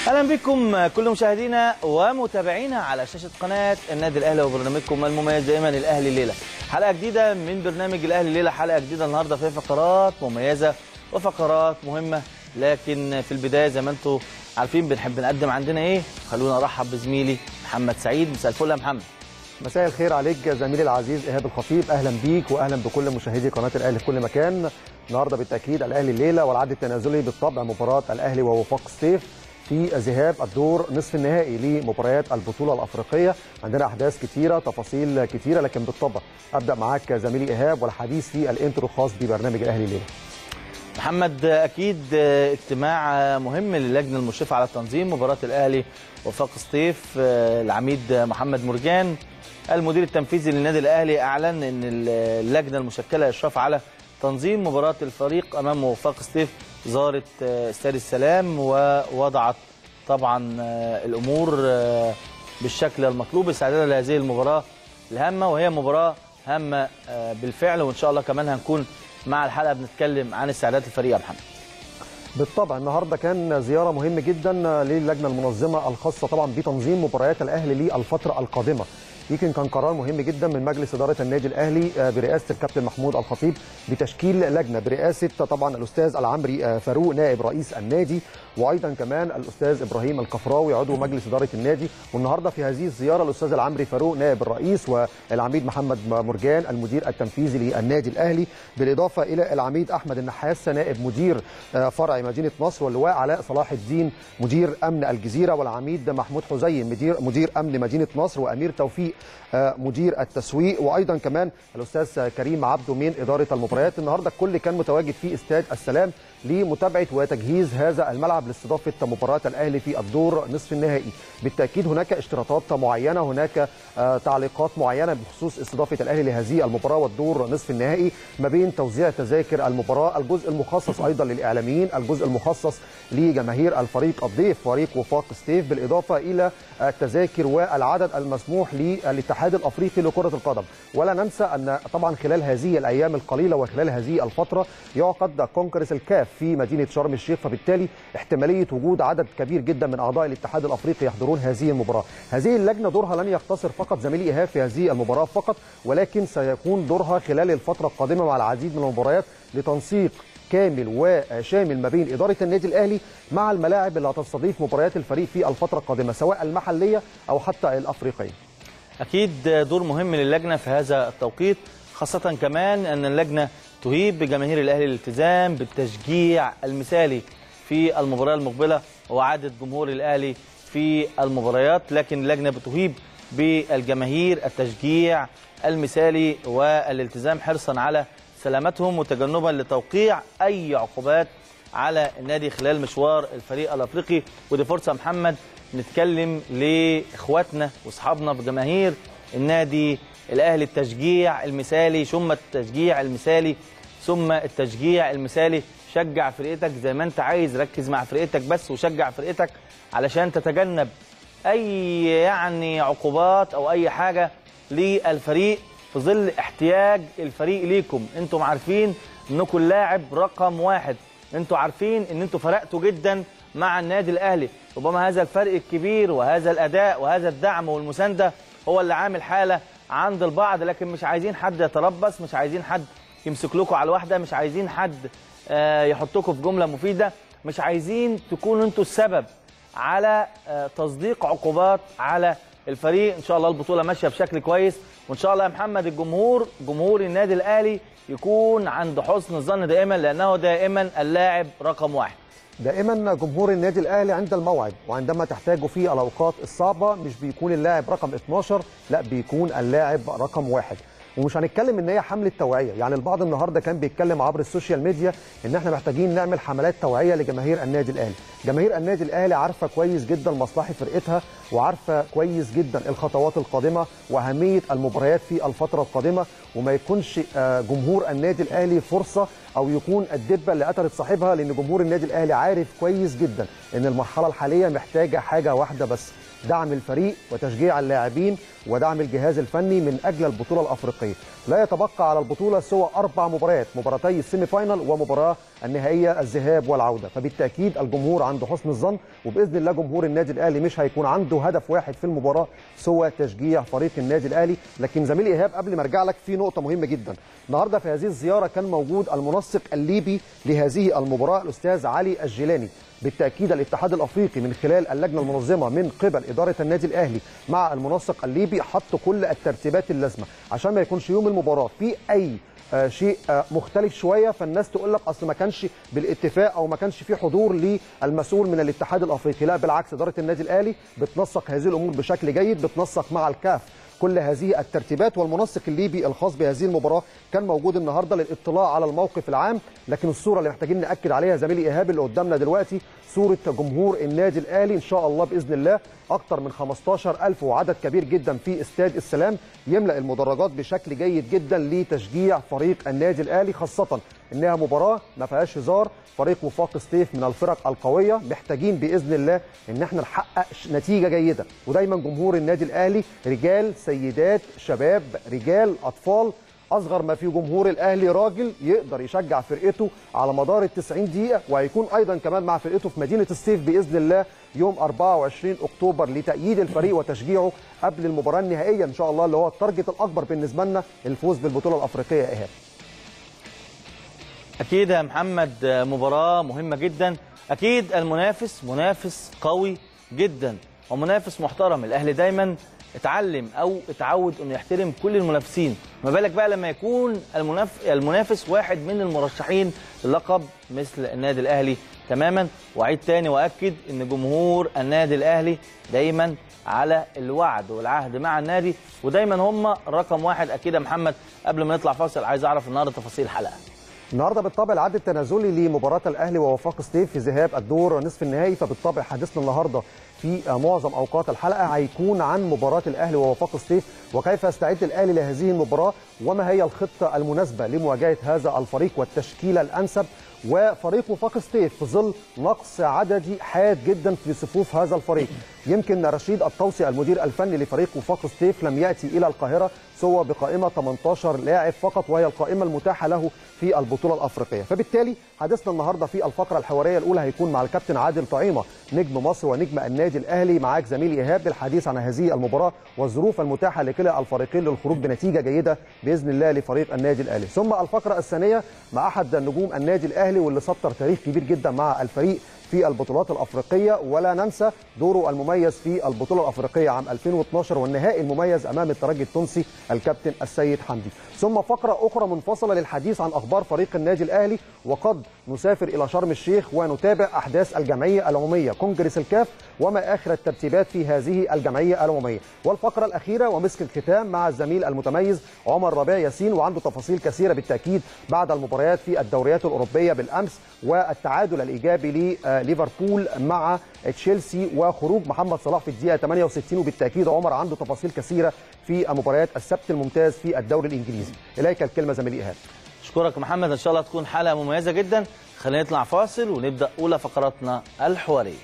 اهلا بكم كل مشاهدينا ومتابعينا على شاشه قناه النادي الاهلي وبرنامجكم المميز دائما الاهلي الليله حلقه جديده من برنامج الاهلي الليله حلقه جديده النهارده فيها فقرات مميزه وفقرات مهمه لكن في البدايه زي ما انتم عارفين بنحب نقدم عندنا ايه خلونا ارحب بزميلي محمد سعيد مساء الفل يا محمد مساء الخير عليك زميلي العزيز ايهاب الخطيب اهلا بيك واهلا بكل مشاهدي قناه الاهلي في كل مكان النهارده بالتاكيد الاهلي الليله والعد التنازلي بالطبع مباراه الاهلي ووفاق سطيف في ذهاب الدور نصف النهائي لمباريات البطوله الافريقيه عندنا احداث كثيره تفاصيل كثيره لكن بالطبع ابدا معاك زميلي ايهاب والحديث في الانترو الخاص ببرنامج الاهلي الليله محمد اكيد اجتماع مهم للجنه المشرفه على تنظيم مباراه الاهلي وفاق سطيف العميد محمد مرجان المدير التنفيذي للنادي الاهلي اعلن ان اللجنه المشكله اشراف على تنظيم مباراه الفريق امام وفاق سطيف زارت استاد السلام ووضعت طبعا الامور بالشكل المطلوب استعدادا لهذه المباراه الهامه وهي مباراه هامه بالفعل وان شاء الله كمان هنكون مع الحلقه بنتكلم عن استعداد الفريق يا محمد بالطبع النهارده كان زياره مهمه جدا للجنه المنظمه الخاصه طبعا بتنظيم مباريات الاهلي للفتره القادمه يمكن كان قرار مهم جدا من مجلس اداره النادي الاهلي برئاسه الكابتن محمود الخطيب بتشكيل لجنه برئاسه طبعا الاستاذ العمري فاروق نائب رئيس النادي وايضا كمان الاستاذ ابراهيم القفراوي عضو مجلس اداره النادي والنهارده في هذه الزياره الاستاذ العمري فاروق نائب الرئيس والعميد محمد مرجان المدير التنفيذي للنادي الاهلي بالاضافه الى العميد احمد النحاس نائب مدير فرع مدينه نصر واللواء علاء صلاح الدين مدير امن الجزيره والعميد محمود حزين مدير مدير امن مدينه نصر وامير توفيق مدير التسويق وايضا كمان الاستاذ كريم عبده من اداره المباريات النهارده الكل كان متواجد في استاد السلام لمتابعه وتجهيز هذا الملعب لاستضافه مباراه الاهلي في الدور نصف النهائي بالتاكيد هناك اشتراطات معينه هناك تعليقات معينه بخصوص استضافه الاهلي لهذه المباراه والدور نصف النهائي ما بين توزيع تذاكر المباراه الجزء المخصص ايضا للاعلاميين الجزء المخصص لجماهير الفريق الضيف فريق وفاق ستيف بالاضافه الى التذاكر والعدد المسموح للاتحاد الافريقي لكره القدم ولا ننسى ان طبعا خلال هذه الايام القليله وخلال هذه الفتره يعقد كونغرس الكاف في مدينه شرم الشيخ فبالتالي احتماليه وجود عدد كبير جدا من اعضاء الاتحاد الافريقي يحضرون هذه المباراه هذه اللجنه دورها لن يقتصر فقط زميلي ايهاب في هذه المباراه فقط ولكن سيكون دورها خلال الفتره القادمه مع العديد من المباريات لتنسيق كامل وشامل ما بين اداره النادي الاهلي مع الملاعب اللي هتستضيف مباريات الفريق في الفتره القادمه سواء المحليه او حتى الافريقيه. اكيد دور مهم للجنه في هذا التوقيت خاصه كمان ان اللجنه تهيب بجماهير الاهلي الالتزام بالتشجيع المثالي في المباراه المقبله وعاده جمهور الاهلي في المباريات لكن اللجنه بتهيب بالجماهير التشجيع المثالي والالتزام حرصا على سلامتهم وتجنبا لتوقيع اي عقوبات على النادي خلال مشوار الفريق الافريقي ودي فرصه محمد نتكلم لاخواتنا واصحابنا بجماهير النادي الاهلي التشجيع المثالي ثم التشجيع المثالي ثم التشجيع المثالي شجع فرقتك زي ما انت عايز ركز مع فرقتك بس وشجع فرقتك علشان تتجنب اي يعني عقوبات او اي حاجه للفريق في ظل احتياج الفريق ليكم انتم عارفين انكم اللاعب رقم واحد انتم عارفين ان انتم فرقتوا جدا مع النادي الاهلي ربما هذا الفرق الكبير وهذا الاداء وهذا الدعم والمسانده هو اللي عامل حاله عند البعض لكن مش عايزين حد يتربص مش عايزين حد يمسك لكم على الواحده مش عايزين حد يحطكم في جمله مفيده مش عايزين تكونوا انتوا السبب على تصديق عقوبات على الفريق ان شاء الله البطوله ماشيه بشكل كويس وان شاء الله يا محمد الجمهور جمهور النادي الاهلي يكون عند حسن الظن دائما لانه دائما اللاعب رقم واحد دائما جمهور النادي الاهلي عند الموعد وعندما تحتاجه في الاوقات الصعبه مش بيكون اللاعب رقم 12 لا بيكون اللاعب رقم واحد ومش هنتكلم ان هي حمله توعيه يعني البعض النهارده كان بيتكلم عبر السوشيال ميديا ان احنا محتاجين نعمل حملات توعيه لجماهير النادي الاهلي جماهير النادي الاهلي عارفه كويس جدا مصلحه فرقتها وعارفه كويس جدا الخطوات القادمه واهميه المباريات في الفتره القادمه وما يكونش جمهور النادي الاهلي فرصه او يكون الدبه اللي قتلت صاحبها لان جمهور النادي الاهلي عارف كويس جدا ان المرحله الحاليه محتاجه حاجه واحده بس دعم الفريق وتشجيع اللاعبين ودعم الجهاز الفني من اجل البطوله الافريقيه لا يتبقى على البطوله سوى اربع مباريات مباراتي السيمي فاينال ومباراه النهائيه الذهاب والعوده فبالتاكيد الجمهور عنده حسن الظن وباذن الله جمهور النادي الاهلي مش هيكون عنده هدف واحد في المباراه سوى تشجيع فريق النادي الاهلي لكن زميلي ايهاب قبل ما ارجع لك في نقطه مهمه جدا النهارده في هذه الزياره كان موجود المنسق الليبي لهذه المباراه الاستاذ علي الجيلاني بالتاكيد الاتحاد الافريقي من خلال اللجنه المنظمه من قبل اداره النادي الاهلي مع المنسق الليبي حط كل الترتيبات اللازمه عشان ما يكونش يوم المباراه في اي آه شيء آه مختلف شويه فالناس تقول لك اصل ما كانش بالاتفاق او ما كانش في حضور للمسؤول من الاتحاد الافريقي لا بالعكس اداره النادي الاهلي بتنسق هذه الامور بشكل جيد بتنسق مع الكاف كل هذه الترتيبات والمنسق الليبي الخاص بهذه المباراه كان موجود النهارده للاطلاع على الموقف العام لكن الصوره اللي محتاجين ناكد عليها زميلي ايهاب اللي قدامنا دلوقتي صوره جمهور النادي الاهلي ان شاء الله باذن الله اكثر من 15000 وعدد كبير جدا في استاد السلام يملا المدرجات بشكل جيد جدا لتشجيع فريق النادي الاهلي خاصه انها مباراه ما فيهاش هزار فريق وفاق سطيف من الفرق القويه محتاجين باذن الله ان احنا نحقق نتيجه جيده ودايما جمهور النادي الاهلي رجال سيدات شباب رجال اطفال اصغر ما في جمهور الاهلي راجل يقدر يشجع فرقته على مدار ال 90 دقيقه وهيكون ايضا كمان مع فرقته في مدينه السيف باذن الله يوم 24 اكتوبر لتأييد الفريق وتشجيعه قبل المباراه النهائيه ان شاء الله اللي هو التارجت الاكبر بالنسبه لنا الفوز بالبطوله الافريقيه يا ايهاب اكيد يا محمد مباراه مهمه جدا اكيد المنافس منافس قوي جدا ومنافس محترم الاهلي دايما اتعلم او اتعود انه يحترم كل المنافسين ما بالك بقى لما يكون المناف... المنافس واحد من المرشحين للقب مثل النادي الاهلي تماما واعيد تاني واكد ان جمهور النادي الاهلي دايما على الوعد والعهد مع النادي ودايما هم رقم واحد اكيد يا محمد قبل ما نطلع فاصل عايز اعرف النهارده تفاصيل الحلقه النهارده بالطبع العد التنازلي لمباراه الاهلي ووفاق سطيف في ذهاب الدور نصف النهائي فبالطبع حديثنا النهارده في معظم اوقات الحلقه هيكون عن مباراه الاهلي ووفاق سطيف وكيف يستعد الاهلي لهذه المباراه وما هي الخطه المناسبه لمواجهه هذا الفريق والتشكيله الانسب وفريق وفاق سطيف في ظل نقص عددي حاد جدا في صفوف هذا الفريق يمكن رشيد الطوسي المدير الفني لفريق وفاق سطيف لم ياتي الى القاهره سوى بقائمه 18 لاعب فقط وهي القائمه المتاحه له في البطوله الافريقيه فبالتالي حديثنا النهارده في الفقره الحواريه الاولى هيكون مع الكابتن عادل طعيمه نجم مصر ونجم النادي الاهلي معاك زميلي ايهاب للحديث عن هذه المباراه والظروف المتاحه لكلا الفريقين للخروج بنتيجه جيده باذن الله لفريق النادي الاهلي ثم الفقره الثانيه مع احد نجوم النادي الاهلي واللي سطر تاريخ كبير جدا مع الفريق في البطولات الافريقيه ولا ننسى دوره المميز في البطوله الافريقيه عام 2012 والنهائي المميز امام الترجي التونسي الكابتن السيد حمدي ثم فقره اخرى منفصله للحديث عن اخبار فريق النادي الاهلي وقد نسافر الى شرم الشيخ ونتابع احداث الجمعيه العموميه كونجرس الكاف وما اخر الترتيبات في هذه الجمعيه العموميه والفقره الاخيره ومسك الختام مع الزميل المتميز عمر ربيع ياسين وعنده تفاصيل كثيره بالتاكيد بعد المباريات في الدوريات الاوروبيه بالامس والتعادل الايجابي ليفربول مع تشيلسي وخروج محمد صلاح في الدقيقه 68 وبالتاكيد عمر عنده تفاصيل كثيره في مباريات السبت الممتاز في الدوري الانجليزي اليك الكلمه زميلي ايهاب اشكرك محمد ان شاء الله تكون حلقه مميزه جدا خلينا نطلع فاصل ونبدا اولى فقراتنا الحواريه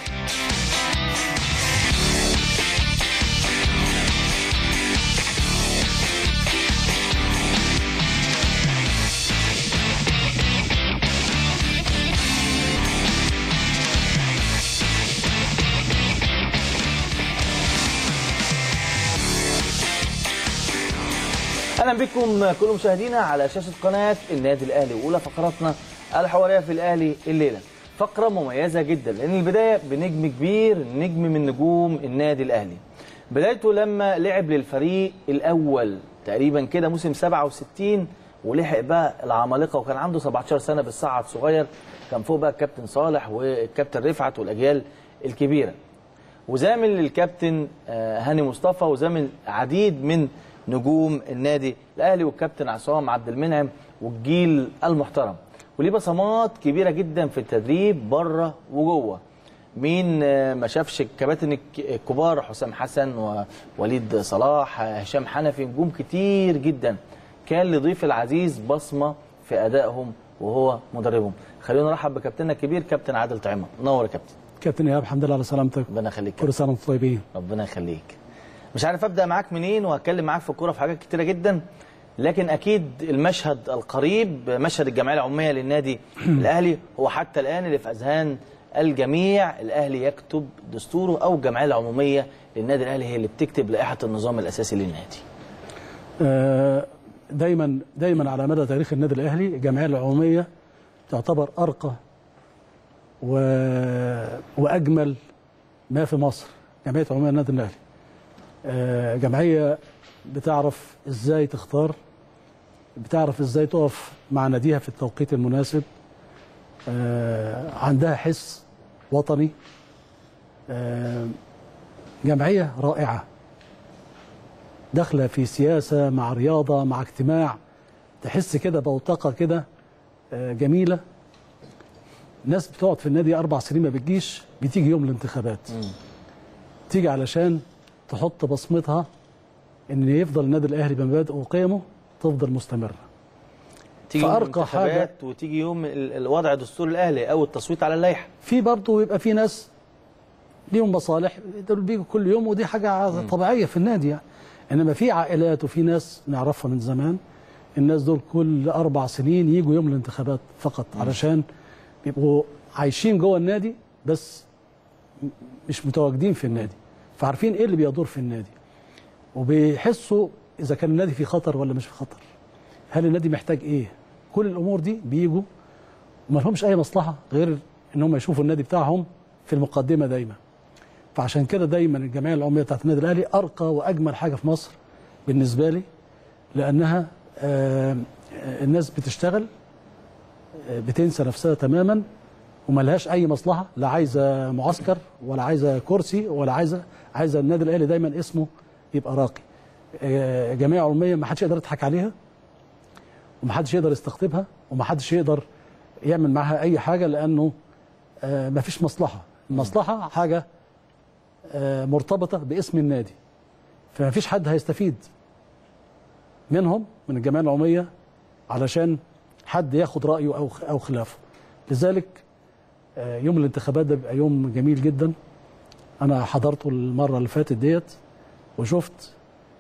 اهلا بكم كل مشاهدينا على شاشه قناه النادي الاهلي واولى فقراتنا الحواريه في الاهلي الليله فقره مميزه جدا لان البدايه بنجم كبير نجم من نجوم النادي الاهلي بدايته لما لعب للفريق الاول تقريبا كده موسم 67 ولحق بقى العمالقه وكان عنده 17 سنه بالصعد صغير كان فوق بقى الكابتن صالح والكابتن رفعت والاجيال الكبيره وزامل للكابتن هاني مصطفى وزامل عديد من نجوم النادي الاهلي والكابتن عصام عبد المنعم والجيل المحترم وليه بصمات كبيره جدا في التدريب بره وجوه مين ما شافش الكباتن الكبار حسام حسن ووليد صلاح هشام حنفي نجوم كتير جدا كان لضيف العزيز بصمه في ادائهم وهو مدربهم خلينا نرحب بكابتننا الكبير كابتن عادل طعيمه نور يا كابتن كابتن ايهاب الحمد لله على سلامتك ربنا يخليك كل سنه وانتم طيبين ربنا يخليك مش عارف ابدا معاك منين وهتكلم معاك في الكوره في حاجات كتيره جدا لكن اكيد المشهد القريب مشهد الجمعيه العموميه للنادي الاهلي هو حتى الان اللي في اذهان الجميع الاهلي يكتب دستوره او الجمعيه العموميه للنادي الاهلي هي اللي بتكتب لائحه النظام الاساسي للنادي آه، دايما دايما على مدى تاريخ النادي الاهلي الجمعيه العموميه تعتبر ارقى و... واجمل ما في مصر جمعيه عموميه النادي الاهلي آه، جمعيه بتعرف ازاي تختار بتعرف ازاي تقف مع ناديها في التوقيت المناسب آه، عندها حس وطني آه، جمعيه رائعه داخله في سياسه مع رياضه مع اجتماع تحس كده بوتقه كده آه، جميله ناس بتقعد في النادي اربع سنين ما بتجيش بتيجي يوم الانتخابات تيجي علشان تحط بصمتها ان يفضل النادي الاهلي بمبادئه وقيمه تفضل مستمره تيجي يوم فأرقى الانتخابات وتيجي يوم ال- الوضع دستور الاهلي او التصويت على اللائحه في برضه يبقى في ناس ليهم مصالح دول بيجوا كل يوم ودي حاجه طبيعيه في النادي يعني انما في عائلات وفي ناس نعرفها من زمان الناس دول كل اربع سنين يجوا يوم الانتخابات فقط علشان بيبقوا عايشين جوه النادي بس م- مش متواجدين في النادي فعارفين ايه اللي بيدور في النادي وبيحسوا اذا كان النادي في خطر ولا مش في خطر هل النادي محتاج ايه كل الامور دي بيجوا وما لهمش اي مصلحه غير ان هم يشوفوا النادي بتاعهم في المقدمه دايما فعشان كده دايما الجمعيه العموميه بتاعت النادي الاهلي ارقى واجمل حاجه في مصر بالنسبه لي لانها آه، آه، الناس بتشتغل آه، بتنسى نفسها تماما وملهاش اي مصلحه لا عايزه معسكر ولا عايزه كرسي ولا عايزه عايزه النادي الاهلي دايما اسمه يبقى راقي آه، جمعيه عموميه ما حدش يقدر يضحك عليها ومحدش يقدر يستقطبها ومحدش يقدر يعمل معاها اي حاجه لانه آه، مفيش مصلحه المصلحه حاجه آه، مرتبطه باسم النادي فمفيش حد هيستفيد منهم من الجمعيه العموميه علشان حد ياخد رايه او او خلافه لذلك آه، يوم الانتخابات ده بيبقى يوم جميل جدا انا حضرته المره اللي فاتت ديت وشفت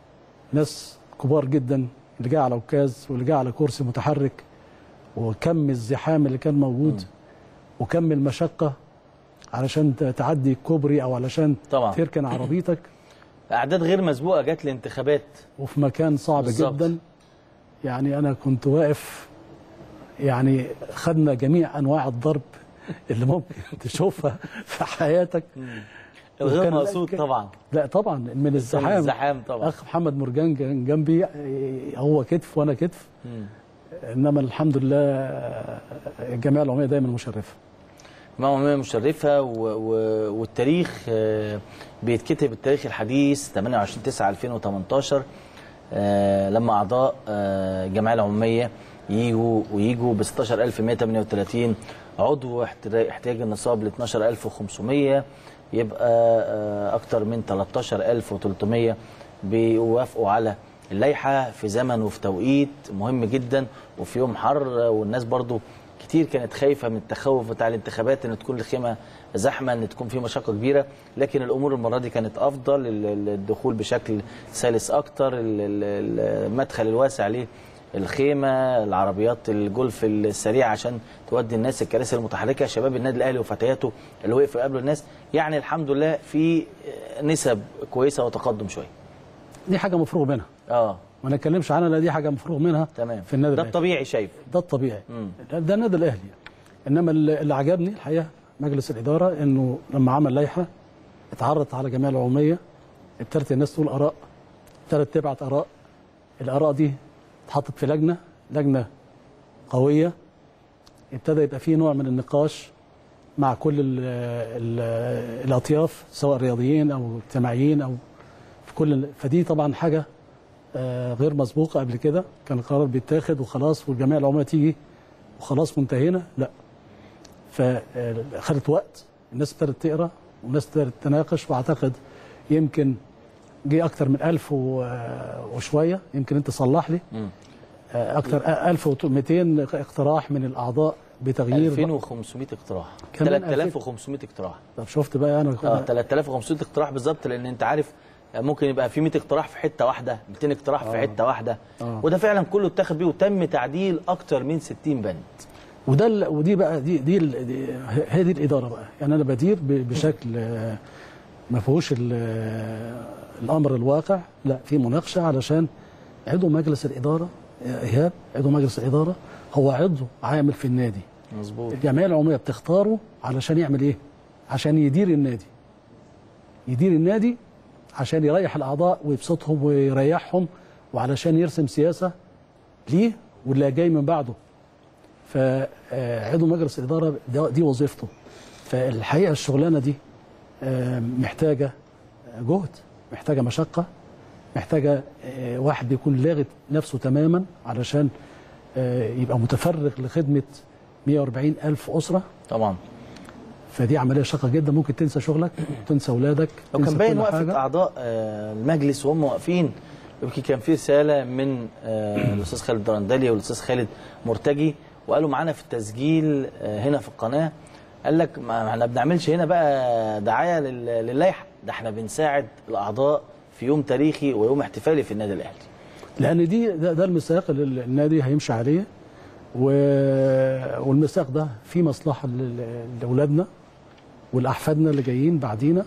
ناس كبار جدا اللي جاي على عكاز واللي جاي على كرسي متحرك وكم الزحام اللي كان موجود وكم المشقه علشان ت- تعدي الكوبري او علشان طبعا. تركن عربيتك اعداد غير مسبوقه جت الانتخابات وفي مكان صعب بالظبط. جدا يعني انا كنت واقف يعني خدنا جميع انواع الضرب اللي ممكن تشوفها في حياتك الغير وكان- مقصود طبعا لا طبعا من الزحام الزحام طبعا اخ محمد مرجان كان جنبي إيه، هو كتف وانا كتف مم. انما الحمد لله الجمعيه العموميه دايما مشرفه جمعية عمومية مشرفة و... و... والتاريخ آه، بيتكتب التاريخ الحديث 28 9 2018 آه، لما أعضاء آه، الجمعية العمومية يجوا ويجوا ب 16138 عضو احت- احتياج النصاب ل 12500 يبقى آه، أكتر من 13300 بيوافقوا على اللائحة في زمن وفي توقيت مهم جدا وفي يوم حر والناس برضو كتير كانت خايفه من التخوف بتاع الانتخابات ان تكون الخيمه زحمه ان تكون في مشقه كبيره لكن الامور المره دي كانت افضل ال- ال- الدخول بشكل سلس اكتر ال- ال- المدخل الواسع للخيمه العربيات الجولف السريعه عشان تودي الناس الكراسي المتحركه شباب النادي الاهلي وفتياته اللي وقفوا يقابلوا الناس يعني الحمد لله في نسب كويسه وتقدم شويه دي حاجه مفروغ منها اه ما نتكلمش عنها لا دي حاجه مفروغ منها تمام في النادي ده الاهلي الطبيعي شايف ده الطبيعي مم. ده النادي الاهلي انما اللي اللي عجبني الحقيقه مجلس الاداره انه لما عمل لائحه اتعرضت على جميع العموميه ابتدت الناس تقول اراء ابتدت تبعت اراء الاراء دي اتحطت في لجنه لجنه قويه ابتدى يبقى فيه نوع من النقاش مع كل ال ال الاطياف سواء رياضيين او اجتماعيين او في كل ال- فدي طبعا حاجه آه، غير مسبوقه قبل كده كان القرار بيتاخد وخلاص والجمعيه العموميه تيجي وخلاص منتهينا لا فخدت وقت الناس ابتدت تقرا والناس ابتدت تناقش واعتقد يمكن جه اكتر من 1000 و- وشويه يمكن انت صلح لي مم. آه، اكتر آه، 1200 اقتراح من الاعضاء بتغيير 2500 اقتراح كمان 3500 اقتراح طب شفت بقى انا اه 3500 اقتراح بالظبط لان انت عارف ممكن يبقى في 100 اقتراح في حته واحده 200 اقتراح في حته واحده آه. وده فعلا كله اتخذ بيه وتم تعديل اكتر من 60 بند وده ال- ودي بقى دي دي, ال- دي هي دي الاداره بقى يعني انا بدير ب- بشكل آه، ما فيهوش ال- آه، الامر الواقع لا في مناقشه علشان عضو مجلس الاداره آه، ايهاب عضو مجلس الاداره هو عضو عامل في النادي مظبوط الجمعيه العموميه بتختاره علشان يعمل ايه عشان يدير النادي يدير النادي عشان يريح الاعضاء ويبسطهم ويريحهم وعلشان يرسم سياسه ليه واللي جاي من بعده فعضو مجلس الاداره ده- دي وظيفته فالحقيقه الشغلانه دي آه، محتاجه جهد محتاجه مشقه محتاجه آه، واحد بيكون لاغت نفسه تماما علشان آه، يبقى متفرغ لخدمه 140 الف اسره طبعا فدي عمليه شاقه جدا ممكن تنسى شغلك تنسى اولادك لو كان تنسى باين كل وقفه حاجة. اعضاء آه، المجلس وهم واقفين يمكن كان في رساله من آه، الاستاذ خالد درندلي والاستاذ خالد مرتجي وقالوا معانا في التسجيل آه، هنا في القناه قال لك ما احنا بنعملش هنا بقى دعايه لل- للائحه ده احنا بنساعد الاعضاء في يوم تاريخي ويوم احتفالي في النادي الاهلي لان دي ده, ده الميثاق اللي النادي هيمشي عليه و... والميثاق ده فيه مصلحه لل- لاولادنا ولاحفادنا اللي جايين بعدينا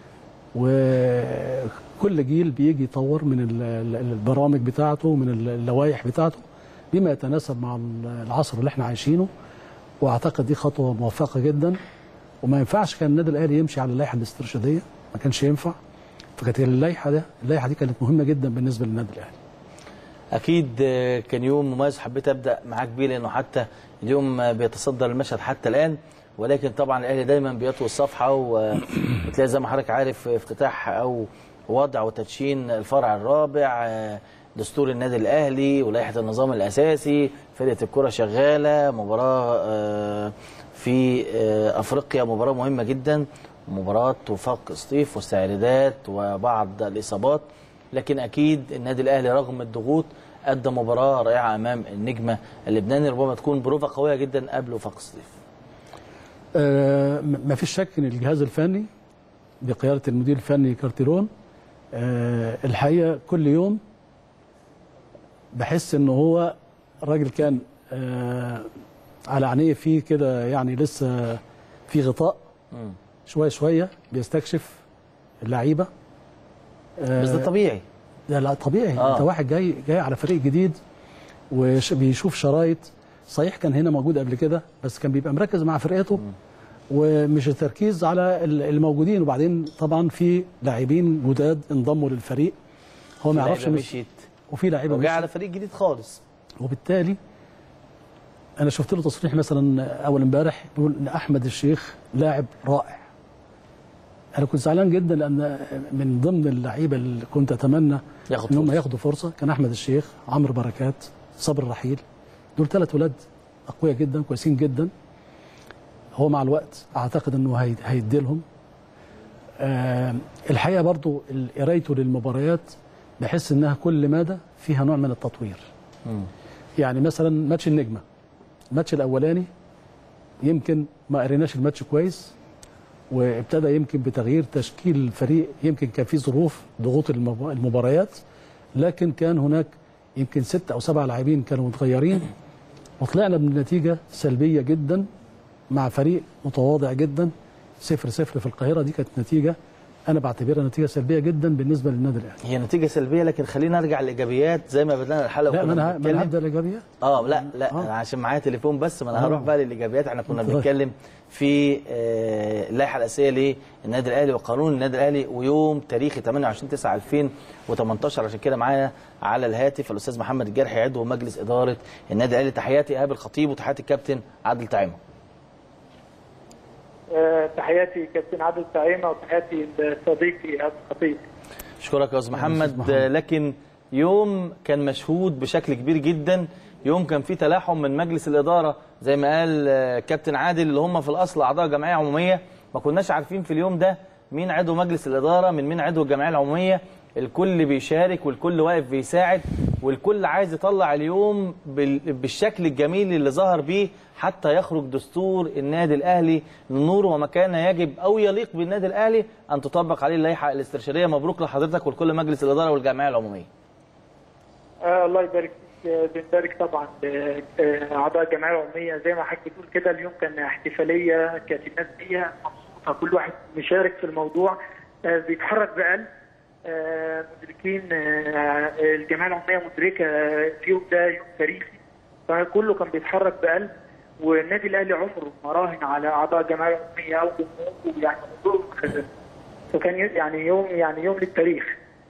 وكل جيل بيجي يطور من ال- ال- البرامج بتاعته من اللوائح بتاعته بما يتناسب مع العصر اللي احنا عايشينه واعتقد دي خطوه موفقه جدا وما ينفعش كان النادي الاهلي يمشي على اللائحه الاسترشاديه ما كانش ينفع فكانت اللائحه ده اللائحه دي كانت مهمه جدا بالنسبه للنادي الاهلي اكيد آه، كان يوم مميز حبيت ابدا معاك بيه لانه حتى اليوم آه، بيتصدر المشهد حتى الان ولكن طبعا الاهلي دايما بيطوي الصفحه و- وتلاقي زي ما حضرتك عارف افتتاح او وضع وتدشين الفرع الرابع آه، دستور النادي الاهلي ولائحه النظام الاساسي فرقه الكره شغاله مباراه آه، في آه، افريقيا مباراه مهمه جدا مباراه وفاق سطيف واستعدادات وبعض الاصابات لكن اكيد النادي الاهلي رغم الضغوط ادى مباراه رائعه امام النجمه اللبناني ربما تكون بروفه قويه جدا قبل وفاق الصيف آه، م- ما فيش شك ان الجهاز الفني بقياده المدير الفني كارتيرون آه، الحقيقه كل يوم بحس ان هو راجل كان آه، على عينيه فيه كده يعني لسه في غطاء مم. شويه شويه بيستكشف اللعيبه آه، بس ده طبيعي لا لا طبيعي آه. آه. انت واحد جاي جاي على فريق جديد وبيشوف شرايط صحيح كان هنا موجود قبل كده بس كان بيبقى مركز مع فرقته ومش التركيز على ال- الموجودين وبعدين طبعا في لاعبين جداد انضموا للفريق هو ما يعرفش لعيبة مش مشيت وفي لعيبه وجاي مشيت على فريق جديد خالص وبالتالي انا شفت له تصريح مثلا اول امبارح بيقول ان احمد الشيخ لاعب رائع انا كنت زعلان جدا لان من ضمن اللعيبه اللي كنت اتمنى ياخد ان هم فرصة. ياخدوا فرصه كان احمد الشيخ عمرو بركات صبر رحيل دول ثلاث ولاد اقوياء جدا كويسين جدا هو مع الوقت اعتقد انه هي- هيدي لهم آه الحقيقه برضو ال- قرايته للمباريات بحس انها كل ماده فيها نوع من التطوير مم. يعني مثلا ماتش النجمه الماتش الاولاني يمكن ما قريناش الماتش كويس وابتدى يمكن بتغيير تشكيل الفريق يمكن كان في ظروف ضغوط المب- المباريات لكن كان هناك يمكن ستة أو سبعة لاعبين كانوا متغيرين وطلعنا بنتيجة سلبية جدا مع فريق متواضع جدا صفر صفر في القاهرة دي كانت نتيجة أنا بعتبرها نتيجة سلبية جدا بالنسبة للنادي الأهلي هي نتيجه سلبيه لكن خلينا نرجع للايجابيات زي ما بدانا الحلقه لا وكنا ما أنا ما بنتكلم. أنا هبدأ الإيجابيات اه لا لا آه. أنا عشان معايا تليفون بس ما انا آه. هروح بقى للايجابيات احنا كنا طيب. بنتكلم في آه، اللائحه الاساسيه للنادي الاهلي وقانون النادي الاهلي ويوم تاريخي 28 9 2018 عشان كده معايا على الهاتف الاستاذ محمد الجرحي عضو مجلس اداره النادي الاهلي تحياتي ايهاب الخطيب وتحياتي الكابتن عادل تعيمه آه، تحياتي كابتن عادل سعيمه وتحياتي لصديقي ابو خطيب اشكرك يا استاذ محمد محمد. لكن يوم كان مشهود بشكل كبير جدا يوم كان فيه تلاحم من مجلس الاداره زي ما قال آه، كابتن عادل اللي هم في الاصل اعضاء جمعيه عموميه ما كناش عارفين في اليوم ده مين عضو مجلس الاداره من مين عضو الجمعيه العموميه الكل بيشارك والكل واقف بيساعد والكل عايز يطلع اليوم بال- بالشكل الجميل اللي ظهر بيه حتى يخرج دستور النادي الاهلي لنور ومكان يجب او يليق بالنادي الاهلي ان تطبق عليه اللائحه الاسترشاديه مبروك لحضرتك ولكل مجلس الاداره والجمعيه العموميه آه الله يبارك فيك آه، بنبارك طبعا لاعضاء الجمعيه العموميه زي ما حضرتك بتقول كده اليوم كان احتفاليه كانت الناس فيها مبسوطه كل واحد مشارك في الموضوع آه، بيتحرك بقلب آه، مدركين آه، الجمعيه العموميه مدركه آه، اليوم ده يوم تاريخي فكله كان بيتحرك بقلب والنادي الاهلي عمره ما راهن على اعضاء الجمعيه العموميه او جمهوره يعني عمره ما خذل فكان يعني يوم يعني يوم للتاريخ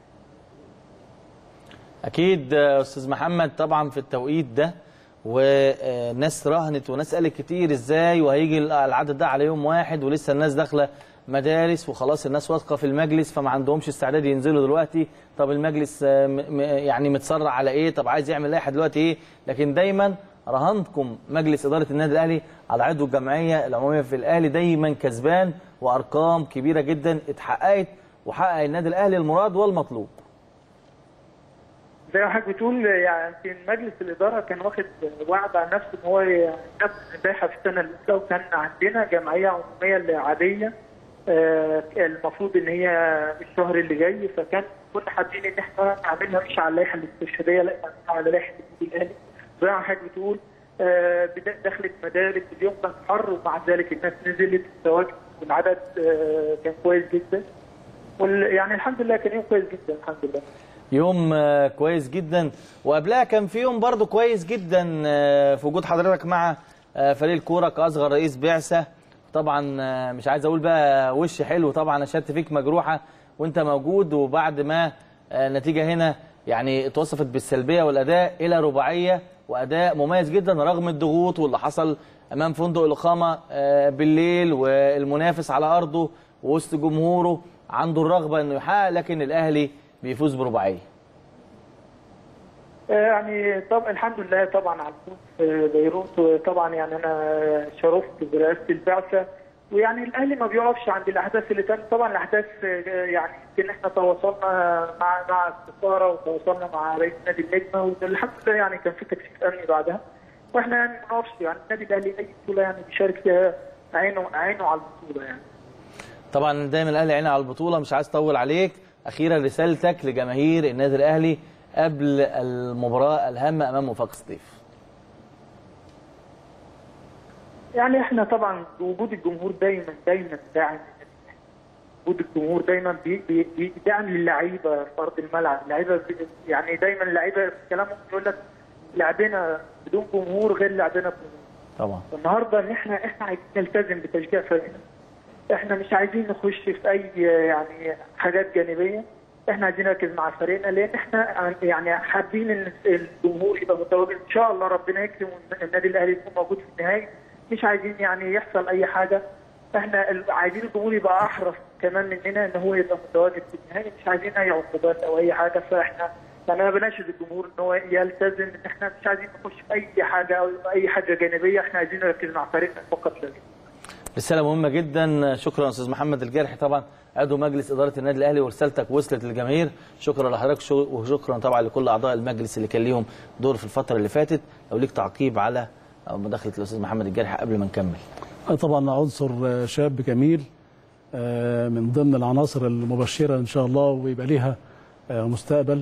اكيد آه، استاذ محمد طبعا في التوقيت ده وناس راهنت وناس قالت كتير ازاي وهيجي العدد ده على يوم واحد ولسه الناس داخله مدارس وخلاص الناس واثقه في المجلس فما عندهمش استعداد ينزلوا دلوقتي طب المجلس آه، م- م- يعني متسرع على ايه طب عايز يعمل لائحه دلوقتي ايه لكن دايما رهنتكم مجلس اداره النادي الاهلي على عضو الجمعيه العموميه في الاهلي دايما كسبان وارقام كبيره جدا اتحققت وحقق النادي الاهلي المراد والمطلوب زي ما حضرتك بتقول يعني يمكن مجلس الاداره كان واخد وعد على نفسه ان هو ينفذ اللائحه في السنه الاولى وكان عندنا جمعيه عموميه عاديه آه، المفروض ان هي الشهر اللي جاي فكان كنا حابين ان احنا نعملها مش على اللائحه الاسترشاديه لا نعملها على لائحه النادي الاهلي زي ما حضرتك بتقول آه، بدا- دخلت مدارس اليوم كان حر ومع ذلك الناس نزلت التواجد والعدد آه، كان كويس جدا وال- يعني الحمد لله كان يوم كويس جدا الحمد لله يوم آه، كويس جدا وقبلها كان في يوم برضو كويس جدا آه، في وجود حضرتك مع آه، فريق الكوره كاصغر رئيس بعثه طبعا آه، مش عايز اقول بقى وش حلو طبعا اشدت فيك مجروحه وانت موجود وبعد ما آه، النتيجه هنا يعني اتوصفت بالسلبيه والاداء الى رباعيه واداء مميز جدا رغم الضغوط واللي حصل امام فندق الاقامه آه، بالليل والمنافس على ارضه ووسط جمهوره عنده الرغبه انه يحقق لكن الاهلي بيفوز برباعيه يعني طبعا الحمد لله طبعا على الفوز في بيروت وطبعا يعني انا شرفت برئاسه البعثه ويعني الاهلي ما بيقفش عند الاحداث اللي تمت طبعا الاحداث آه، يعني يمكن احنا تواصلنا مع مع السفاره وتواصلنا مع رئيس نادي النجمه والحمد لله يعني كان في تكثيف امني بعدها واحنا يعني ما بنقفش يعني النادي الاهلي اي بطوله يعني بيشارك فيها عينه عينه على البطوله يعني طبعا دايما الاهلي عيني على البطوله مش عايز اطول عليك اخيرا رسالتك لجماهير النادي الاهلي قبل المباراه الهامه امام وفاق سطيف يعني احنا طبعا وجود الجمهور دايما دايما داعم وجود الجمهور دايما بي- بي- بي- داعم للعيبه في ارض الملعب اللعيبه بي- يعني دايما اللعيبه في كلامهم يقول لك لعبنا بدون جمهور غير لعبنا بجمهور طبعا فالنهارده ان احنا احنا عايزين نلتزم بتشجيع فريقنا احنا مش عايزين نخش في اي يعني حاجات جانبيه احنا عايزين نركز مع فريقنا لان احنا يعني حابين ان الجمهور يبقى متواجد ان شاء الله ربنا يكرم والنادي الاهلي يكون موجود في النهائي مش عايزين يعني يحصل اي حاجه احنا ال- عايزين الجمهور يبقى احرص كمان مننا ان هو يبقى متواجد في النهائي مش عايزين اي عقوبات او اي حاجه فاحنا يعني انا بناشد الجمهور ان هو يلتزم ان احنا مش عايزين نخش في اي حاجه او اي حاجه جانبيه احنا عايزين نركز مع فريقنا فقط لا غير. رساله مهمه جدا شكرا استاذ محمد الجرحي طبعا عضو مجلس اداره النادي الاهلي ورسالتك وصلت للجماهير شكرا لحضرتك شو- وشكرا طبعا لكل اعضاء المجلس اللي كان ليهم دور في الفتره اللي فاتت لو ليك تعقيب على مداخله الاستاذ محمد الجرحي قبل ما نكمل طبعا عنصر آه، شاب جميل آه، من ضمن العناصر المبشره ان شاء الله ويبقى ليها آه، مستقبل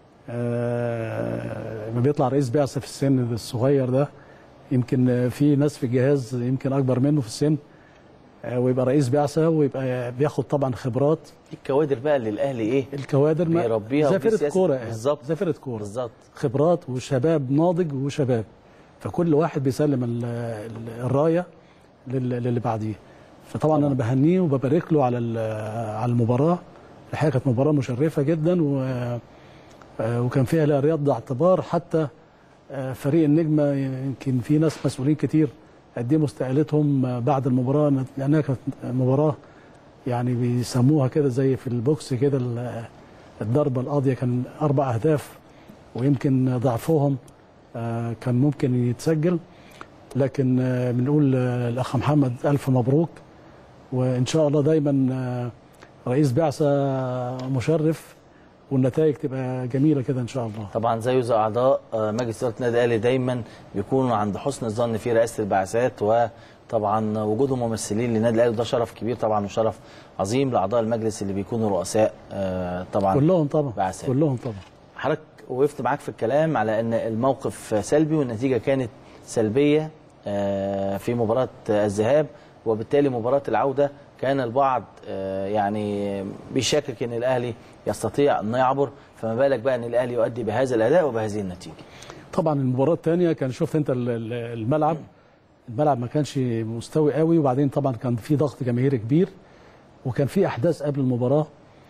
آه، لما بيطلع رئيس بعثه في السن الصغير ده يمكن آه، في ناس في الجهاز يمكن اكبر منه في السن آه، ويبقى رئيس بعثه ويبقى بياخد طبعا خبرات الكوادر بقى اللي الاهلي ايه الكوادر ما- بيربيها زي ودي فرقه سياسة. كوره يعني. بالظبط. زي فرقه كوره بالظبط خبرات وشباب ناضج وشباب فكل واحد بيسلم ال- ال- الرايه لل- للي بعديه فطبعا انا بهنيه وببارك له على ال- على المباراه الحقيقه كانت مباراه مشرفه جدا و آه، وكان فيها لا رياض اعتبار حتى آه، فريق النجمه يمكن في ناس مسؤولين كتير قدموا استقالتهم آه، بعد المباراه لانها كانت مباراه يعني بيسموها كده زي في البوكس كده ال- الضربه القاضيه كان اربع اهداف ويمكن ضعفهم آه، كان ممكن يتسجل لكن آه، بنقول آه، الاخ محمد الف مبروك وان شاء الله دايما آه، رئيس بعثه مشرف والنتائج تبقى جميله كده ان شاء الله طبعا زيه زي اعضاء آه، مجلس اداره النادي الاهلي دايما بيكونوا عند حسن الظن في رئاسه البعثات وطبعا وجودهم ممثلين للنادي الاهلي ده شرف كبير طبعا وشرف عظيم لاعضاء المجلس اللي بيكونوا رؤساء آه، طبعا كلهم طبعا بعثات. كلهم طبعا حضرتك وقفت معاك في الكلام على ان الموقف سلبي والنتيجه كانت سلبيه آه، في مباراه الذهاب وبالتالي مباراه العوده كان البعض آه، يعني بيشكك ان الاهلي يستطيع انه يعبر فما بالك بقى ان الاهلي يؤدي بهذا الاداء وبهذه النتيجه طبعا المباراه الثانيه كان شفت انت ال- ال- الملعب الملعب ما كانش مستوي قوي وبعدين طبعا كان في ضغط جماهيري كبير وكان في احداث قبل المباراه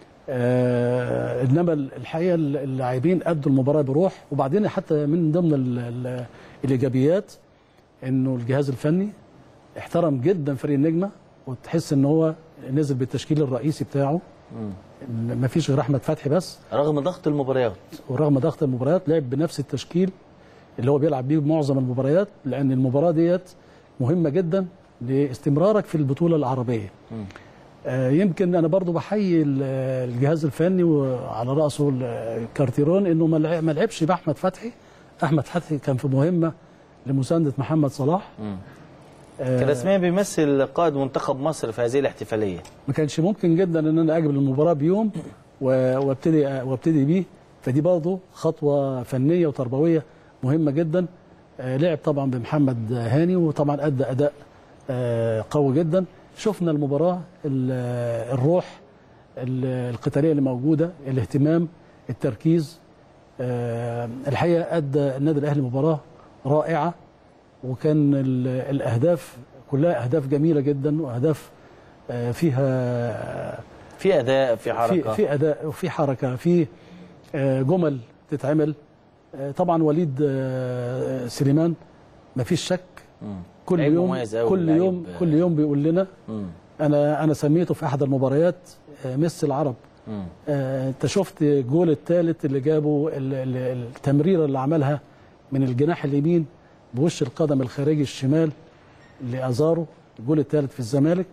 آه انما الحقيقه اللاعبين ادوا المباراه بروح وبعدين حتى من ضمن ال ال الايجابيات انه الجهاز الفني احترم جدا فريق النجمه وتحس ان هو نزل بالتشكيل الرئيسي بتاعه ما فيش غير احمد فتحي بس رغم ضغط المباريات ورغم ضغط المباريات لعب بنفس التشكيل اللي هو بيلعب بيه معظم المباريات لان المباراه ديت مهمه جدا لاستمرارك في البطوله العربيه آه يمكن انا برضو بحيي ال- الجهاز الفني وعلى راسه ال- كارتيرون انه ما لع- ما لعبش باحمد فتحي احمد فتحي كان في مهمه لمسانده محمد صلاح آه، كان رسميا بيمثل قائد منتخب مصر في هذه الاحتفاليه ما كانش ممكن جدا ان انا اجل المباراه بيوم و- وابتدي وابتدي بيه فدي برضه خطوه فنيه وتربويه مهمه جدا آه، لعب طبعا بمحمد هاني وطبعا ادى اداء آه، قوي جدا شفنا المباراه ال- الروح ال- القتاليه اللي موجوده الاهتمام التركيز آه، الحقيقه ادى النادي الاهلي مباراه رائعه وكان ال- الاهداف كلها اهداف جميله جدا واهداف آه، فيها في اداء في في حركه في اداء وفي حركه في آه، جمل تتعمل آه، طبعا وليد آه، سليمان ما فيش شك مم. كل لعيب يوم مميز أوي، كل لعيب، يوم آه، كل يوم بيقول لنا مم. انا انا سميته في احد المباريات آه، ميسي العرب مم. آه، انت شفت الجول الثالث اللي جابه ال- ال- التمريره اللي عملها من الجناح اليمين بوش القدم الخارجي الشمال لازارو الجول الثالث في الزمالك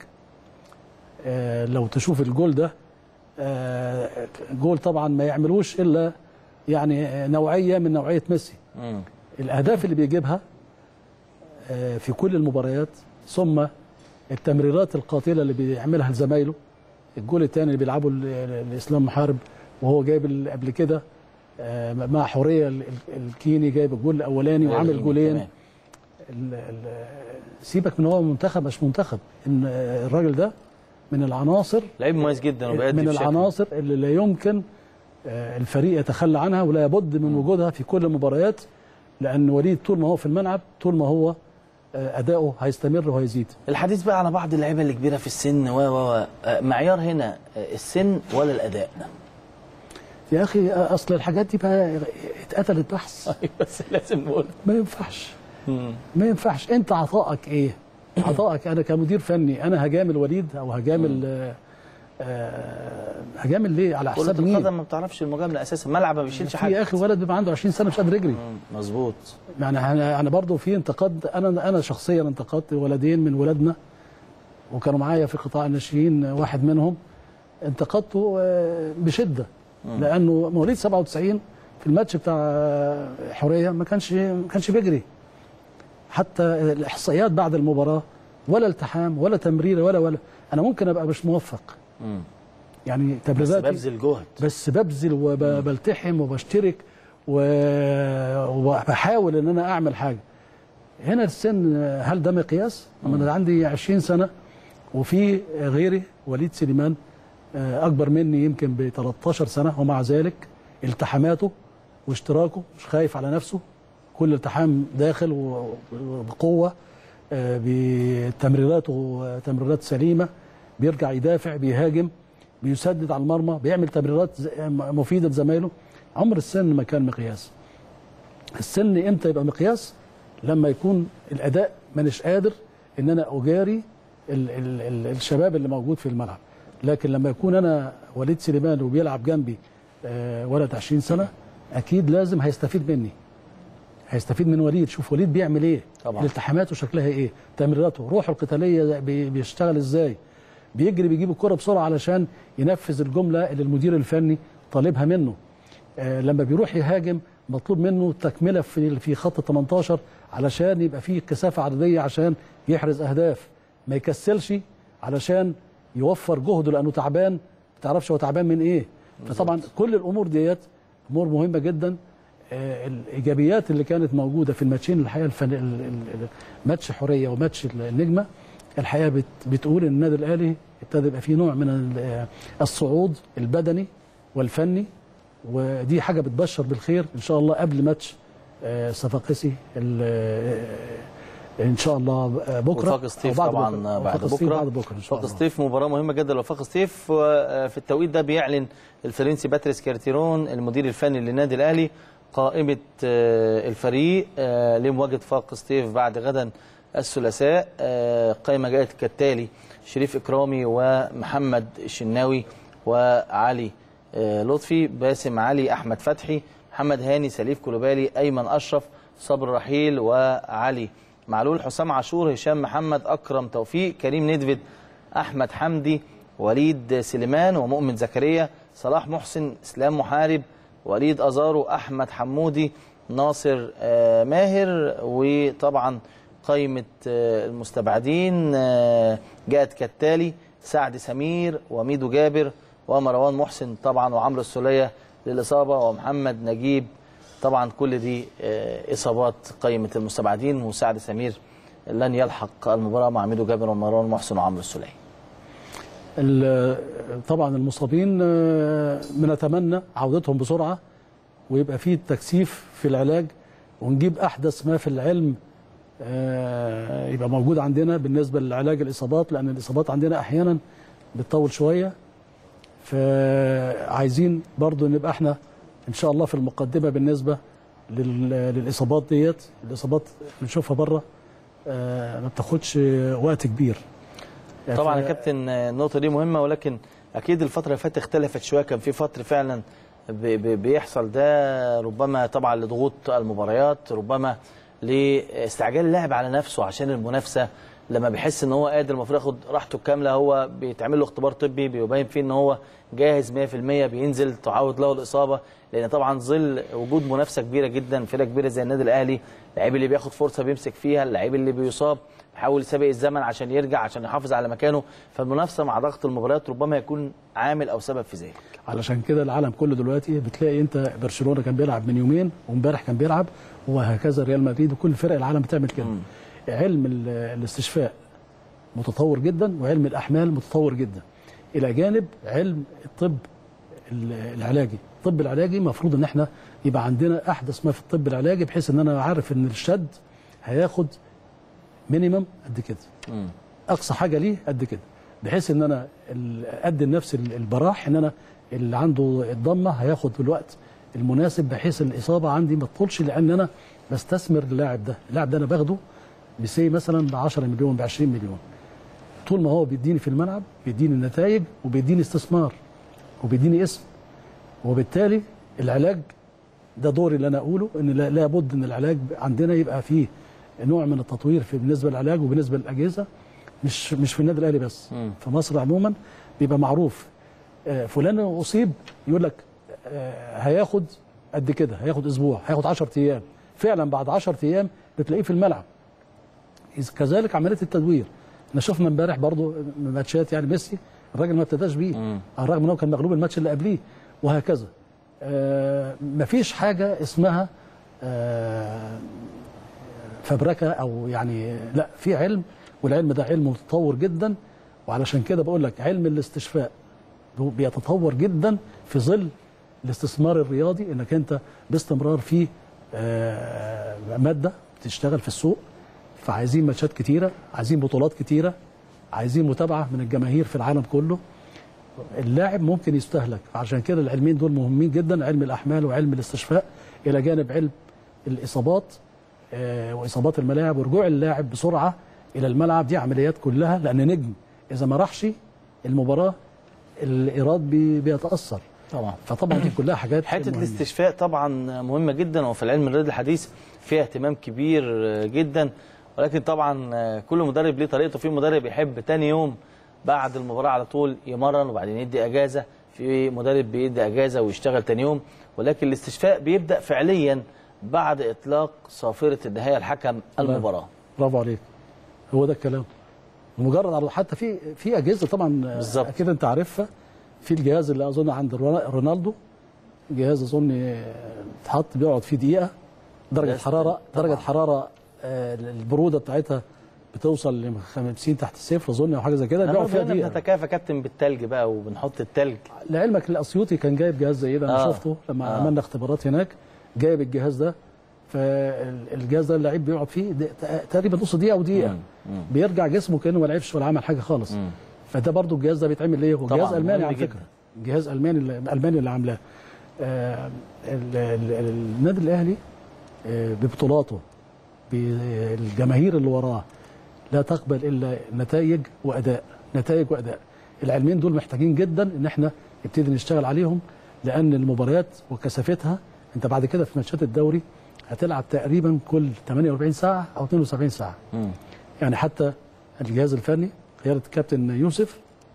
آه، لو تشوف الجول ده آه، جول طبعا ما يعملوش الا يعني آه، نوعيه من نوعيه ميسي مم. الاهداف اللي بيجيبها آه، في كل المباريات ثم التمريرات القاتله اللي بيعملها لزمايله الجول الثاني اللي بيلعبه ال- ال- الاسلام محارب وهو جايب ال- قبل كده آه، مع حوريه ال- ال- الكيني جايب الجول الاولاني وعامل جولين تمام. ال- ال- سيبك من هو منتخب مش منتخب ان آه، الراجل ده من العناصر لعيب مميز جدا وبيأدي من بشكل- العناصر اللي لا يمكن آه، الفريق يتخلى عنها ولا بد من وجودها في كل المباريات لان وليد طول ما هو في الملعب طول ما هو آه، اداؤه هيستمر وهيزيد الحديث بقى على بعض اللعيبه اللي كبيره في السن و و و آه، معيار هنا آه، السن ولا الاداء يا اخي آه، اصل الحاجات دي بقى اتقتلت بحث بس لازم نقول ما ينفعش ما ينفعش انت عطائك ايه عطائك انا كمدير فني انا هجامل وليد او هجامل آه، آه، هجامل ليه على كرة حساب مين القدم ما بتعرفش المجامله اساسا ملعب ما بيشيلش في حد يا اخي ولد بيبقى عنده 20 سنه مش قادر يجري مم، مظبوط يعني انا انا برضه في انتقاد انا انا شخصيا انتقدت ولدين من ولادنا وكانوا معايا في قطاع الناشئين واحد منهم انتقدته آه، بشده لانه مواليد 97 في الماتش بتاع آه، حوريه ما كانش ما كانش بيجري حتى الاحصائيات بعد المباراه ولا التحام ولا تمريره ولا ولا انا ممكن ابقى مش موفق مم. يعني بس تبريراتي ببذل جهد بس ببذل وبلتحم وبشترك و- وبحاول ان انا اعمل حاجه هنا السن هل ده مقياس؟ أما انا عندي 20 سنه وفي غيري وليد سليمان آه، اكبر مني يمكن ب 13 سنه ومع ذلك التحاماته واشتراكه مش خايف على نفسه كل التحام داخل و- وبقوه آه، بتمريراته آه، تمريرات سليمه بيرجع يدافع بيهاجم بيسدد على المرمى بيعمل تمريرات ز- مفيده لزمايله عمر السن ما كان مقياس السن امتى يبقى مقياس لما يكون الاداء مانيش قادر ان انا اجاري ال ال ال الشباب اللي موجود في الملعب لكن لما يكون انا وليد سليمان وبيلعب جنبي آه ولد 20 سنه اكيد لازم هيستفيد مني هيستفيد من وليد شوف وليد بيعمل ايه طبعا. التحاماته شكلها ايه تمريراته روحه القتاليه بي- بيشتغل ازاي بيجري بيجيب الكره بسرعه علشان ينفذ الجمله اللي المدير الفني طالبها منه آه، لما بيروح يهاجم مطلوب منه تكمله في في خط 18 علشان يبقى فيه كثافه عدديه عشان يحرز اهداف ما يكسلش علشان يوفر جهده لانه تعبان ما تعرفش هو تعبان من ايه فطبعا كل الامور ديت امور مهمه جدا آه، الايجابيات اللي كانت موجوده في الماتشين الحقيقه الفن... ال- ال- ال- ماتش حوريه وماتش النجمه الحقيقه بت... بتقول ان النادي الاهلي ابتدى يبقى فيه نوع من ال- الصعود البدني والفني ودي حاجه بتبشر بالخير ان شاء الله قبل ماتش آه، صفاقسي ال- آه، ان شاء الله آه، بكره وفاق سطيف أو بعد طبعا بكرة. بعد وفاق سطيف بكره بعد بكره ان شاء وفاق الله سطيف مباراه مهمه جدا لوفاق سطيف وفي التوقيت ده بيعلن الفرنسي باتريس كارتيرون المدير الفني للنادي الاهلي قائمه آه، الفريق آه، لمواجهه فاق سطيف بعد غدا الثلاثاء آه، قائمه جاءت كالتالي شريف اكرامي ومحمد الشناوي وعلي آه، لطفي باسم علي احمد فتحي محمد هاني سليف كولوبالي ايمن اشرف صبر رحيل وعلي معلول حسام عاشور هشام محمد اكرم توفيق كريم ندفد احمد حمدي وليد سليمان ومؤمن زكريا صلاح محسن اسلام محارب وليد ازارو احمد حمودي ناصر آه، ماهر وطبعا قائمه آه، المستبعدين آه، جاءت كالتالي سعد سمير وميدو جابر ومروان محسن طبعا وعمرو السوليه للاصابه ومحمد نجيب طبعا كل دي آه، اصابات قائمه المستبعدين وسعد سمير لن يلحق المباراه مع ميدو جابر ومروان محسن وعمرو السوليه ال- طبعا المصابين آه، بنتمنى عودتهم بسرعه ويبقى في تكثيف في العلاج ونجيب احدث ما في العلم آه، يبقى موجود عندنا بالنسبه لعلاج الاصابات لان الاصابات عندنا احيانا بتطول شويه فعايزين برضو نبقى احنا ان شاء الله في المقدمه بالنسبه لل- للاصابات ديت الاصابات بنشوفها بره آه، ما بتاخدش وقت كبير طبعا يا ف- كابتن آه، النقطه دي مهمه ولكن اكيد الفتره اللي فاتت اختلفت شويه كان في فتره فعلا ب- ب- بيحصل ده ربما طبعا لضغوط المباريات ربما لاستعجال اللاعب على نفسه عشان المنافسه لما بيحس ان هو قادر المفروض ياخد راحته الكامله هو بيتعمل له اختبار طبي بيبين فيه ان هو جاهز 100% بينزل تعود له الاصابه لان طبعا ظل وجود منافسه كبيره جدا فرقه كبيره زي النادي الاهلي اللعيب اللي بياخد فرصه بيمسك فيها اللعيب اللي بيصاب بيحاول يسابق الزمن عشان يرجع عشان يحافظ على مكانه فالمنافسه مع ضغط المباريات ربما يكون عامل او سبب في ذلك علشان كده العالم كله دلوقتي بتلاقي انت برشلونه كان بيلعب من يومين وامبارح كان بيلعب وهكذا ريال مدريد وكل فرق العالم بتعمل كده علم ال- الاستشفاء متطور جدا وعلم الاحمال متطور جدا الى جانب علم الطب ال- العلاجي الطب العلاجي المفروض ان احنا يبقى عندنا احدث ما في الطب العلاجي بحيث ان انا عارف ان الشد هياخد مينيمم قد كده اقصى حاجه ليه قد كده بحيث ان انا ال- ادي لنفسي ال- البراح ان انا اللي عنده الضمه هياخد الوقت المناسب بحيث الاصابه عندي ما تطولش لان انا بستثمر اللاعب ده اللاعب ده انا باخده بسي مثلا ب 10 مليون ب 20 مليون طول ما هو بيديني في الملعب بيديني نتائج وبيديني استثمار وبيديني اسم وبالتالي العلاج ده دوري اللي انا اقوله ان لا- لابد ان العلاج عندنا يبقى فيه نوع من التطوير في بالنسبه للعلاج وبالنسبه للاجهزه مش مش في النادي الاهلي بس في مصر عموما بيبقى معروف آه، فلان اصيب يقول لك آه، هياخد قد كده هياخد اسبوع هياخد 10 ايام فعلا بعد 10 ايام بتلاقيه في الملعب إذ كذلك عمليه التدوير احنا شفنا امبارح برضو ماتشات يعني ميسي الراجل ما ابتداش بيه على الرغم ان هو كان مغلوب الماتش اللي قبليه وهكذا آه مفيش حاجه اسمها آه فبركه او يعني لا في علم والعلم ده علم متطور جدا وعلشان كده بقول لك علم الاستشفاء بيتطور جدا في ظل الاستثمار الرياضي انك انت باستمرار في آه، ماده بتشتغل في السوق فعايزين ماتشات كتيره عايزين بطولات كتيره عايزين متابعه من الجماهير في العالم كله اللاعب ممكن يستهلك عشان كده العلمين دول مهمين جدا علم الاحمال وعلم الاستشفاء الى جانب علم الاصابات آه، واصابات الملاعب ورجوع اللاعب بسرعه الى الملعب دي عمليات كلها لان نجم اذا ما راحش المباراه الايراد بي- بيتاثر طبعا فطبعا دي كلها حاجات حته مهمة. الاستشفاء طبعا مهمه جدا وفي العلم الرياضي الحديث فيها اهتمام كبير جدا ولكن طبعا كل مدرب ليه طريقته في مدرب يحب تاني يوم بعد المباراه على طول يمرن وبعدين يدي اجازه في مدرب بيدي اجازه ويشتغل تاني يوم ولكن الاستشفاء بيبدا فعليا بعد اطلاق صافره النهايه الحكم المباراه برافو عليك هو ده الكلام مجرد على حتى في في اجهزه طبعا بالظبط. اكيد انت عارفها في الجهاز اللي اظن عند رونا- رونالدو جهاز اظن اتحط بيقعد فيه دقيقه درجه جهاز حراره طبعاً. درجه حراره آه، البروده بتاعتها بتوصل ل 50 تحت الصفر اظن او حاجه زي كده احنا بيقعد فيها برضه هنا دقيقه بنتكافى كابتن بالتلج بقى وبنحط التلج لعلمك الاسيوطي كان جايب جهاز زي ده انا آه. شفته لما آه. عملنا اختبارات هناك جايب الجهاز ده فالجهاز ده اللعيب بيقعد فيه د- تقريبا نص دقيقه او دقيقه بيرجع جسمه كانه ما لعبش ولا عمل حاجه خالص فده برضو الجهاز ده بيتعمل ليه هو طبعاً، جهاز الماني مهم على جداً. فكره جهاز الماني اللي- الالماني اللي عاملاه آه، ال- ال- ال- النادي الاهلي آه، ببطولاته بالجماهير اللي وراه لا تقبل الا نتائج واداء نتائج واداء العلمين دول محتاجين جدا ان احنا نبتدي نشتغل عليهم لان المباريات وكثافتها انت بعد كده في ماتشات الدوري هتلعب تقريبا كل 48 ساعه او 72 ساعه مم. يعني حتى الجهاز الفني قياده الكابتن يوسف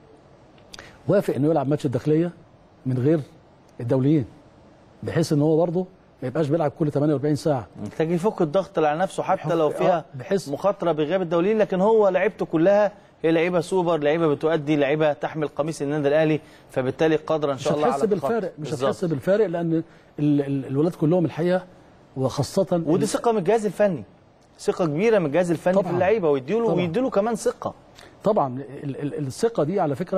وافق انه يلعب ماتش الداخليه من غير الدوليين بحيث ان هو برضه ما يبقاش بيلعب كل 48 ساعه محتاج يفك الضغط على نفسه حتى لو آه، فيها بحيث- مخاطره بغياب الدوليين لكن هو لعيبته كلها هي لعيبه سوبر لعيبه بتؤدي لعيبه تحمل قميص النادي الاهلي فبالتالي قادره ان مش شاء الله هتحس على بالفارق التخطي. مش بالظبط. هتحس بالفارق لان ال ال الولاد كلهم الحقيقه وخاصه ودي ثقه من الجهاز الفني ثقه كبيره من الجهاز الفني طبعاً. في اللعيبه ويديله طبعاً. ويديله كمان ثقه طبعا ال- ال- الثقه دي على فكره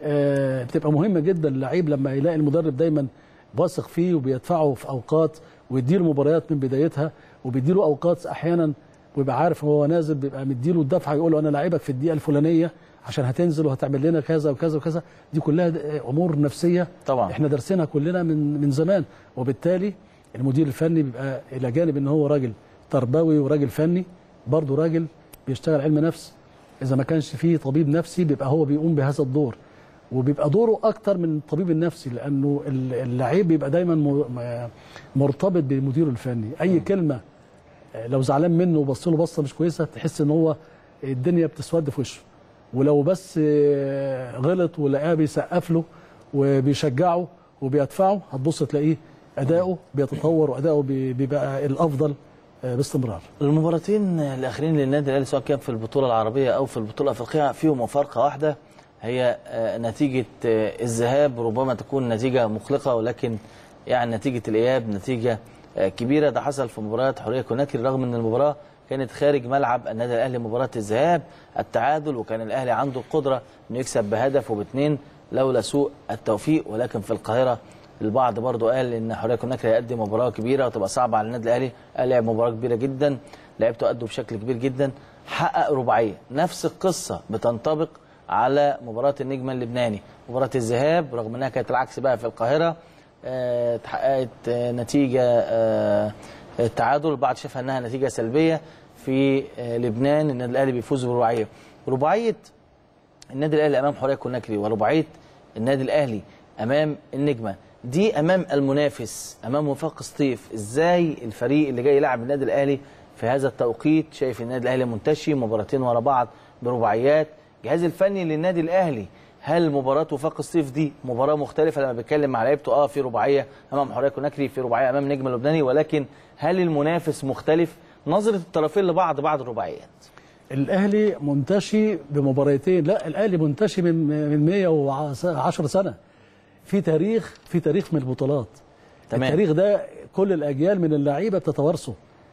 آه، بتبقى مهمه جدا اللعيب لما يلاقي المدرب دايما واثق فيه وبيدفعه في اوقات ويديله مباريات من بدايتها وبيديله اوقات احيانا ويبقى عارف هو نازل بيبقى مديله الدفعه يقول له انا لاعبك في الدقيقه الفلانيه عشان هتنزل وهتعمل لنا كذا وكذا وكذا دي كلها د- امور نفسيه طبعاً. احنا دارسينها كلنا من من زمان وبالتالي المدير الفني بيبقى الى جانب ان هو راجل تربوي وراجل فني برضه راجل بيشتغل علم نفس اذا ما كانش فيه طبيب نفسي بيبقى هو بيقوم بهذا الدور وبيبقى دوره اكتر من الطبيب النفسي لانه ال- اللعيب بيبقى دايما م- م- مرتبط بمديره الفني اي كلمه آه، لو زعلان منه وبص له بصه مش كويسه تحس ان هو الدنيا بتسود في وشه ولو بس آه، غلط ولقاه بيسقف له وبيشجعه وبيدفعه هتبص تلاقيه اداؤه بيتطور واداؤه بي- بيبقى الافضل آه، باستمرار المباراتين الاخرين للنادي الاهلي سواء كان في البطوله العربيه او في البطوله الافريقيه فيهم مفارقه واحده هي آه، نتيجه آه، الذهاب ربما تكون نتيجه مقلقه ولكن يعني نتيجه الاياب نتيجه آه، كبيره ده حصل في مباراه حريه كوناكري رغم ان المباراه كانت خارج ملعب النادي الاهلي مباراه الذهاب التعادل وكان الاهلي عنده القدره انه يكسب بهدف وباثنين لولا سوء التوفيق ولكن في القاهره البعض برضو قال ان حريه كوناكري هيقدم مباراه كبيره وتبقى صعبه على النادي الاهلي قال لعب مباراه كبيره جدا لعبته ادوا بشكل كبير جدا حقق رباعيه نفس القصه بتنطبق على مباراه النجم اللبناني مباراه الذهاب رغم انها كانت العكس بقى في القاهره آه، اتحققت آه، نتيجه آه، التعادل البعض شافها انها نتيجه سلبيه في آه، لبنان النادي الاهلي بيفوز برباعيه رباعيه النادي الاهلي امام حريه كوناكري ورباعيه النادي الاهلي امام النجمه دي امام المنافس امام وفاق سطيف ازاي الفريق اللي جاي يلعب النادي الاهلي في هذا التوقيت شايف النادي الاهلي منتشي مباراتين ورا بعض برباعيات الجهاز الفني للنادي الاهلي هل مباراه وفاق الصيف دي مباراه مختلفه لما بيتكلم مع لعيبته اه في رباعيه امام حريه كوناكري في رباعيه امام نجم اللبناني ولكن هل المنافس مختلف نظره الطرفين لبعض بعد الرباعيات الاهلي منتشي بمباراتين لا الاهلي منتشي من من 110 سنه في تاريخ في تاريخ من البطولات تمام. التاريخ ده كل الاجيال من اللعيبه بتتوارثه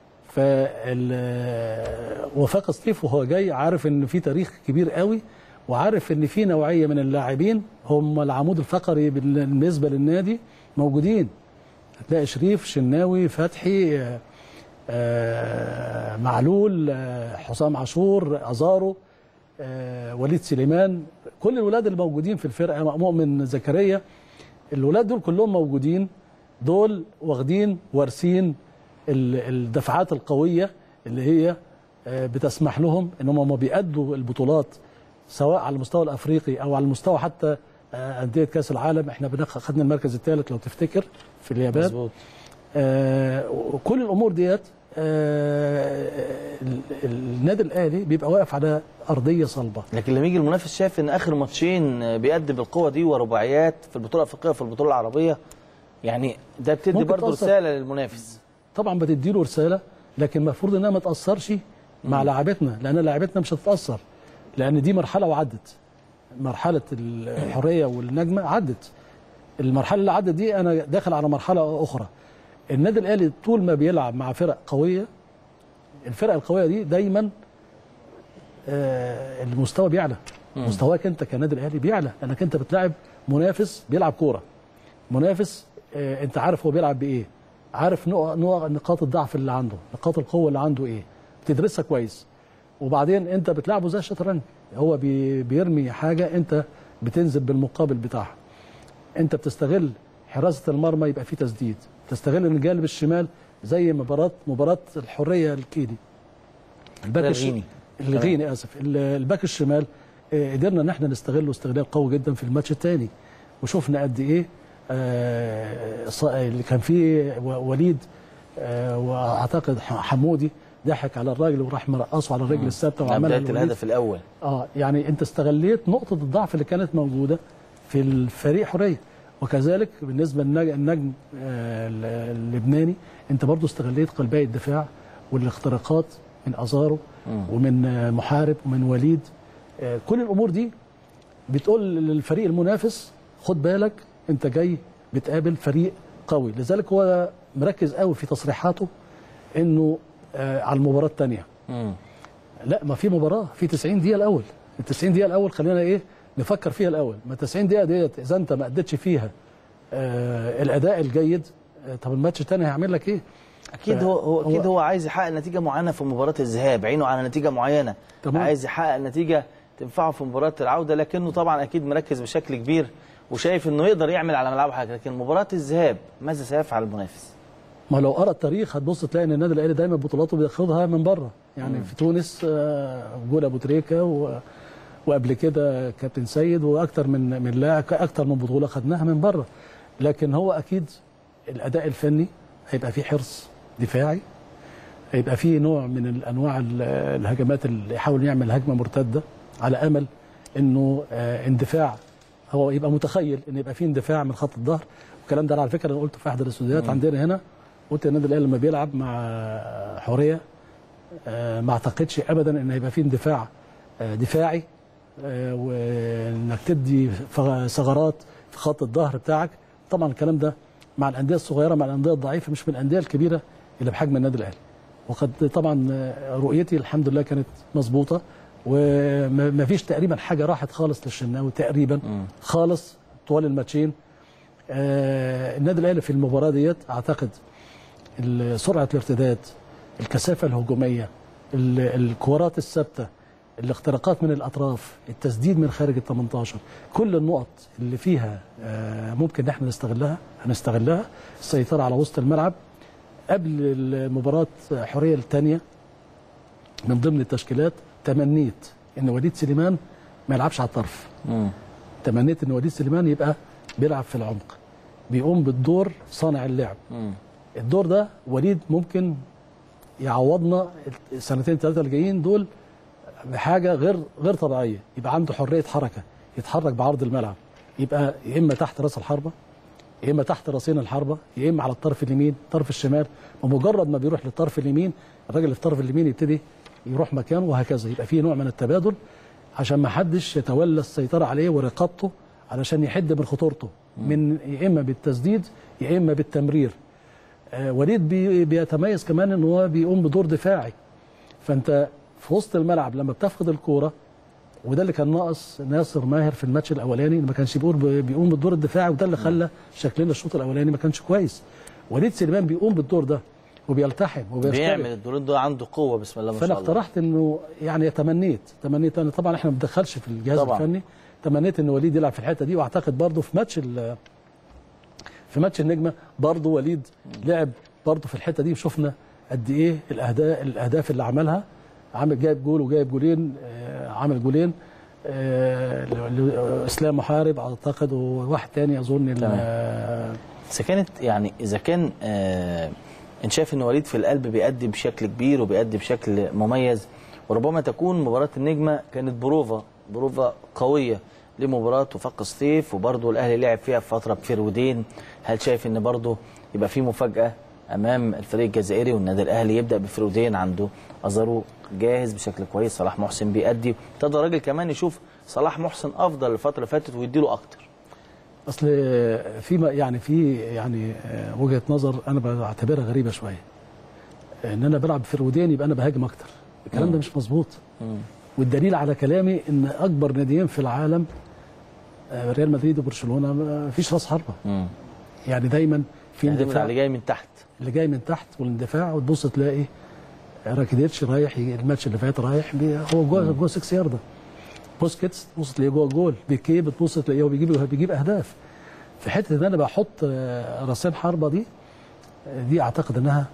وفاق سطيف وهو جاي عارف ان في تاريخ كبير قوي وعارف ان في نوعيه من اللاعبين هم العمود الفقري بالنسبه للنادي موجودين هتلاقي شريف شناوي فتحي آه، آه، معلول آه، حسام عاشور ازارو آه، وليد سليمان كل الولاد اللي موجودين في الفرقه مؤمن زكريا الولاد دول كلهم موجودين دول واخدين وارثين ال- الدفعات القويه اللي هي آه، بتسمح لهم ان هم ما بيأدوا البطولات سواء على المستوى الافريقي او على المستوى حتى آه، انديه كاس العالم احنا بنخ- خدنا المركز الثالث لو تفتكر في اليابان مظبوط آه، وكل الامور ديت آه، ال- النادي الاهلي بيبقى واقف على ارضيه صلبه لكن لما يجي المنافس شايف ان اخر ماتشين بيقدم بالقوه دي ورباعيات في البطوله الافريقيه وفي البطوله العربيه يعني ده بتدي ممكن برضه تأثر. رساله للمنافس طبعا بتدي له رساله لكن المفروض انها ما تاثرش مع لاعبتنا لان لاعبتنا مش هتتاثر لان دي مرحله وعدت مرحله الحريه والنجمه عدت المرحله اللي عدت دي انا داخل على مرحله اخرى النادي الاهلي طول ما بيلعب مع فرق قويه الفرق القويه دي دايما آه، المستوى بيعلى مستواك انت كنادي الاهلي بيعلى لانك انت بتلاعب منافس بيلعب كوره منافس آه، انت عارف هو بيلعب بايه عارف نوع نوع نقاط الضعف اللي عنده نقاط القوه اللي عنده ايه بتدرسها كويس وبعدين انت بتلعبه زي الشطرنج هو بي بيرمي حاجه انت بتنزل بالمقابل بتاعها انت بتستغل حراسه المرمى يبقى في تسديد تستغل ان الجانب الشمال زي مباراه مباراه الحريه الكيني الباك الش- الغيني. الغيني اسف ال- الباك الشمال آه، قدرنا ان احنا نستغله استغلال قوي جدا في الماتش الثاني وشفنا قد ايه آه، ص- اللي كان فيه و- وليد آه، واعتقد ح- حمودي ضحك على الراجل وراح مرقصه على الرجل الثابته ده وعملها بدايه الوليد. الهدف الاول اه يعني انت استغليت نقطه الضعف اللي كانت موجوده في الفريق حريه وكذلك بالنسبه للنجم النجم آه، ال- اللبناني انت برضو استغليت قلبي الدفاع والاختراقات من ازارو ومن آه، محارب ومن وليد آه، كل الامور دي بتقول للفريق المنافس خد بالك انت جاي بتقابل فريق قوي لذلك هو مركز قوي في تصريحاته انه آه، على المباراه الثانيه مم. لا ما في مباراه في 90 دقيقه الاول ال 90 دقيقه الاول خلينا ايه نفكر فيها الاول ما 90 دقيقه ديت اذا انت ما اديتش فيها آه الاداء الجيد آه طب الماتش الثاني هيعمل لك ايه اكيد ف- هو هو اكيد هو- هو عايز يحقق نتيجه معينه في مباراه الذهاب عينه على نتيجه معينه تمام. عايز يحقق نتيجه تنفعه في مباراه العوده لكنه طبعا اكيد مركز بشكل كبير وشايف انه يقدر يعمل على ملعبه حاجه لكن مباراه الذهاب ماذا سيفعل المنافس؟ ما لو قرا التاريخ هتبص تلاقي ان النادي الاهلي دايما بطولاته بياخدها من بره يعني في تونس آه، جول ابو تريكه و... وقبل كده كابتن سيد واكتر من من لاعب اكتر من بطوله خدناها من بره لكن هو اكيد الاداء الفني هيبقى فيه حرص دفاعي هيبقى فيه نوع من الانواع ال- الهجمات اللي يحاول يعمل هجمه مرتده على امل انه آه، اندفاع هو يبقى متخيل ان يبقى فيه اندفاع من خط الظهر والكلام ده أنا على فكره انا قلته في احد الاستوديوهات عندنا هنا قلت النادي الاهلي لما بيلعب مع حوريه آه، ما اعتقدش ابدا ان هيبقى فيه اندفاع آه، دفاعي آه، وانك تدي فغ- ثغرات في خط الظهر بتاعك طبعا الكلام ده مع الانديه الصغيره مع الانديه الضعيفه مش من الانديه الكبيره اللي بحجم النادي الاهلي وقد طبعا آه، رؤيتي الحمد لله كانت مظبوطه وما فيش تقريبا حاجه راحت خالص للشناوي تقريبا خالص طوال الماتشين آه، النادي الاهلي في المباراه ديت اعتقد ال- سرعه الارتداد الكثافه الهجوميه ال- الكورات الثابته الاختراقات من الاطراف التسديد من خارج ال 18 كل النقط اللي فيها آه، ممكن ان احنا نستغلها هنستغلها السيطره على وسط الملعب قبل المباراه حريه الثانيه من ضمن التشكيلات تمنيت ان وليد سليمان ما يلعبش على الطرف مم. تمنيت تمنيت ان وليد سليمان يبقى بيلعب في العمق بيقوم بالدور صانع اللعب مم. الدور ده وليد ممكن يعوضنا السنتين ثلاثه اللي جايين دول بحاجه غير غير طبيعيه يبقى عنده حريه حركه يتحرك بعرض الملعب يبقى يا اما تحت راس الحربه يا اما تحت راسين الحربه يا اما على الطرف اليمين الطرف الشمال ومجرد ما بيروح للطرف اليمين الراجل اللي في الطرف اليمين يبتدي يروح مكانه وهكذا يبقى في نوع من التبادل عشان ما حدش يتولى السيطره عليه ورقابته علشان يحد من خطورته من يا اما بالتسديد يا اما بالتمرير آه، وليد بي بيتميز كمان ان هو بيقوم بدور دفاعي فانت في وسط الملعب لما بتفقد الكوره وده اللي كان ناقص ناصر ماهر في الماتش الاولاني ما كانش بيقول بيقوم بالدور الدفاعي وده اللي خلى شكلنا الشوط الاولاني ما كانش كويس وليد سليمان بيقوم بالدور ده وبيلتحم وبيشتغل بيعمل الدورين ده عنده قوه بسم الله ما شاء فانا الله اقترحت انه يعني تمنيت تمنيت انا طبعا احنا ما بندخلش في الجهاز طبعاً. الفني تمنيت ان وليد يلعب في الحته دي واعتقد برضه في ماتش ال- في ماتش النجمه برضه وليد لعب برضه في الحته دي وشفنا قد ايه الاهداف الاهداف اللي عملها عامل جايب جول وجايب جولين آه، عامل جولين آه، ل- ل- اسلام محارب اعتقد وواحد تاني اظن ال- تمام. آه، اذا كانت يعني اذا كان آه انت شايف ان وليد في القلب بيأدي بشكل كبير وبيأدي بشكل مميز وربما تكون مباراه النجمه كانت بروفا بروفا قويه لمباراه وفاق سطيف وبرضه الاهلي لعب فيها في فتره بفرودين هل شايف ان برضه يبقى في مفاجاه امام الفريق الجزائري والنادي الاهلي يبدا بفرودين عنده ازارو جاهز بشكل كويس صلاح محسن بيأدي ابتدى الراجل كمان يشوف صلاح محسن افضل الفتره اللي فاتت ويديله اكتر اصل في ما- يعني في يعني آه، وجهه نظر انا بعتبرها غريبه شويه ان انا بلعب فرودين يبقى انا بهاجم اكتر الكلام ده مش مظبوط والدليل على كلامي ان اكبر ناديين في العالم آه، ريال مدريد وبرشلونه ما فيش راس حربه امم يعني دايما في يعتمد على اندفاع اللي جاي من تحت اللي جاي من تحت والاندفاع وتبص تلاقي راكيديتش رايح يجي- الماتش اللي فات رايح بي- هو جوه جوه 6 يارده بوسكيتس تبص تلاقيه جوه جول بيكي بتبص تلاقيه هو بيجيب بيجيب اهداف في حته ان انا بحط آه، راسين حربه دي آه، دي اعتقد انها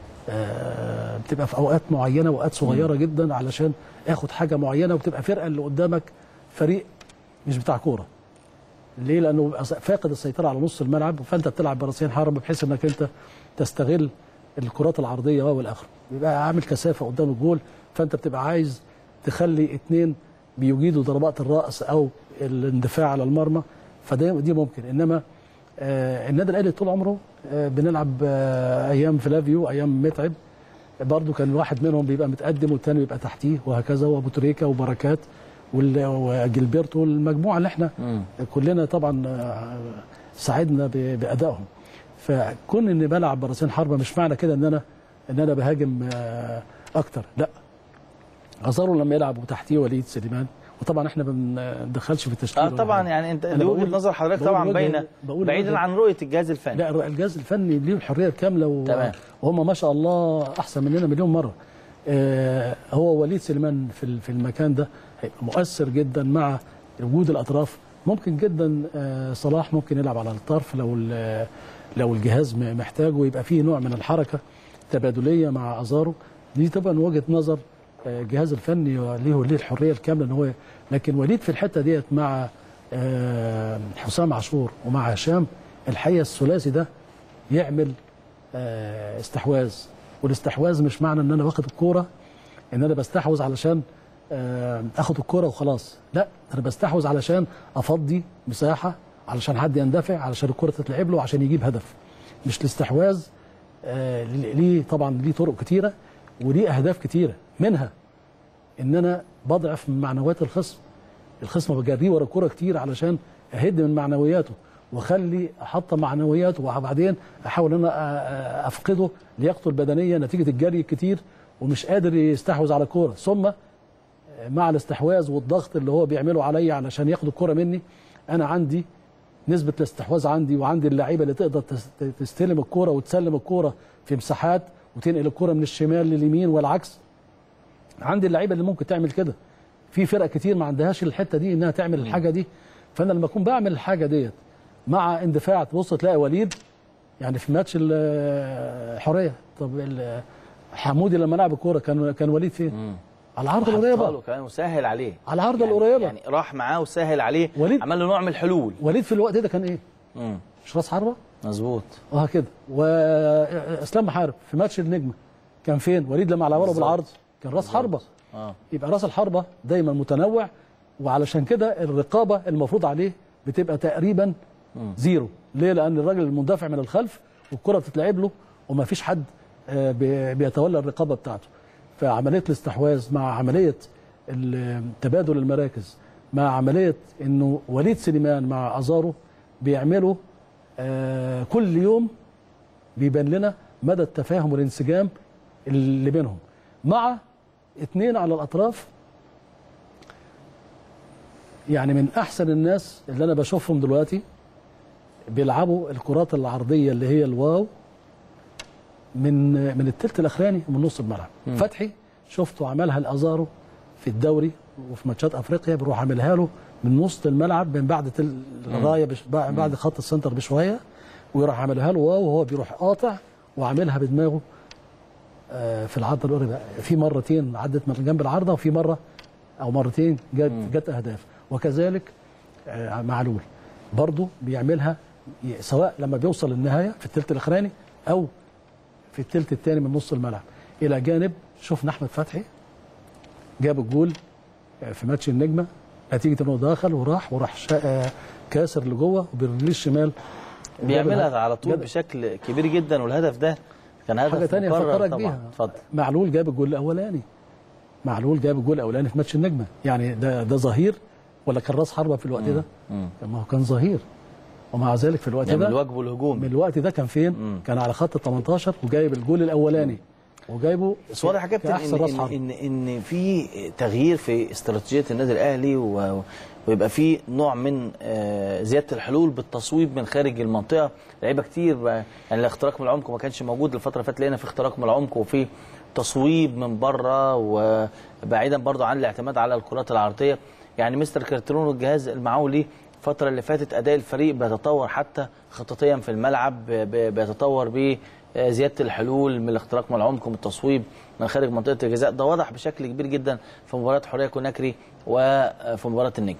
آه، بتبقى في اوقات معينه واوقات صغيره جدا علشان اخد حاجه معينه وبتبقى فرقه اللي قدامك فريق مش بتاع كوره ليه؟ لانه بيبقى فاقد السيطره على نص الملعب فانت بتلعب براسين حرب بحيث انك انت تستغل الكرات العرضيه والى اخره بيبقى عامل كثافه قدام الجول فانت بتبقى عايز تخلي اثنين بيجيدوا ضربات الراس او الاندفاع على المرمى فدي دي ممكن انما آه النادي الاهلي طول عمره آه بنلعب آه ايام فلافيو ايام متعب برضو كان واحد منهم بيبقى متقدم والتاني بيبقى تحتيه وهكذا وابو تريكه وبركات وال- وجilberto والمجموعه اللي احنا كلنا طبعا آه، ساعدنا ب- بادائهم فكون اني بلعب براسين حربه مش معنى كده ان انا ان انا بهاجم آه، اكتر لا غزارو لما يلعب وتحتيه وليد سليمان وطبعا احنا ما بندخلش في التشكيل اه ولا طبعا حاجة. يعني انت أنا دي وجهه بقول- نظر حضرتك بقول طبعا وجهة- باينه بقول بعيدا وجهة- عن رؤيه الجهاز الفني لا الجهاز الفني ليه الحريه الكامله و... تمام. وهم ما شاء الله احسن مننا مليون مره آه هو وليد سليمان في ال- في المكان ده هيبقى مؤثر جدا مع وجود الاطراف ممكن جدا آه صلاح ممكن يلعب على الطرف لو ال- لو الجهاز م- محتاجه ويبقى فيه نوع من الحركه تبادليه مع ازارو دي طبعا وجهه نظر آه، الجهاز الفني ليه ليه الحريه الكامله ان هو لكن وليد في الحته ديت مع آه، حسام عاشور ومع هشام الحقيقه الثلاثي ده يعمل آه، استحواذ والاستحواذ مش معنى ان انا واخد الكوره ان انا بستحوذ علشان آه، اخد الكوره وخلاص لا انا بستحوذ علشان افضي مساحه علشان حد يندفع علشان الكوره تتلعب له عشان يجيب هدف مش الاستحواذ آه، ليه طبعا ليه طرق كتيره وليه اهداف كتيره منها ان انا بضعف من معنويات الخصم الخصم بجريه ورا الكوره كتير علشان اهد من معنوياته واخلي احطم معنوياته وبعدين احاول ان انا أ- أ- افقده لياقته البدنيه نتيجه الجري الكتير ومش قادر يستحوذ على الكوره ثم مع الاستحواذ والضغط اللي هو بيعمله عليا علشان ياخد الكوره مني انا عندي نسبه الاستحواذ عندي وعندي اللعيبه اللي تقدر تس- تستلم الكوره وتسلم الكوره في مساحات وتنقل الكوره من الشمال لليمين والعكس عندي اللعيبه اللي ممكن تعمل كده في فرق كتير ما عندهاش الحته دي انها تعمل الحاجه دي فانا لما اكون بعمل الحاجه ديت مع اندفاع تبص تلاقي وليد يعني في ماتش ال- الحريه طب ال- حمودي لما لعب الكوره كان كان وليد فين؟ على العرض القريبه حطها له كمان وسهل عليه على العرض يعني القريبه يعني راح معاه وسهل عليه وليد- عمل له نوع من الحلول وليد في الوقت ده كان ايه؟ امم مش راس حربه؟ مظبوط وهكذا واسلام محارب في ماتش النجمه كان فين؟ وليد لما على ورا بالظبط. بالعرض كان راس حربه اه يبقى راس الحربه دايما متنوع وعلشان كده الرقابه المفروض عليه بتبقى تقريبا زيرو ليه لان الراجل المندفع من الخلف والكره بتتلعب له وما فيش حد آه، بي- بيتولى الرقابه بتاعته فعمليه الاستحواذ مع عمليه ال- تبادل المراكز مع عمليه انه وليد سليمان مع ازارو بيعملوا آه، كل يوم بيبان لنا مدى التفاهم والانسجام اللي بينهم مع اثنين على الاطراف يعني من احسن الناس اللي انا بشوفهم دلوقتي بيلعبوا الكرات العرضيه اللي هي الواو من من الثلث الاخراني من نص الملعب فتحي شفته عملها الازارو في الدوري وفي ماتشات افريقيا بيروح عاملها له من وسط الملعب من بعد تل الرايه بش بعد خط السنتر بشويه ويروح عاملها له واو وهو بيروح قاطع وعاملها بدماغه آه، في العرض القريبه في مرتين عدت من جنب العارضه وفي مره او مرتين جت جت اهداف وكذلك آه، معلول برضه بيعملها ي- سواء لما بيوصل للنهايه في الثلث الاخراني او في الثلث الثاني من نص الملعب الى جانب شفنا احمد فتحي جاب الجول في ماتش النجمه نتيجه انه دخل وراح وراح شا- آه، كاسر لجوه وبرجليه الشمال جاب بيعملها الهدف. على طول جاب- بشكل كبير جدا والهدف ده كان هدف حاجه ثانيه مكرر افكرك طبعا بيها اتفضل معلول جاب الجول الاولاني معلول جاب الجول الاولاني في ماتش النجمه يعني ده ده ظهير ولا كان راس حربه في الوقت ده؟ مم. ما هو كان ظهير ومع ذلك في الوقت يعني من ده الواجب والهجوم من الوقت ده كان فين؟ مم. كان على خط ال 18 وجايب الجول الاولاني وجايبه بس واضح يا كابتن كأحسن إن, راس إن, حربة. إن, ان في تغيير في استراتيجيه النادي الاهلي و ويبقى في نوع من آه، زياده الحلول بالتصويب من خارج المنطقه لعيبه كتير بقى- يعني الاختراق من العمق ما كانش موجود الفتره اللي فاتت لقينا في اختراق من العمق وفي تصويب من بره وبعيدا برضو عن الاعتماد على الكرات العرضيه يعني مستر كارترون والجهاز المعاولي الفتره اللي فاتت اداء الفريق بيتطور حتى خططيا في الملعب ب- ب- بيتطور ب آه، زياده الحلول من الاختراق من العمق من التصويب من خارج منطقه الجزاء ده واضح بشكل كبير جدا في مباراه حوريه كوناكري وفي مباراه النجمه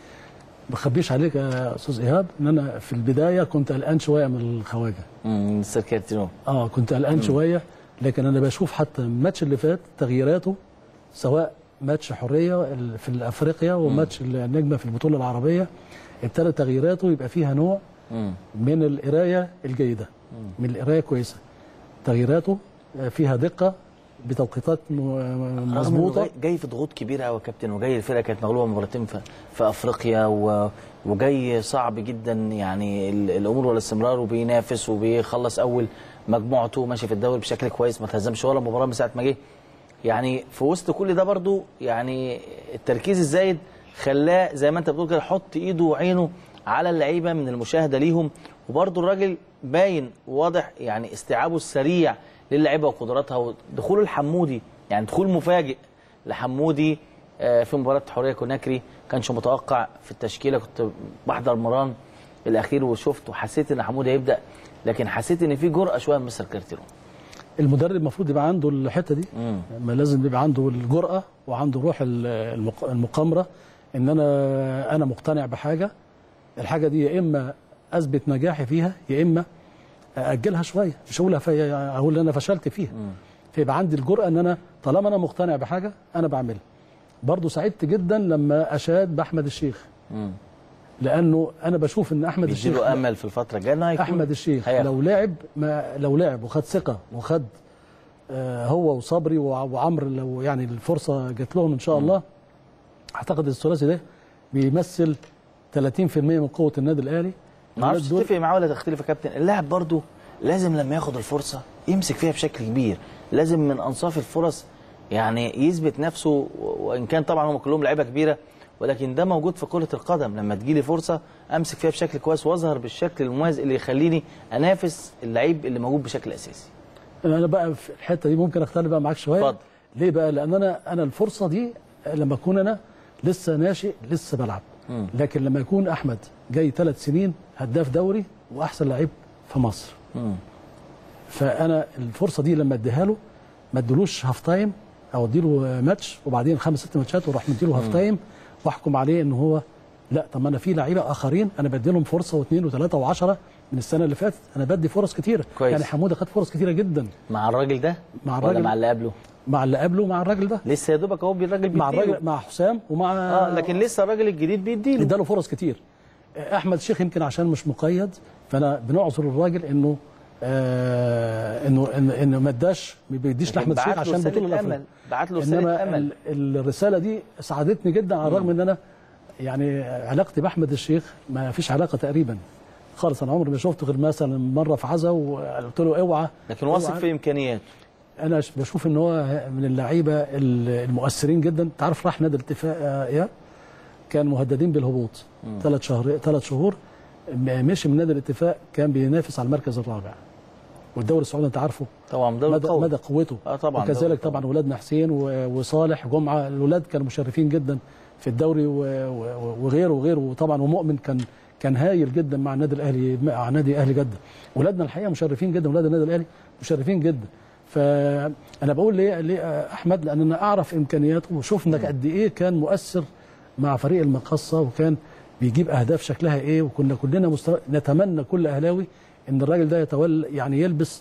ما بخبيش عليك يا استاذ ايهاب ان انا في البدايه كنت قلقان شويه من الخواجه امم مستر كارتيرون اه كنت قلقان شويه لكن انا بشوف حتى الماتش اللي فات تغييراته سواء ماتش حريه ال- في افريقيا وماتش النجمه في البطوله العربيه ابتدى تغييراته يبقى فيها نوع امم من القرايه الجيده من القرايه كويسه تغييراته فيها دقه بتوقيتات م- مظبوطه جاي, جاي في ضغوط كبيره قوي يا كابتن وجاي الفرقه كانت مغلوبه مرتين في, في افريقيا و... وجاي صعب جدا يعني ال- الامور والاستمرار وبينافس وبيخلص اول مجموعته ماشي في الدوري بشكل كويس ما تهزمش ولا مباراه من ساعه ما جه يعني في وسط كل ده برضو يعني التركيز الزايد خلاه زي ما انت بتقول كده يحط ايده وعينه على اللعيبه من المشاهده ليهم وبرضو الراجل باين واضح يعني استيعابه السريع للعيبه وقدراتها ودخول الحمودي يعني دخول مفاجئ لحمودي آه، في مباراه حوريه كوناكري كانش متوقع في التشكيله كنت بحضر مران الاخير وشفت وحسيت ان حمودي هيبدا لكن حسيت ان في جرأه شويه من مستر كارتيرون المدرب المفروض يبقى عنده الحته دي مم. ما لازم يبقى عنده الجرأه وعنده روح ال- المق- المقامره ان انا انا مقتنع بحاجه الحاجه دي يا اما اثبت نجاحي فيها يا اما اجلها شويه مش هقولها في اقول ان انا فشلت فيها فيبقى عندي الجرأه ان انا طالما انا مقتنع بحاجه انا بعملها برضه سعدت جدا لما اشاد باحمد الشيخ مم. لانه انا بشوف ان احمد الشيخ بيديله امل في الفتره الجايه انه هيكون احمد الشيخ هياخد. لو لعب ما لو لعب وخد ثقه وخد آه هو وصبري وع- وعمرو لو يعني الفرصه جات لهم ان شاء الله اعتقد الثلاثي ده بيمثل 30% من قوه النادي الاهلي ما اعرفش الولاد دول- تتفق معاه ولا تختلف يا كابتن اللاعب برضو لازم لما ياخد الفرصه يمسك فيها بشكل كبير لازم من انصاف الفرص يعني يثبت نفسه و- وان كان طبعا هم كلهم لعيبه كبيره ولكن ده موجود في كره القدم لما تجيلي فرصه امسك فيها بشكل كويس واظهر بالشكل المميز اللي يخليني انافس اللعيب اللي موجود بشكل اساسي انا بقى في الحته دي ممكن اختلف بقى معاك شويه اتفضل. ليه بقى لان انا انا الفرصه دي لما اكون انا لسه ناشئ لسه بلعب مم. لكن لما يكون احمد جاي ثلاث سنين هداف دوري واحسن لعيب في مصر مم. فانا الفرصه دي لما اديها له ما اديلوش هاف تايم او اديله ماتش وبعدين خمس ست ماتشات واروح مديله هاف تايم واحكم عليه ان هو لا طب ما انا في لعيبه اخرين انا بدي لهم فرصه واثنين وثلاثه وعشرة من السنه اللي فاتت انا بدي فرص كتيره كويس. يعني حموده خد فرص كتيره جدا مع الراجل ده مع ولا الراجل- مع اللي قبله مع اللي قبله مع الراجل ده لسه يا دوبك اهو الراجل مع بيديله الراجل مع حسام ومع اه لكن لسه الراجل الجديد بيديله اداله فرص كتير احمد شيخ يمكن عشان مش مقيد فانا بنعذر الراجل انه آه انه انه, إنه ما اداش ما بيديش لكن لاحمد بعت شيخ له عشان رسالة بطوله الافريقيه أمل. بعت له رسالة انما أمل. ال- الرساله دي ساعدتني جدا على الرغم ان انا يعني علاقتي باحمد الشيخ ما فيش علاقه تقريبا خالص انا عمري ما شفته غير مثلا مره في عزا وقلت له اوعى لكن واثق اوعى. في امكانياته انا ش- بشوف ان هو من اللعيبه ال- المؤثرين جدا انت عارف راح نادي الاتفاق آه، اياب كان مهددين بالهبوط ثلاث شهر ثلاث شهور م- مشي من نادي الاتفاق كان بينافس على المركز الرابع والدوري السعودي انت عارفه طبعا دوري مدى, قوي مدى قوته اه طبعا دوري وكذلك قوي. طبعا ولادنا حسين و- وصالح جمعه الاولاد كانوا مشرفين جدا في الدوري و- و- وغيره وغيره وطبعا ومؤمن كان كان هايل جدا مع النادي الاهلي مع نادي اهلي جده ولادنا الحقيقه مشرفين جدا ولاد النادي الاهلي مشرفين جدا فانا بقول ليه ليه احمد لان انا اعرف امكانياته وشفنا قد ايه كان مؤثر مع فريق المقصه وكان بيجيب اهداف شكلها ايه وكنا كلنا مستر... نتمنى كل اهلاوي ان الراجل ده يتولى يعني يلبس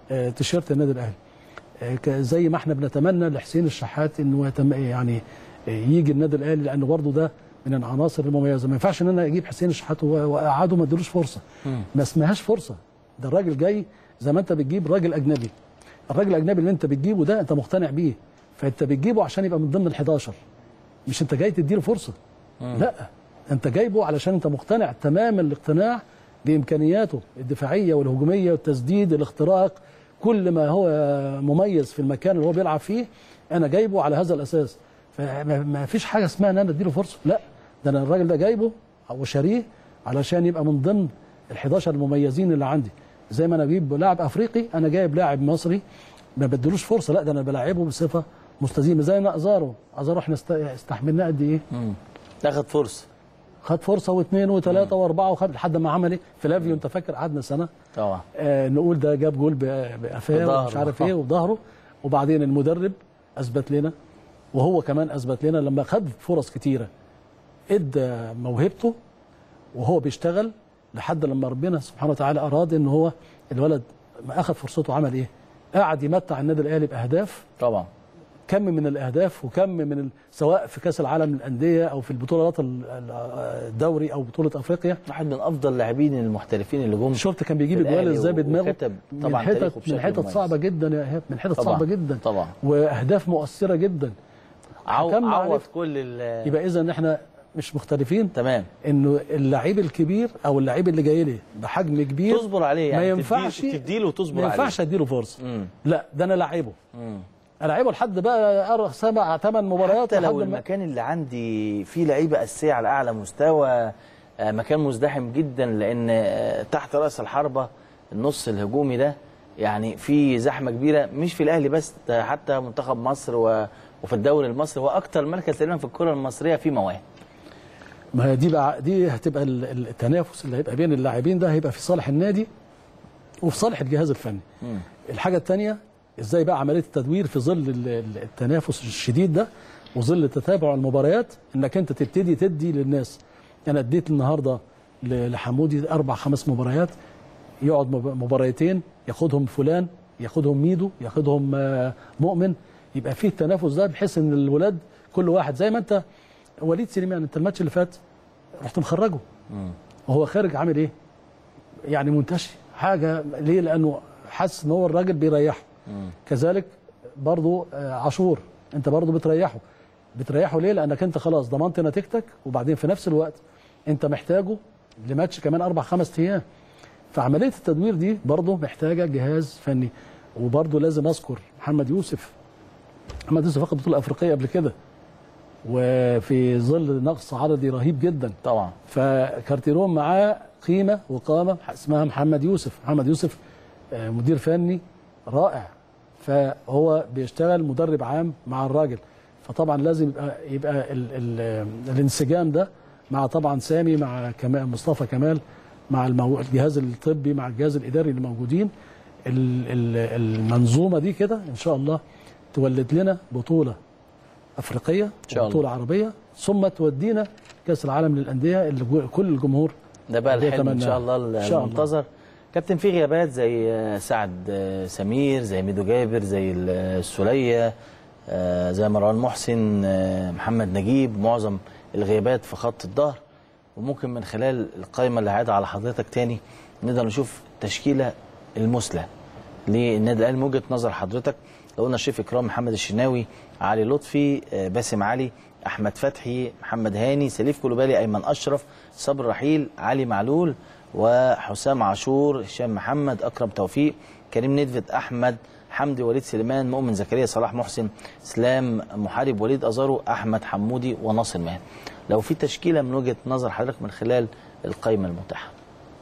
آه، تيشيرت النادي الاهلي آه، ك- زي ما احنا بنتمنى لحسين الشحات انه يتم يعني آه، يجي النادي الاهلي لانه برضه ده من العناصر المميزه ما ينفعش ان انا اجيب حسين الشحات و- واقعده ما اديلوش فرصه ما اسمهاش فرصه ده الراجل جاي زي ما انت بتجيب راجل اجنبي الراجل الاجنبي اللي انت بتجيبه ده انت مقتنع بيه فانت بتجيبه عشان يبقى من ضمن ال 11 مش انت جاي تديله فرصه لا انت جايبه علشان انت مقتنع تمام الاقتناع بامكانياته الدفاعيه والهجوميه والتسديد الاختراق كل ما هو مميز في المكان اللي هو بيلعب فيه انا جايبه على هذا الاساس فما ما فيش حاجه اسمها ان انا اديله فرصه لا ده انا الراجل ده جايبه او شاريه علشان يبقى من ضمن ال 11 المميزين اللي عندي زي ما انا بجيب لاعب افريقي انا جايب لاعب مصري ما بدلوش فرصه لا ده انا بلاعبه بصفه مستديمه زي ازارو ازارو احنا است- استحملناه قد ايه تاخد فرصه خد فرصه واثنين وثلاثه واربعه وخد لحد ما عمل ايه فلافيو انت فاكر قعدنا سنه طبعا آه نقول ده جاب جول ب- بقفاه بظهره. ومش عارف ايه وبظهره وبعدين المدرب اثبت لنا وهو كمان اثبت لنا لما خد فرص كتيره ادى موهبته وهو بيشتغل لحد لما ربنا سبحانه وتعالى اراد ان هو الولد ما اخذ فرصته عمل ايه؟ قعد يمتع النادي الاهلي باهداف طبعا كم من الاهداف وكم من ال... سواء في كاس العالم للانديه او في البطولات ال- ال- الدوري او بطوله افريقيا واحد من افضل اللاعبين المحترفين اللي جم شفت كان بيجيب في اجوال الأهلي ازاي بدماغه وكتب من طبعاً حتت تاريخه بشكل من حتت مميز. صعبه جدا يا ايهاب من حتت طبعاً. صعبه جدا طبعا واهداف مؤثره جدا عو... حكمنا عوض عليه. كل ال يبقى اذا احنا مش مختلفين تمام انه اللعيب الكبير او اللعيب اللي جاي لي بحجم كبير تصبر عليه يعني ما ينفعش تدي- تديله وتصبر ما عليه ينفعش اديله فرصه مم. لا ده انا لعيبه مم. العبه لحد بقى أر- سبع ثمان مباريات حتى لو لحد ما- المكان اللي عندي فيه لعيبه اساسيه على اعلى مستوى آه، مكان مزدحم جدا لان آه، تحت راس الحربه النص الهجومي ده يعني في زحمه كبيره مش في الاهلي بس ده حتى منتخب مصر و... وفي الدوري المصري هو اكتر مركز تقريبا في الكره المصريه فيه مواهب ما هي دي بقى دي هتبقى ال- ال- التنافس اللي هيبقى بين اللاعبين ده هيبقى في صالح النادي وفي صالح الجهاز الفني. الحاجه الثانيه ازاي بقى عمليه التدوير في ظل ال- ال- التنافس الشديد ده وظل تتابع المباريات انك انت تبتدي تدي للناس. انا اديت النهارده ل- لحمودي اربع خمس مباريات يقعد مب- مباريتين ياخدهم فلان ياخدهم ميدو ياخدهم آه، مؤمن يبقى فيه التنافس ده بحيث ان الولاد كل واحد زي ما انت وليد سليمان انت الماتش اللي فات رحت مخرجه وهو خارج عامل ايه؟ يعني منتشي حاجه ليه؟ لانه حاسس ان هو الراجل بيريحه كذلك برضو آه، عاشور انت برضو بتريحه بتريحه ليه؟ لانك انت خلاص ضمنت نتيجتك وبعدين في نفس الوقت انت محتاجه لماتش كمان اربع خمس ايام فعمليه التدوير دي برضو محتاجه جهاز فني وبرضو لازم اذكر محمد يوسف محمد يوسف واخد بطوله افريقيه قبل كده وفي ظل نقص عددي رهيب جدا طبعا فكارتيرون معاه قيمه وقامه اسمها محمد يوسف محمد يوسف آه، مدير فني رائع فهو بيشتغل مدرب عام مع الراجل فطبعا لازم يبقى يبقى ال ال الانسجام ده مع طبعا سامي مع كمال مصطفى كمال مع المو... الجهاز الطبي مع الجهاز الاداري اللي موجودين ال- ال- المنظومه دي كده ان شاء الله تولد لنا بطوله افريقيه إن شاء الله. بطوله عربيه ثم تودينا كاس العالم للانديه اللي جو- كل الجمهور ده بقى الحلم ان بيتمناه. شاء الله إن شاء الله. المنتظر كابتن في غيابات زي آه، سعد آه، سمير زي ميدو جابر زي ال- السوليه آه، زي مروان محسن آه، محمد نجيب معظم الغيابات في خط الظهر وممكن من خلال القائمه اللي هعيدها على حضرتك تاني نقدر نشوف التشكيله المثلى للنادي الاهلي من وجهه نظر حضرتك لو قلنا شريف اكرام محمد الشناوي علي لطفي آه، باسم علي احمد فتحي محمد هاني سليف كولوبالي ايمن اشرف صبر رحيل علي معلول وحسام عاشور هشام محمد اكرم توفيق كريم ندفت احمد حمدي وليد سليمان مؤمن زكريا صلاح محسن اسلام محارب وليد ازارو احمد حمودي وناصر ماهر لو في تشكيله من وجهه نظر حضرتك من خلال القائمه المتاحه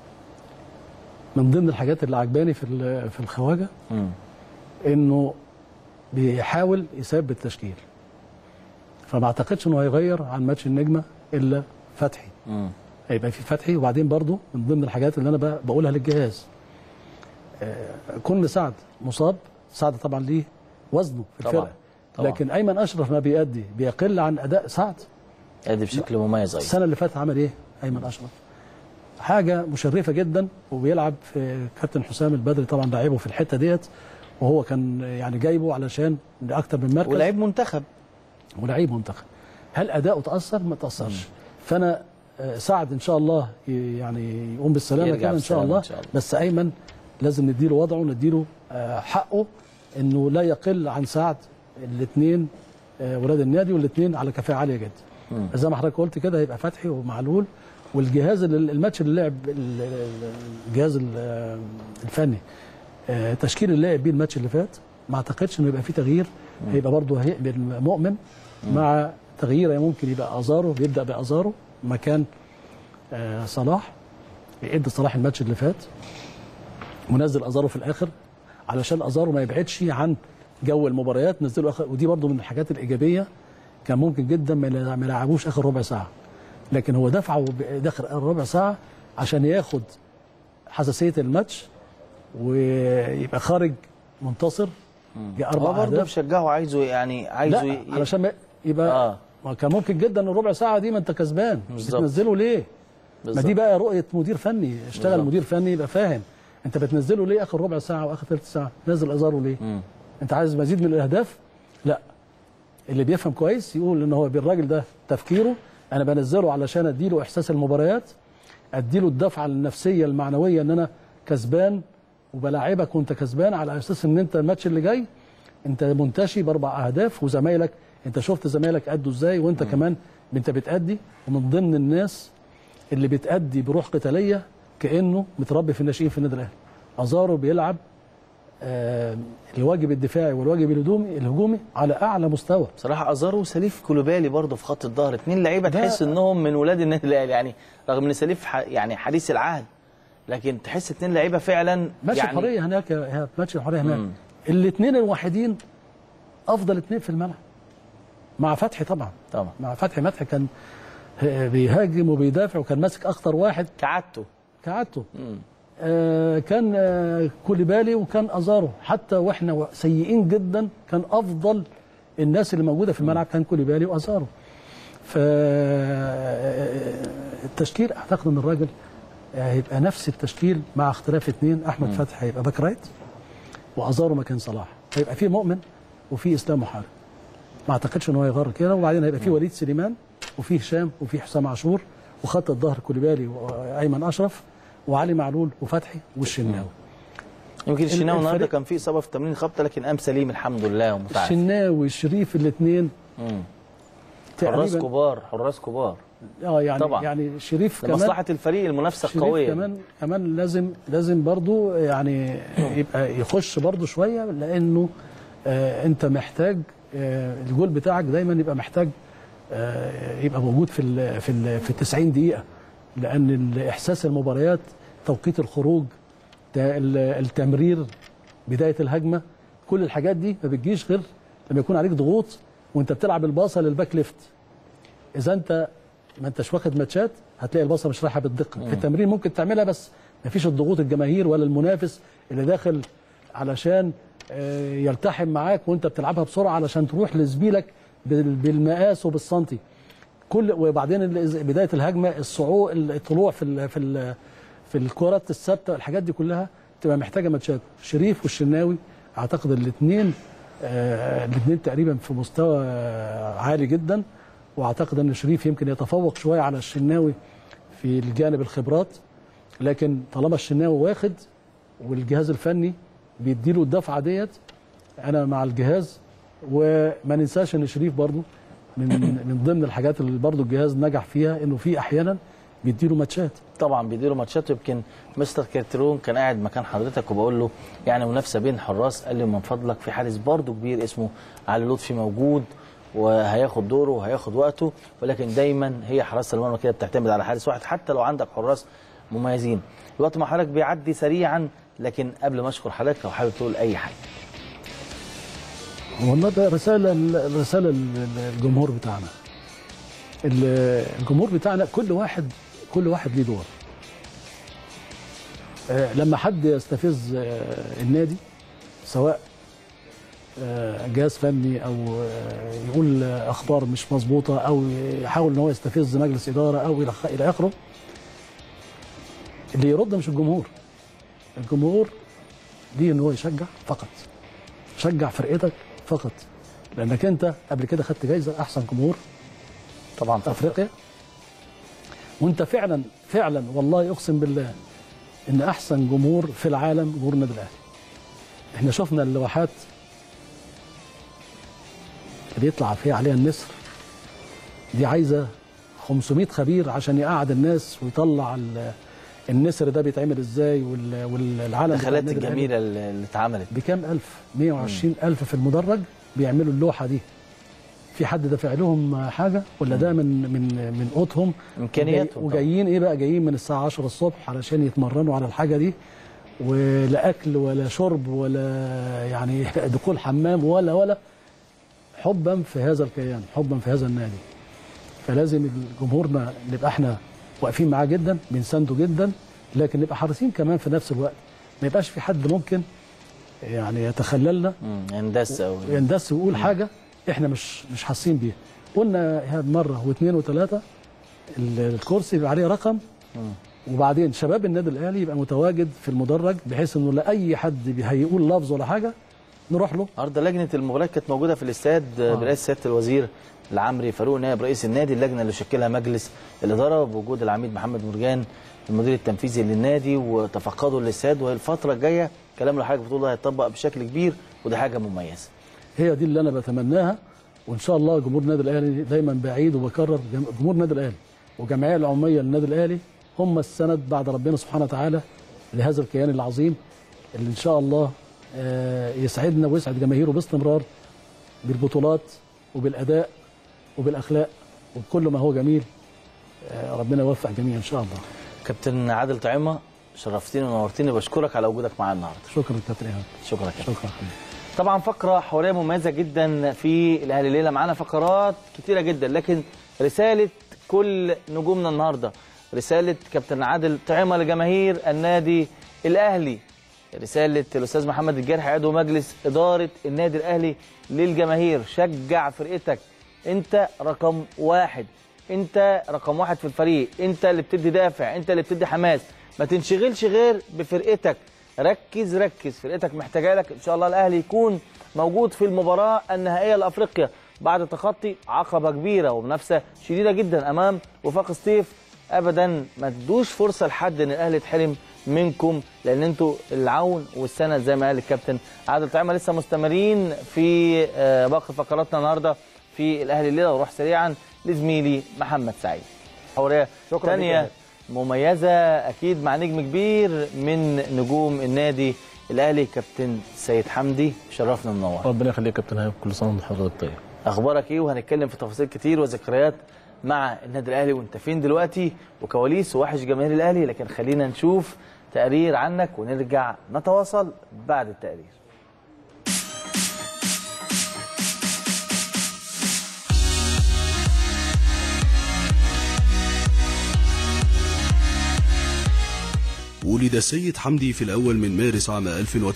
من ضمن الحاجات اللي عجباني في ال- في الخواجه مم. انه بيحاول يثبت التشكيل فما اعتقدش انه هيغير عن ماتش النجمه الا فتحي مم. هيبقى في فتحي وبعدين برضو من ضمن الحاجات اللي انا ب- بقولها للجهاز آه، كل سعد مصاب سعد طبعا ليه وزنه في طبعاً. الفرقه طبعاً. لكن ايمن اشرف ما بيأدي بيقل عن اداء سعد ادي بشكل مميز ايضا السنه اللي فاتت عمل ايه ايمن اشرف حاجه مشرفه جدا وبيلعب في كابتن حسام البدري طبعا لاعبه في الحته ديت وهو كان يعني جايبه علشان لاكتر من مركز ولعيب منتخب ولعيب منتخب هل اداؤه تاثر ما تاثرش فانا آه، سعد ان شاء الله ي- يعني يقوم بالسلامه يرجع كده ان شاء بالسلامة الله إن شاء الله. بس ايمن لازم نديله وضعه نديله آه، حقه انه لا يقل عن سعد الاثنين ولاد النادي والاثنين على كفاءه عاليه جدا زي ما حضرتك قلت كده هيبقى فتحي ومعلول والجهاز اللي الماتش اللي لعب ال- ال- الجهاز ال- الفني آه، تشكيل اللي لعب بيه الماتش اللي فات ما اعتقدش انه يبقى فيه تغيير هيبقى برضه هيقبل مؤمن مع تغيير ممكن يبقى ازارو بيبدا بازارو مكان آه، صلاح يعد صلاح الماتش اللي فات ونزل ازارو في الاخر علشان ازارو ما يبعدش عن جو المباريات نزله اخر ودي برضه من الحاجات الايجابيه كان ممكن جدا ما يلا- ما يلعبوش اخر ربع ساعه لكن هو دفعه ب- داخل ربع ساعه عشان ياخد حساسيه الماتش ويبقى خارج منتصر هو اربع برضه اهداف بيشجعه عايزه يعني عايزه لا ي- علشان ما يبقى آه. آه. ما كان ممكن جدا ان الربع ساعه دي ما انت كسبان بالظبط. بتنزله ليه؟ ما بالظبط. دي بقى رؤيه مدير فني اشتغل بالظبط. مدير فني يبقى فاهم انت بتنزله ليه اخر ربع ساعه واخر ثلث ساعه نزل ازاره ليه؟ مم. انت عايز مزيد من الاهداف؟ لا اللي بيفهم كويس يقول ان هو بالراجل ده تفكيره انا بنزله علشان اديله احساس المباريات اديله الدفعه النفسيه المعنويه ان انا كسبان وبلاعبك وانت كسبان على اساس ان انت الماتش اللي جاي انت منتشي باربع اهداف وزمايلك انت شفت زمايلك ادوا ازاي وانت كمان انت بتادي ومن ضمن الناس اللي بتادي بروح قتاليه كانه متربي في الناشئين في النادي الاهلي ازارو بيلعب آه الواجب الدفاعي والواجب الهجومي الهجومي على اعلى مستوى بصراحه ازارو وسليف كولوبالي برضه في خط الظهر اتنين لعيبه ده- تحس انهم من ولاد النادي الاهلي يعني رغم ان سليف ح... يعني حديث العهد لكن تحس اتنين لعيبه فعلا ماتش يعني الحريه هناك يا- ماتش الحريه هناك مم. الاثنين الوحيدين افضل اثنين في الملعب مع فتحي طبعا طبعا مع فتحي فتحي كان آه، بيهاجم وبيدافع وكان ماسك اخطر واحد كعادته كعادته مم. آه كان آه كوليبالي وكان ازارو حتى واحنا سيئين جدا كان افضل الناس اللي موجوده في الملعب كان كوليبالي وازارو ف التشكيل اعتقد ان الراجل هيبقى نفس التشكيل مع اختلاف اثنين احمد فتحي هيبقى باك رايت وازارو مكان صلاح هيبقى في مؤمن وفي اسلام محارب ما اعتقدش ان هو يغير كده وبعدين هيبقى في وليد سليمان وفي هشام وفي حسام عاشور وخط الظهر كوليبالي وايمن اشرف وعلي معلول وفتحي والشناوي يمكن الشناوي النهارده الفريق- كان فيه اصابه في تمرين خبطه لكن قام سليم الحمد لله ومتعافى الشناوي الشريف الاثنين مم. حراس تقريبا كبار حراس كبار اه يعني طبعا. يعني شريف كمان لمصلحه الفريق المنافسه شريف القويه كمان كمان لازم لازم برضو يعني يبقى يخش برضو شويه لانه آه انت محتاج آه الجول بتاعك دايما يبقى محتاج آه يبقى موجود في ال في ال في 90 دقيقه لان احساس المباريات توقيت الخروج تا- ال- التمرير بدايه الهجمه كل الحاجات دي ما بتجيش غير لما يكون عليك ضغوط وانت بتلعب الباصه للباك ليفت اذا انت ما انتش واخد ماتشات هتلاقي الباصه مش رايحه بالدقه في التمرين ممكن تعملها بس ما فيش الضغوط الجماهير ولا المنافس اللي داخل علشان آه، يلتحم معاك وانت بتلعبها بسرعه علشان تروح لزميلك بال- بالمقاس وبالسنتي كل وبعدين ال- بدايه الهجمه الصعود الطلوع في ال في ال في الكرات الثابته الحاجات دي كلها تبقى محتاجه ماتشات شريف والشناوي اعتقد الاثنين الاثنين تقريبا في مستوى آه، عالي جدا واعتقد ان شريف يمكن يتفوق شويه على الشناوي في الجانب الخبرات لكن طالما الشناوي واخد والجهاز الفني بيديله الدفعه ديت انا مع الجهاز وما ننساش ان شريف برضو من من ضمن الحاجات اللي برضو الجهاز نجح فيها انه في احيانا بيديله ماتشات طبعا بيديروا ماتشات يمكن مستر كارترون كان قاعد مكان حضرتك وبقول له يعني منافسه بين حراس قال لي من فضلك في حارس برضه كبير اسمه علي لطفي موجود وهياخد دوره وهياخد وقته ولكن دايما هي حراسه المرمى كده بتعتمد على حارس واحد حتى لو عندك حراس مميزين الوقت مع حضرتك بيعدي سريعا لكن قبل ما اشكر حضرتك لو حابب تقول اي حاجه والله ده رساله رساله الجمهور بتاعنا ال- الجمهور بتاعنا كل واحد كل واحد ليه دور آه، لما حد يستفز آه، النادي سواء آه، جهاز فني او آه، يقول آه، اخبار مش مظبوطه او يحاول ان هو يستفز مجلس اداره او الى الى اخره اللي يرد مش الجمهور الجمهور دي ان هو يشجع فقط شجع فرقتك فقط لانك انت قبل كده خدت جايزه احسن جمهور طبعا في افريقيا وانت فعلا فعلا والله اقسم بالله ان احسن جمهور في العالم جمهور النادي الاهلي احنا شفنا اللوحات اللي يطلع فيها عليها النسر دي عايزه 500 خبير عشان يقعد الناس ويطلع ال- النسر ده بيتعمل ازاي وال- والعلم بتاع الدخلات النادي الأهلي. الجميله اللي اللي اتعملت بكام ألف 120 ألف في المدرج بيعملوا اللوحة دي في حد دافع لهم حاجة ولا ده من من من قوتهم إمكانياتهم وجاي- وجايين إيه بقى جايين من الساعة 10 الصبح علشان يتمرنوا على الحاجة دي ولا أكل ولا شرب ولا يعني دخول حمام ولا ولا حبا في هذا الكيان حبا في هذا النادي فلازم جمهورنا نبقى احنا واقفين معاه جدا بنسانده جدا لكن نبقى حريصين كمان في نفس الوقت ما يبقاش في حد ممكن يعني يتخللنا مم، هندسه أو يندس ويقول حاجه احنا مش مش حاسين بيها قلنا هاد مره واثنين وثلاثه ال- الكرسي يبقى عليه رقم وبعدين شباب النادي الاهلي يبقى متواجد في المدرج بحيث انه لا اي حد بي- هيقول لفظ ولا حاجه نروح له النهارده لجنه المباريات كانت موجوده في الاستاد آه. برئاسه سياده الوزير العمري فاروق نائب رئيس النادي اللجنه اللي شكلها مجلس الاداره بوجود العميد محمد مرجان المدير التنفيذي للنادي وتفقده للاستاد وهي الفتره الجايه كلام اللي حضرتك بتقول ده هيطبق بشكل كبير ودي حاجه مميزه هي دي اللي انا بتمناها وان شاء الله جمهور النادي الاهلي دايما بعيد وبكرر جم- جمهور النادي الاهلي والجمعيه العموميه للنادي الاهلي هم السند بعد ربنا سبحانه وتعالى لهذا الكيان العظيم اللي ان شاء الله آه، يسعدنا ويسعد جماهيره باستمرار بالبطولات وبالاداء وبالاخلاق وبكل ما هو جميل آه، ربنا يوفق جميعا ان شاء الله كابتن عادل طعيمه شرفتني ونورتني بشكرك على وجودك معانا النهارده شكرا كابتن ايهاب شكرا كابتن شكرا حبيبي طبعا فقرة حوارية مميزة جدا في الأهلي الليلة معانا فقرات كتيرة جدا لكن رسالة كل نجومنا النهاردة رسالة كابتن عادل طعيمة لجماهير النادي الأهلي رسالة الأستاذ محمد الجرحي عضو مجلس إدارة النادي الأهلي للجماهير شجع فرقتك أنت رقم واحد أنت رقم واحد في الفريق أنت اللي بتدي دافع أنت اللي بتدي حماس ما تنشغلش غير بفرقتك ركز ركز فرقتك محتاجه لك ان شاء الله الاهلي يكون موجود في المباراه النهائيه لافريقيا بعد تخطي عقبه كبيره ومنافسه شديده جدا امام وفاق سطيف ابدا ما تدوش فرصه لحد ان الاهلي يتحرم منكم لان انتوا العون والسند زي ما قال الكابتن عادل طعيمه لسه مستمرين في آه، باقي فقراتنا النهارده في الاهلي الليله واروح سريعا لزميلي محمد سعيد حوريه شكراً ليك ثانيه يا مميزة أكيد مع نجم كبير من نجوم النادي الأهلي كابتن سيد حمدي شرفنا منور ربنا يخليك يا كابتن هيب كل سنه وانت حضرتك طيب أخبارك إيه وهنتكلم في تفاصيل كتير وذكريات مع النادي الأهلي وأنت فين دلوقتي وكواليس ووحش جماهير الأهلي لكن خلينا نشوف تقرير عنك ونرجع نتواصل بعد التقرير ولد السيد حمدي في الأول من مارس عام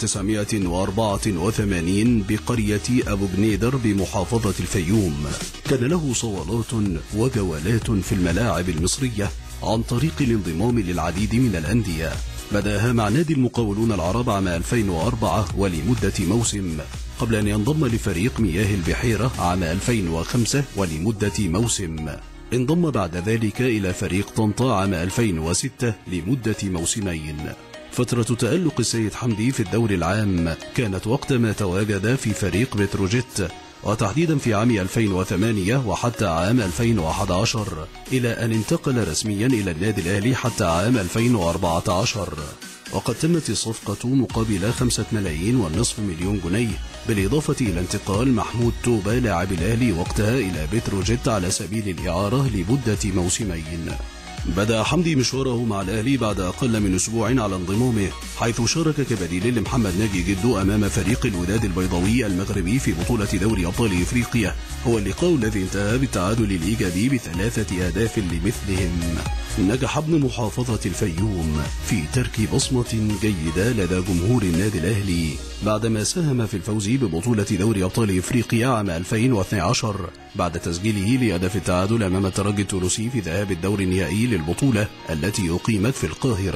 1984 بقرية أبو بنيدر بمحافظة الفيوم كان له صولات وجولات في الملاعب المصرية عن طريق الانضمام للعديد من الأندية بدأها مع نادي المقاولون العرب عام 2004 ولمدة موسم قبل أن ينضم لفريق مياه البحيرة عام 2005 ولمدة موسم انضم بعد ذلك إلى فريق طنطا عام 2006 لمدة موسمين فترة تألق السيد حمدي في الدور العام كانت وقتما تواجد في فريق بتروجيت وتحديدا في عام 2008 وحتى عام 2011 إلى أن انتقل رسميا إلى النادي الأهلي حتى عام 2014 وقد تمت الصفقة مقابل خمسة ملايين والنصف مليون جنيه بالإضافة إلى انتقال محمود توبة لاعب الأهلي وقتها إلى بتروجيت على سبيل الإعارة لمدة موسمين بدأ حمدي مشواره مع الأهلي بعد أقل من أسبوع على انضمامه حيث شارك كبديل لمحمد ناجي جدو أمام فريق الوداد البيضاوي المغربي في بطولة دوري أبطال إفريقيا هو اللقاء الذي انتهى بالتعادل الإيجابي بثلاثة أهداف لمثلهم نجح ابن محافظة الفيوم في ترك بصمة جيدة لدى جمهور النادي الأهلي بعدما ساهم في الفوز ببطولة دوري أبطال إفريقيا عام 2012 بعد تسجيله لهدف التعادل أمام الترجي التونسي في ذهاب الدور النهائي للبطولة التي أقيمت في القاهرة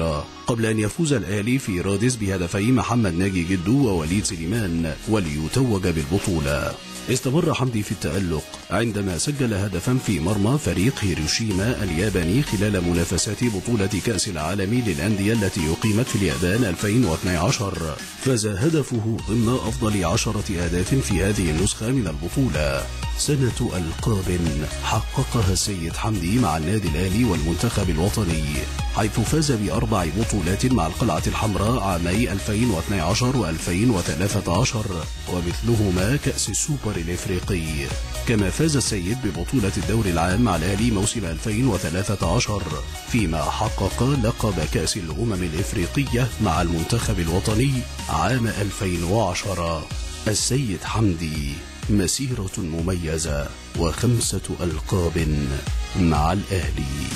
قبل أن يفوز الأهلي في رادس بهدفي محمد ناجي جدو ووليد سليمان وليتوج بالبطولة استمر حمدي في التألق عندما سجل هدفا في مرمى فريق هيروشيما الياباني خلال منافسات بطولة كأس العالم للأندية التي أقيمت في اليابان 2012 فاز هدفه ضمن أفضل عشرة أهداف في هذه النسخة من البطولة سنة ألقاب حققها السيد حمدي مع النادي الأهلي والمنتخب الوطني حيث فاز بأربع بطولات مع القلعة الحمراء عامي 2012 و2013 ومثلهما كأس السوبر الإفريقي كما فاز السيد ببطولة الدوري العام مع الأهلي موسم 2013 فيما حقق لقب كأس الأمم الإفريقية مع المنتخب الوطني عام 2010 السيد حمدي مسيرة مميزة وخمسة ألقاب مع الأهلي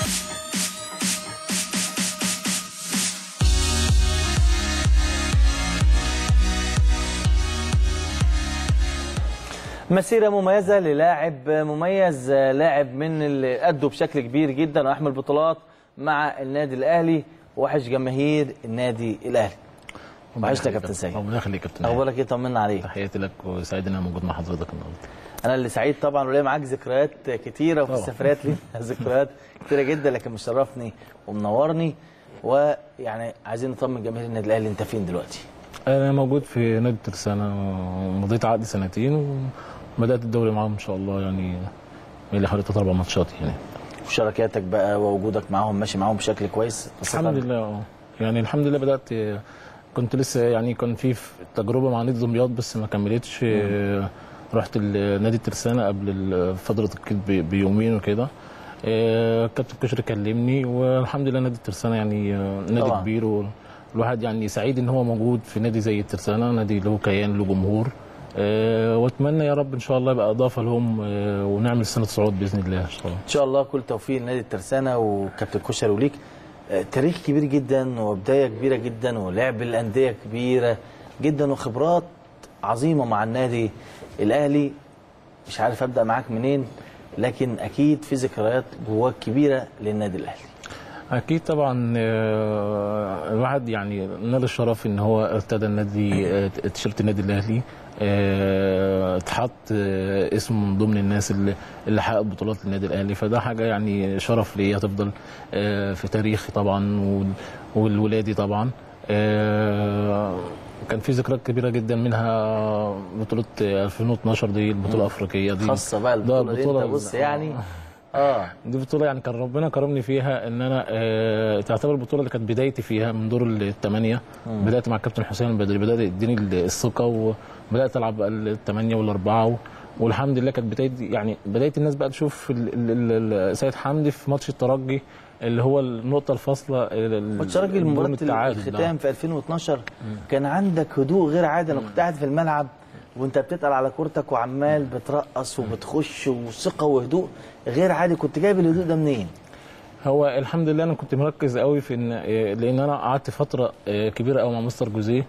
مسيرة مميزة للاعب مميز لاعب من اللي أدوا بشكل كبير جدا وأحمل بطولات مع النادي الأهلي وحش جماهير النادي الأهلي وحشتك يا كابتن سيد ربنا يخليك يا كابتن إيهاب. أخبارك إيه طمنا عليك تحياتي لك وسعيد ان انا موجود مع حضرتك النهارده أنا اللي سعيد طبعا وليا معاك ذكريات كتيرة وفي طبعا. السفريات لينا ذكريات كتيرة جدا لكن مشرفني ومنورني ويعني عايزين نطمن جماهير النادي الأهلي أنت فين دلوقتي؟ انا موجود في نادي ترسانة ومضيت عقد سنتين وبدات الدوري معاهم ان شاء الله يعني بقالي حوالي ثلاث اربع ماتشات يعني وشراكاتك بقى ووجودك معاهم ماشي معاهم بشكل كويس الحمد لله اه يعني الحمد لله بدات كنت لسه يعني كان في تجربه مع نادي دمياط بس ما كملتش رحت ال- نادي ترسانة قبل ال- فتره الكيد ب- بيومين وكده آه، كابتن كشري كلمني والحمد لله نادي ترسانة يعني آه، نادي طبعا. كبير والواحد يعني سعيد ان هو موجود في نادي زي الترسانة نادي له كيان له جمهور آه، واتمنى يا رب ان شاء الله يبقى اضافه لهم آه، ونعمل سنه صعود باذن الله ان شاء الله ان شاء الله كل توفيق لنادي الترسانه وكابتن كشري وليك آه، تاريخ كبير جدا وبدايه كبيره جدا ولعب الانديه كبيره جدا وخبرات عظيمه مع النادي الاهلي مش عارف ابدا معاك منين لكن اكيد في ذكريات جواك كبيره للنادي الاهلي اكيد طبعا آه، الواحد يعني نال الشرف ان هو ارتدى النادي آه، تيشيرت النادي الاهلي آه، اتحط آه، اسمه من ضمن الناس اللي اللي حققت بطولات للنادي الاهلي فده حاجه يعني شرف ليا تفضل آه، في تاريخي طبعا وال- والولادي طبعا آه، كان في ذكريات كبيره جدا منها بطوله 2012 دي البطوله الافريقيه دي خاصه بقى ده البطوله دي انت بص يعني اه دي بطولة يعني كان ربنا كرمني فيها ان انا آه تعتبر البطولة اللي كانت بدايتي فيها من دور الثمانية بدأت مع الكابتن حسين البدري بدأت يديني الثقة وبدأت العب بقى الثمانية والأربعة و- والحمد لله كانت بداية يعني بداية الناس بقى تشوف ال- ال- ال- سيد حمدي في ماتش الترجي اللي هو النقطة الفاصلة ال- ماتش راجل ال- مباراه التعادل. الختام في 2012 كان عندك هدوء غير عادي انا كنت قاعد في الملعب وانت بتتقل على كورتك وعمال بترقص وبتخش وثقه وهدوء غير عادي كنت جايب الهدوء ده منين؟ هو الحمد لله انا كنت مركز قوي في ان آه، لان انا قعدت فتره آه، كبيره قوي مع مستر جوزيه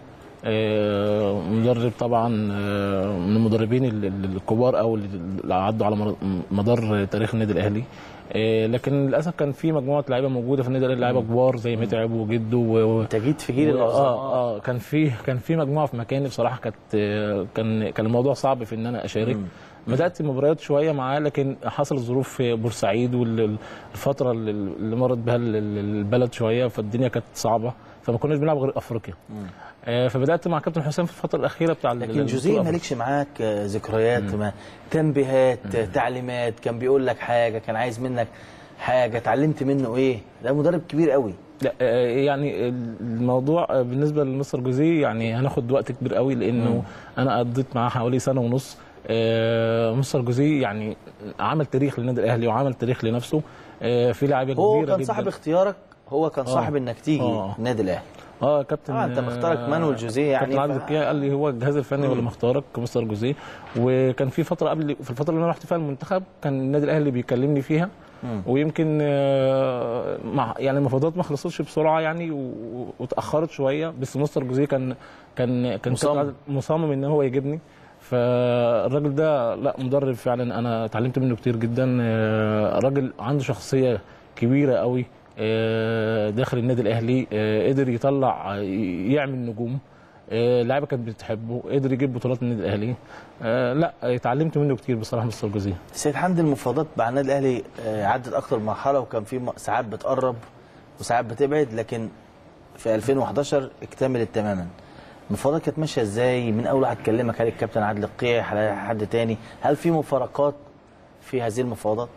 آه، مدرب طبعا آه، من المدربين ال- ال- الكبار او اللي عدوا على مر- مدار تاريخ النادي الاهلي آه، لكن للاسف كان في مجموعه لعيبه موجوده في النادي الاهلي لعيبه كبار زي متعب وجده و- انت جيت في جيل و- العظماء اه اه كان في كان في مجموعه في مكاني بصراحه كانت آه، كان كان الموضوع صعب في ان انا اشارك بدات مباريات شويه معاه لكن حصلت ظروف في بورسعيد والفتره اللي اللي مرت بها ال- ال- البلد شويه فالدنيا كانت صعبه فما كناش بنلعب غير افريقيا آه، فبدات مع كابتن حسام في الفتره الاخيره بتاع ال- لكن البطولة جوزيه الأفريقية. مالكش معاك آه، ذكريات ما تنبيهات آه، تعليمات كان بيقول لك حاجه كان عايز منك حاجه اتعلمت منه ايه ده مدرب كبير قوي لا آه، يعني الموضوع آه، بالنسبه لمستر جوزيه يعني هناخد وقت كبير قوي لانه انا قضيت معاه حوالي سنه ونص آه، مستر جوزيه يعني عمل تاريخ للنادي الاهلي وعمل تاريخ لنفسه آه، في لاعيبه كبيره هو كان جدا صاحب اختيارك هو كان صاحب انك تيجي آه. النادي الاهلي اه كابتن آه، أنت مختارك مانويل جوزيه يعني كابتن عادل ف- زكيه قال لي هو الجهاز الفني هو اللي مختارك مستر جوزيه وكان في فتره قبل في الفتره اللي انا رحت فيها المنتخب كان النادي الاهلي بيكلمني فيها ويمكن آه، مع يعني المفاوضات ما خلصتش بسرعه يعني و- واتاخرت شويه بس مستر جوزيه كان كان كان مصمم. كابتن عادل مصمم ان هو يجيبني فالراجل ده لا مدرب فعلا انا اتعلمت منه كتير جدا آه، راجل عنده شخصيه كبيره قوي آه، داخل النادي الاهلي آه، قدر يطلع آه، يعمل نجوم آه، اللعيبه كانت بتحبه قدر يجيب بطولات النادي الاهلي آه، لا اتعلمت منه كتير بصراحه مستر جوزيه سيد حمدي المفاوضات مع النادي الاهلي آه، عدت اكتر مرحله وكان في م- ساعات بتقرب وساعات بتبعد لكن في 2011 اكتملت تماما المفاوضات كانت ماشيه ازاي من اول واحد كلمك هل الكابتن عادل القيح هل حد تاني هل في مفارقات في هذه المفاوضات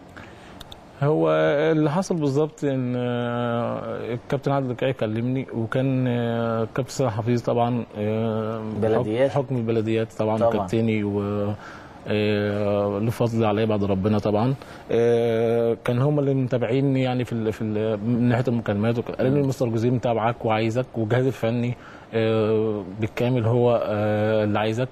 هو اللي حصل بالظبط ان آه، الكابتن عادل القيعي كلمني وكان آه، الكابتن سيد حفيظ طبعا آه، بلديات. حكم- حكم البلديات طبعا, طبعاً. كابتني و آه، له فضل عليه بعد ربنا طبعا آه، كان هم اللي متابعيني يعني في ال في ال من ناحيه المكالمات وك- قالوا لي مستر جوزيه متابعك وعايزك والجهاز الفني آه، بالكامل هو آه، اللي عايزك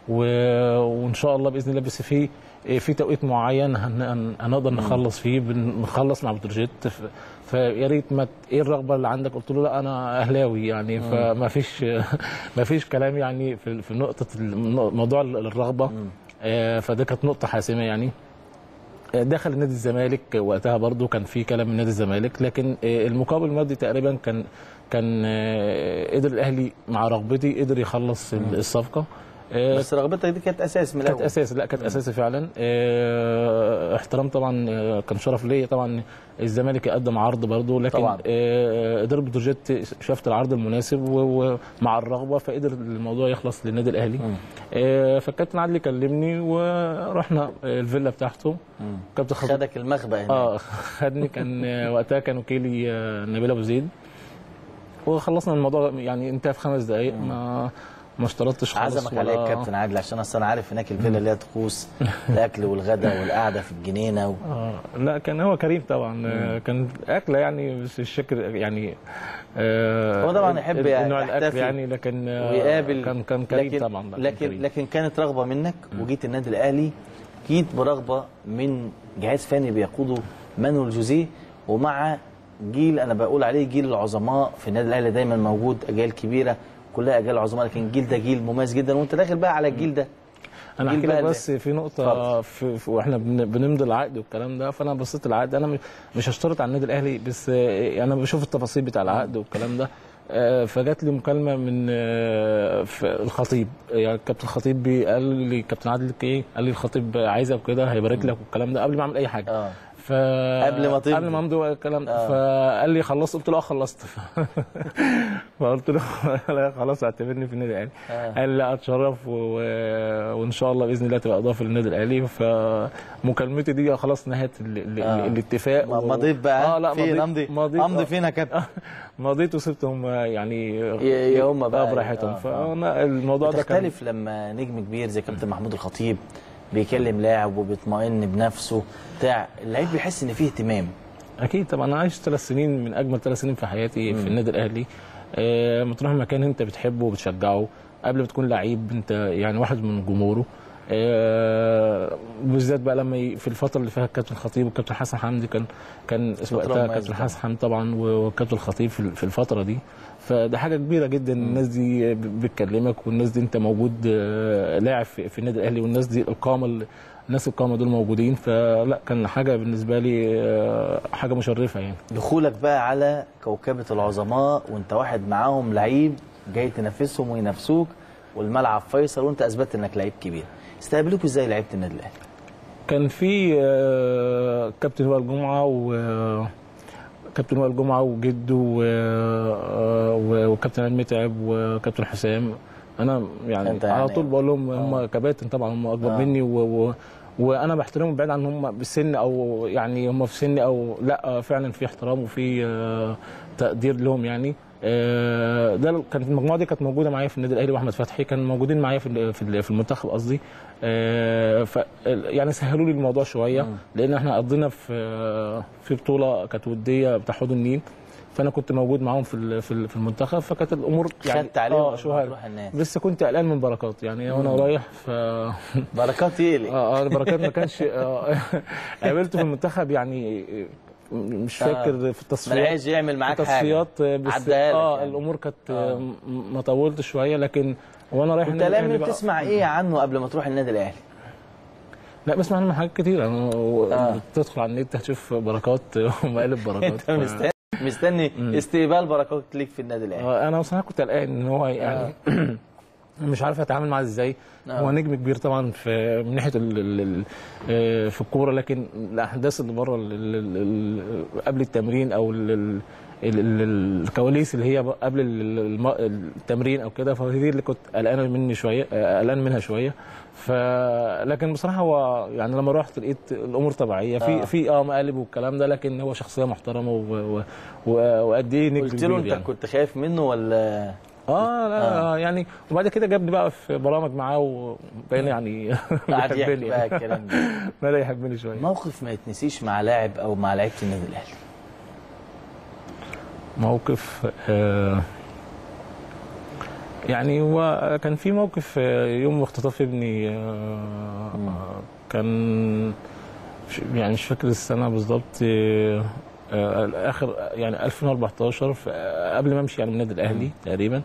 و- وان شاء الله باذن الله بس في في توقيت معين هن- هن- هنقدر نخلص فيه بنخلص مع بتروجيت ف- فيا ريت ما ت- ايه الرغبه اللي عندك قلت له لا انا اهلاوي يعني فما فيش ما فيش كلام يعني في في نقطه الم- موضوع الرغبه آه، فده كانت نقطه حاسمه يعني آه، دخل نادي الزمالك وقتها برضو كان في كلام من نادي الزمالك لكن آه، المقابل المادي تقريبا كان كان آه، قدر الاهلي مع رغبتي قدر يخلص ال- الصفقه آه، بس رغبتك دي كانت اساس من كانت الاول اساسي لا كانت اساسي فعلا آه، احترام طبعا آه، كان شرف ليا طبعا الزمالك يقدم عرض برضه لكن طبعاً. آه، اداره بتروجيت شافت العرض المناسب و- ومع الرغبه فقدر الموضوع يخلص للنادي الاهلي آه، فالكابتن عادل كلمني ورحنا الفيلا بتاعته كابتن خطيب خدك المخبأ هناك اه خدني كان آه، وقتها كان وكيلي آه، نبيل ابو زيد وخلصنا الموضوع يعني انتهى في خمس دقائق ما ما اشترطتش خالص عزمك عليا ولا- الكابتن عادل عشان اصل انا عارف هناك الفيلا اللي هي طقوس الاكل والغداء والقعده في الجنينه و... آه لا كان هو كريم طبعا آه كان اكله يعني بس الشكر يعني آه هو طبعا يحب ال- يعني نوع الاكل يحتفي يعني لكن آه ويقابل كان كان كريم لكن طبعا لا، كان لكن كريم. لكن كانت رغبه منك وجيت النادي الاهلي جيت برغبه من جهاز فني بيقوده مانويل جوزيه ومع جيل انا بقول عليه جيل العظماء في النادي الاهلي دايما موجود اجيال كبيره كلها اجيال عظماء لكن الجيل ده جيل مميز جدا وانت داخل بقى على الجيل ده انا الجيل احكي بقى لك اللي- بس في نقطه في, في واحنا بن- بنمضي العقد والكلام ده فانا بصيت العقد انا مش- مش هشترط على النادي الاهلي بس آه، انا بشوف التفاصيل بتاع العقد والكلام ده آه، فجات لي مكالمه من آه، في الخطيب يعني الكابتن الخطيب بي- قال لي كابتن عادل ايه قال لي الخطيب عايزك وكده هيبارك لك والكلام ده قبل ما اعمل اي حاجه اه ف قبل ما تمضي. قبل ما امضي الكلام آه. فقال لي خلصت قلت له اه خلصت فقلت له لا خلاص اعتبرني في النادي الاهلي آه. قال لي لا اتشرف و... وان شاء الله باذن الله تبقى اضافه للنادي الاهلي فمكالمتي دي خلاص نهت ال... ال... آه. الاتفاق ما- مضيت بقى اه لا فين مضيت امضي مضيت امضي آه. فين يا كابتن مضيت وسبتهم يعني يا- يا هم بقى. اه براحتهم آه، آه. فانا الموضوع ده كان بتختلف لما نجم كبير زي كابتن محمود الخطيب بيكلم لاعب وبيطمئن بنفسه بتاع اللعيب بيحس ان فيه اهتمام اكيد طبعا انا عشت ثلاث سنين من اجمل ثلاث سنين في حياتي في النادي الاهلي آه، لما تروح مكان انت بتحبه وبتشجعه قبل ما تكون لعيب انت يعني واحد من جمهوره آه، بالذات بقى لما ي- في الفتره اللي فيها الكابتن خطيب والكابتن حسن حمدي كان كان وقتها مميزة كابتن طبعاً. حسن حمدي طبعا والكابتن الخطيب في في الفتره دي فده حاجه كبيره جدا الناس دي ب- بتكلمك والناس دي انت موجود آه، لاعب في في النادي الاهلي والناس دي القامه ال- الناس القامه دول موجودين فلا كان حاجه بالنسبه لي آه، حاجه مشرفه يعني دخولك بقى على كوكبه العظماء وانت واحد معاهم لعيب جاي تنافسهم وينافسوك والملعب فيصل وانت اثبتت انك لعيب كبير استقبلوك ازاي لعيبه النادي الاهلي كان في آه، كابتن وائل جمعه و كابتن وائل جمعه وجده و- آه، و- وكابتن عيد متعب وكابتن حسام انا يعني, أنت على يعني- طول بقول لهم هم كباتن طبعا هم اكبر آه. مني و... و... وانا بحترمهم بعيد عن هم بالسن او يعني هم في سني او لا فعلا في احترام وفي آه، تقدير لهم يعني آه، ده كانت المجموعه دي كانت موجوده معايا في النادي الاهلي واحمد فتحي كانوا موجودين معايا في ال- في ال- في المنتخب قصدي آه، ف يعني سهلوا لي الموضوع شويه لان احنا قضينا في في بطوله كانت وديه بتاع حوض النيل فانا كنت موجود معاهم في ال- في ال- في المنتخب فكانت الامور يعني خدت عليهم اه قبل شو ما هاي. تروح الناس. بس كنت قلقان من بركات يعني وانا رايح ف بركات يقلق اه اه بركات ما كانش آه قابلته في المنتخب يعني مش فاكر في ما التصفيات عايز يعمل معاك حاجه التصفيات بس عدها لك اه يعني. الامور كانت آه. آه. م- ما طولتش شويه لكن وانا رايح انت النادي لما الأهلي بقى- بتسمع ايه عنه قبل ما تروح النادي الاهلي لا بسمع عنه حاجات كتير انا آه. تدخل على النت هتشوف بركات ومقالب بركات انت مستني مستني استقبال بركات ليك في النادي الاهلي آه، انا بصراحه كنت قلقان ان هو يعني مش عارف اتعامل معاه ازاي آه. هو نجم كبير طبعا في من ناحيه ال ال ال آه، في الكوره لكن الاحداث اللي بره ال- ال- ال- ال- قبل التمرين او ال ال ال- ال- الكواليس اللي هي ب- قبل ال- الم- التمرين او كده فهي دي اللي كنت قلقان مني شويه آه، قلقان منها شويه ف لكن بصراحه هو يعني لما رحت لقيت الامور طبيعيه في آه. في اه مقالب والكلام ده لكن هو شخصيه محترمه و- و- و- وقد ايه نجم قلت له كبير انت يعني. كنت خايف منه ولا اه لا آه. يعني وبعد كده جابني بقى في برامج معاه وبقينا يعني قاعد يحكي بيحبني بقى يعني. الكلام ده بدا يحبني شويه موقف ما يتنسيش مع لاعب او مع لعيبه النادي الاهلي موقف آه يعني هو كان في موقف آه، يوم اختطاف ابني آه كان مش- يعني مش فاكر السنه بالظبط آه، آه، اخر يعني 2014 ف- قبل ما امشي يعني من النادي الاهلي تقريبا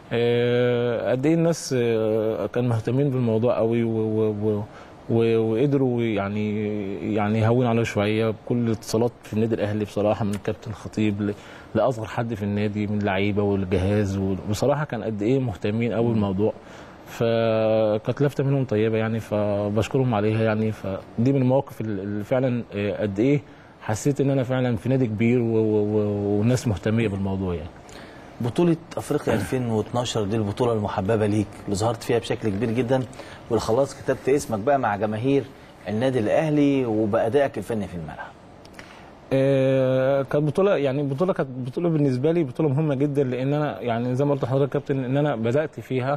آه، قد ايه الناس آه، كانوا مهتمين بالموضوع قوي و- و- و- و- وقدروا يعني يعني يهونوا عليه شويه بكل الاتصالات في النادي الاهلي بصراحه من كابتن خطيب ل- لاصغر حد في النادي من اللعيبه والجهاز وبصراحه كان قد ايه مهتمين قوي بالموضوع فكانت لفته منهم طيبه يعني فبشكرهم عليها يعني فدي من المواقف اللي اللي فعلا آه، قد ايه حسيت ان انا فعلا في نادي كبير و- و- و- والناس مهتميه بالموضوع يعني بطولة افريقيا 2012 دي البطولة المحببة ليك اللي ظهرت فيها بشكل كبير جدا واللي خلاص كتبت اسمك بقى مع جماهير النادي الاهلي وبأدائك الفني في الملعب. آه، كانت بطوله يعني بطوله كانت بطوله بالنسبه لي بطوله مهمه جدا لان انا يعني زي ما قلت لحضرتك يا كابتن ان انا بدات فيها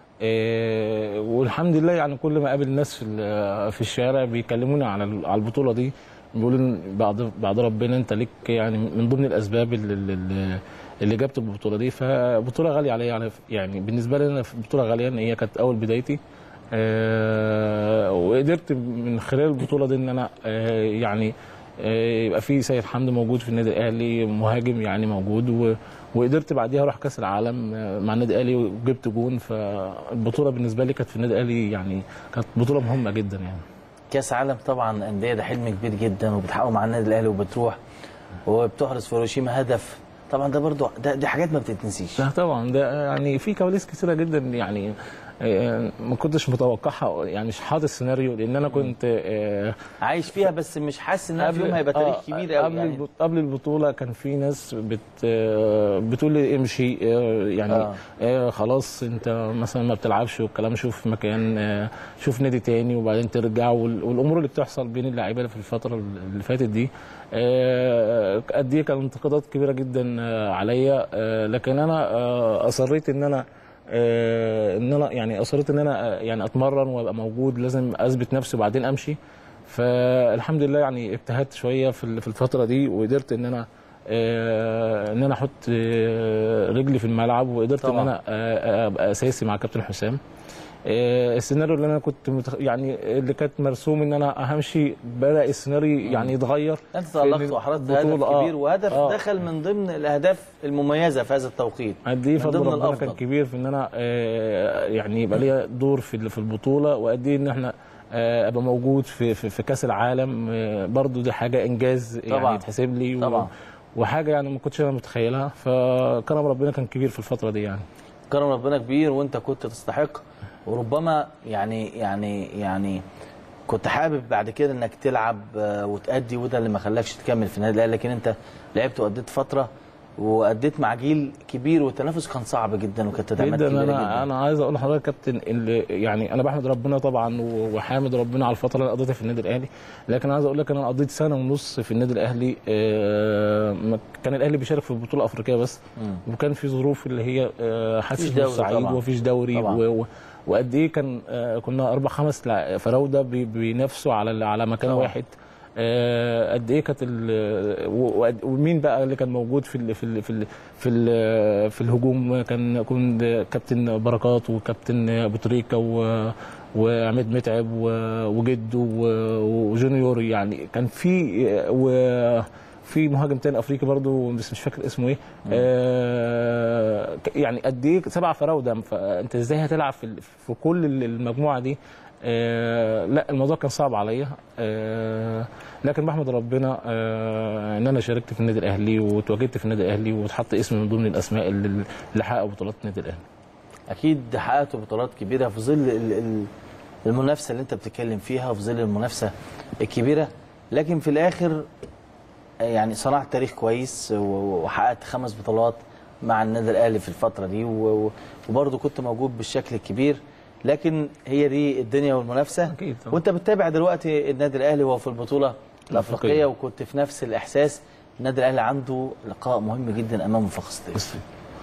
آه، والحمد لله يعني كل ما اقابل الناس في ال- في الشارع بيكلموني على ال- على البطوله دي بيقولوا إن بعد بعد ربنا انت ليك يعني من ضمن الاسباب اللي, اللي, اللي جبت البطوله دي فبطوله غاليه عليا يعني يعني بالنسبه لي انا بطوله غاليه ان هي كانت اول بدايتي آه، وقدرت من خلال البطوله دي ان انا آه، يعني آه، يبقى في سيد حمدي موجود في النادي الاهلي مهاجم يعني موجود و... وقدرت بعديها اروح كاس العالم آه، مع النادي الاهلي وجبت جون فالبطوله بالنسبه لي كانت في النادي الاهلي يعني كانت بطوله مهمه جدا يعني كاس عالم طبعا انديه ده حلم كبير جدا وبتحققه مع النادي الاهلي وبتروح وبتحرز في هيروشيما هدف طبعا ده برضو ده دي حاجات ما بتتنسيش. لا طبعا ده يعني في كواليس كثيره جدا يعني آه، ما كنتش متوقعها يعني مش حاطط سيناريو لان انا كنت آه، عايش فيها بس مش حاسس ان في يوم هيبقى تاريخ آه، كبير قوي قبل يعني. البط- قبل البطوله كان في ناس بت آه، بتقول لي امشي آه، يعني آه. آه. خلاص انت مثلا ما بتلعبش والكلام شوف مكان آه، شوف نادي تاني وبعدين ترجع وال- والامور اللي بتحصل بين اللعيبه في الفتره اللي فاتت دي آه، قد ايه كان انتقادات كبيره جدا آه، عليا آه، لكن انا آه، اصريت ان انا آه، ان انا يعني اصريت ان انا آه، يعني اتمرن وابقى موجود لازم اثبت نفسي وبعدين امشي فالحمد لله يعني اجتهدت شويه في ال- في الفتره دي وقدرت ان انا آه، ان انا احط آه، رجلي في الملعب وقدرت طبعاً. ان انا آه، ابقى اساسي مع كابتن حسام آه، السيناريو اللي انا كنت متخ... يعني اللي كانت مرسوم ان انا همشي بدا السيناريو يعني يتغير انت في إن تألقت وحرزت هدف البطولة- آه، كبير وهدف آه. دخل من ضمن الاهداف المميزه في هذا التوقيت. قد ايه من فضل ضمن ربنا الأفضل. كان كبير في ان انا آه، يعني يبقى ليا دور في في البطوله وقد ايه ان احنا آه، ابقى موجود في في, في كاس العالم آه، برضو دي حاجه انجاز طبعاً. يعني يتحسب لي و- طبعاً. وحاجه يعني ما كنتش انا متخيلها فكرم ربنا كان كبير في الفتره دي يعني كرم ربنا كبير وانت كنت تستحق وربما يعني يعني يعني كنت حابب بعد كده انك تلعب آه، وتأدي وده اللي ما خلاكش تكمل في النادي الاهلي لكن انت لعبت وأديت فتره وأديت مع جيل كبير والتنافس كان صعب جدا وكانت تدعيمات جدا كبيره انا جدا انا عايز اقول لحضرتك يا كابتن اللي يعني انا بحمد ربنا طبعا و- وحامد ربنا على الفتره اللي انا قضيتها في النادي الاهلي لكن عايز اقول لك انا قضيت سنه ونص في النادي الاهلي آه، ما- كان الاهلي بيشارك في البطوله الافريقيه بس وكان في ظروف اللي هي آه، حاسس مفيش دوري بورسعيد طبعاً. ومفيش دوري طبعاً. و- و- وقد ايه كان آه، كنا اربع خمس لع- فراوده بي- بينافسوا على على مكان طبعاً. واحد آه، قد ايه كانت ال- و- وقد- ومين بقى اللي كان موجود في ال في ال في ال في, ال في الهجوم كان كون كابتن بركات وكابتن ابو تريكه و وعماد متعب و- وجده و- وجونيور يعني كان في و في مهاجم تاني افريقي برضو بس مش فاكر اسمه ايه آه ك- يعني قد ايه سبع فراوده فانت ازاي هتلعب في ال- في كل ال- المجموعه دي آه لا الموضوع كان صعب عليا آه لكن بحمد ربنا آه ان انا شاركت في النادي الاهلي وتواجدت في النادي الاهلي واتحط اسمي من ضمن الاسماء اللي اللي حققوا بطولات النادي الاهلي اكيد حققتوا بطولات كبيره في ظل ال- ال- المنافسه اللي انت بتتكلم فيها وفي ظل المنافسه الكبيره لكن في الاخر يعني صنعت تاريخ كويس و- وحققت خمس بطولات مع النادي الاهلي في الفتره دي و- و- وبرضه كنت موجود بالشكل الكبير لكن هي دي الدنيا والمنافسه أكيد طبعا. وانت بتتابع دلوقتي النادي الاهلي وهو في البطوله الافريقيه الأفريقية. وكنت في نفس الاحساس النادي الاهلي عنده لقاء مهم جدا امام وفاق سطيف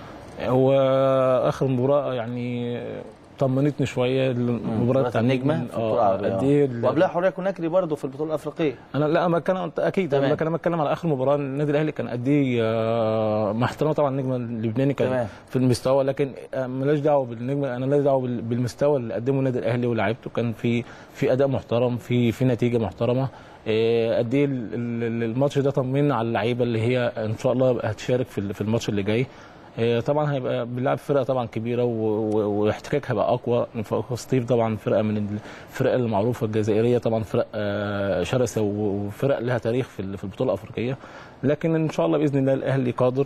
هو اخر مباراه يعني طمنتني شويه المباراه بتاع النجمه النجم في البطوله العربيه قد ايه ال- وقبلها حريه كوناكري برضه في البطوله الافريقيه انا لا ما كان اكيد تمام. لما كان بتكلم على اخر مباراه النادي الاهلي كان قد ايه آه، مع احترامي طبعا النجم اللبناني كان تمام. في المستوى لكن آه، ماليش دعوه بالنجم انا ماليش دعوه بال- بالمستوى اللي قدمه النادي الاهلي ولاعيبته كان في في اداء محترم في في نتيجه محترمه آه، قد ايه ال- ال- الماتش ده طمنا على اللعيبه اللي هي ان شاء الله هتشارك في ال- في الماتش اللي جاي آه، طبعا هيبقى بنلعب فرقه طبعا كبيره و- و- واحتكاك هيبقى اقوى فوق سطيف طبعا فرقه من الفرق المعروفه الجزائريه طبعا فرق آه، شرسه و- وفرق لها تاريخ في ال- في البطوله الافريقيه لكن ان شاء الله باذن الله الاهلي قادر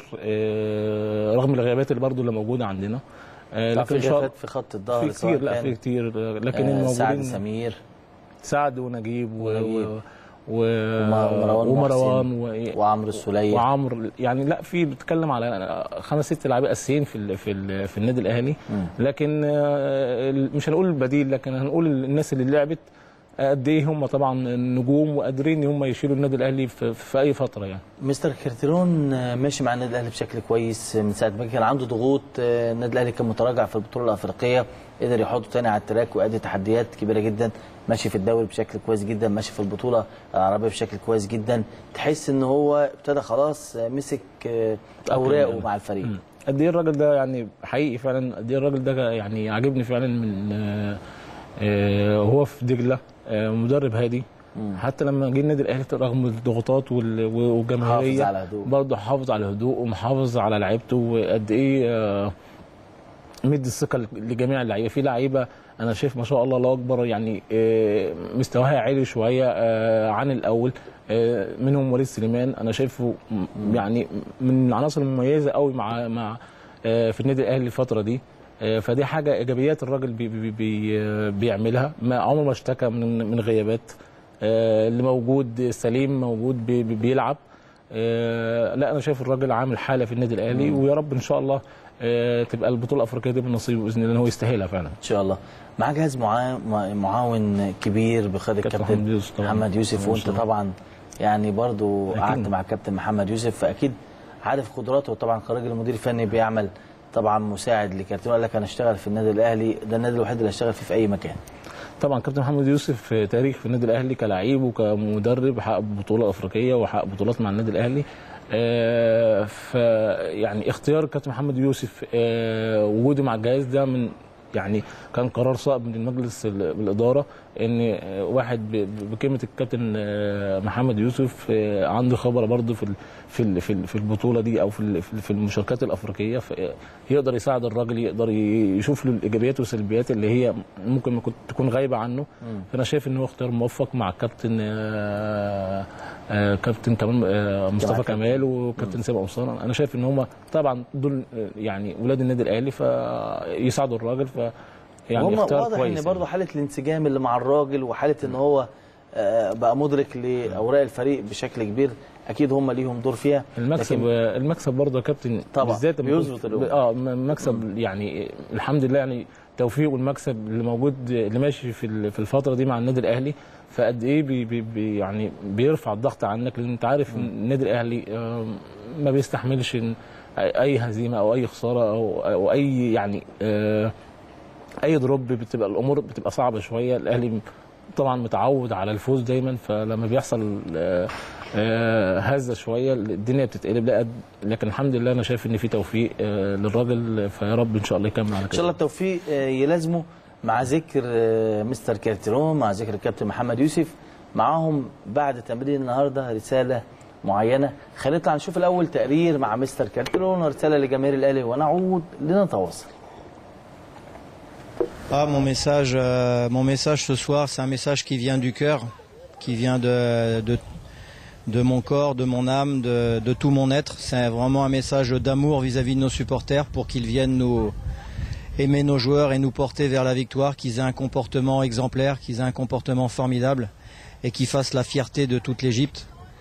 آه، رغم الغيابات اللي برضو اللي موجوده عندنا آه، لكن لكن ان شاء الله في خط الظهر في سواء كتير لا كان، في كتير آه، لكن آه، سعد الموجودين سمير سعد ونجيب و- ونجيب. و- ومروان و- ومروان محسن و- وعمرو السوليه وعمرو يعني لا في بتتكلم على خمس ست لعيبه اساسيين في ال في ال في النادي الاهلي لكن آه، مش هنقول البديل لكن هنقول الناس اللي لعبت قد ايه هم طبعا نجوم وقادرين ان هم يشيلوا النادي الاهلي في, في اي فتره يعني مستر كارتيرون آه، ماشي مع النادي الاهلي بشكل كويس آه، من ساعه ما كان عنده ضغوط آه، النادي الاهلي كان متراجع في البطوله الافريقيه قدر يحطه تاني على التراك وادي تحديات كبيره جدا ماشي في الدوري بشكل كويس جدا ماشي في البطوله العربيه بشكل كويس جدا تحس ان هو ابتدى خلاص آه، مسك آه، اوراقه مع الفريق مم. قد ايه الراجل ده يعني حقيقي فعلا قد ايه الراجل ده يعني عاجبني فعلا من آه، آه، هو في دجله آه، مدرب هادي حتى لما جه النادي الاهلي رغم الضغوطات وال- والجماهيريه حافظ على هدوءه. برضه حافظ على هدوءه ومحافظ على لعيبته وقد ايه آه، مدي الثقه لجميع اللعيبه في لعيبه انا شايف ما شاء الله الله اكبر يعني آه، مستواها عالي شويه آه، عن الاول آه، منهم وليد سليمان انا شايفه م- يعني من العناصر المميزه قوي مع مع آه، في النادي الاهلي الفتره دي آه، فدي حاجه ايجابيات الراجل بي بي بي آه، بيعملها ما عمره ما اشتكى من من غيابات آه، اللي موجود سليم موجود بي بي بيلعب آه، لا انا شايف الراجل عامل حاله في النادي الاهلي ويا رب ان شاء الله آه، تبقى البطوله الافريقيه دي بالنصيب باذن الله إن هو يستاهلها فعلا ان شاء الله مع جهاز معا- مع- معاون كبير بقياده كابتن الكابتن محمد يوسف طبعاً. محمد يوسف وانت طبعاً. طبعا يعني برضو أكيد. قعدت مع الكابتن محمد يوسف فاكيد عارف قدراته طبعا كراجل مدير فني بيعمل طبعا مساعد لكارتيرون قال لك انا اشتغل في النادي الاهلي ده النادي الوحيد اللي اشتغل فيه في اي مكان طبعا كابتن محمد يوسف آه، تاريخ في النادي الاهلي كلاعب وكمدرب حقق بطوله افريقيه وحقق بطولات مع النادي الاهلي آه، ف يعني اختيار كابتن محمد يوسف آه، وجوده مع الجهاز ده من يعني كان قرار صائب من المجلس ال- الاداره ان آه، واحد ب- ب- بقيمه الكابتن آه، محمد يوسف آه، عنده خبره برضه في ال- في ال- في ال- في البطوله دي او في ال- في ال- في المشاركات الافريقيه يقدر يساعد الراجل يقدر ي- يشوف له الايجابيات والسلبيات اللي هي ممكن ما كنت تكون غايبه عنه فانا شايف ان هو اختيار موفق مع الكابتن آه، آه، كابتن كمان آه، مصطفى جمال كمال وكابتن سيبا قمصان انا شايف ان هم طبعا دول آه، يعني ولاد النادي الاهلي فيساعدوا الراجل ف يعني وهم اختيار واضح كويس ان برضه حاله الانسجام اللي مع الراجل وحاله ان هو آه، بقى مدرك لاوراق الفريق بشكل كبير اكيد هم ليهم دور فيها المكسب لكن المكسب برضه يا كابتن طبعاً، بالذات لما بيظبط يكون- الأمور. اه م- مكسب يعني الحمد لله يعني توفيق والمكسب اللي موجود اللي ماشي في ال- في الفتره دي مع النادي الاهلي فقد ايه بي بي بي يعني بيرفع الضغط عنك لان انت عارف إن النادي الاهلي آه، ما بيستحملش إن اي هزيمه او اي خساره او او اي يعني آه، اي دروب بتبقى الامور بتبقى صعبه شويه الاهلي طبعا متعود على الفوز دايما فلما بيحصل آه، آه، هزه شويه الدنيا بتتقلب لا لكن الحمد لله انا شايف ان في توفيق آه، للراجل فيا رب ان شاء الله يكمل على ان شاء كده الله التوفيق آه، يلازمه مع ذكر آه، مستر كارتيرون مع ذكر الكابتن محمد يوسف معاهم بعد تمرين النهارده رساله معينه خلينا نطلع نشوف الاول تقرير مع مستر كارتلون ورساله لجماهير الاهلي ونعود لنتواصل Ah, mon message, euh, mon message ce soir, c'est un message qui vient du cœur, qui vient de, de, de mon corps, de mon âme, de, de tout mon être. C'est vraiment un message d'amour vis-à-vis de nos supporters pour qu'ils viennent nous aimer nos joueurs et nous porter vers la victoire, qu'ils aient un comportement exemplaire, qu'ils aient un comportement formidable et qu'ils fassent la fierté de toute l'Égypte.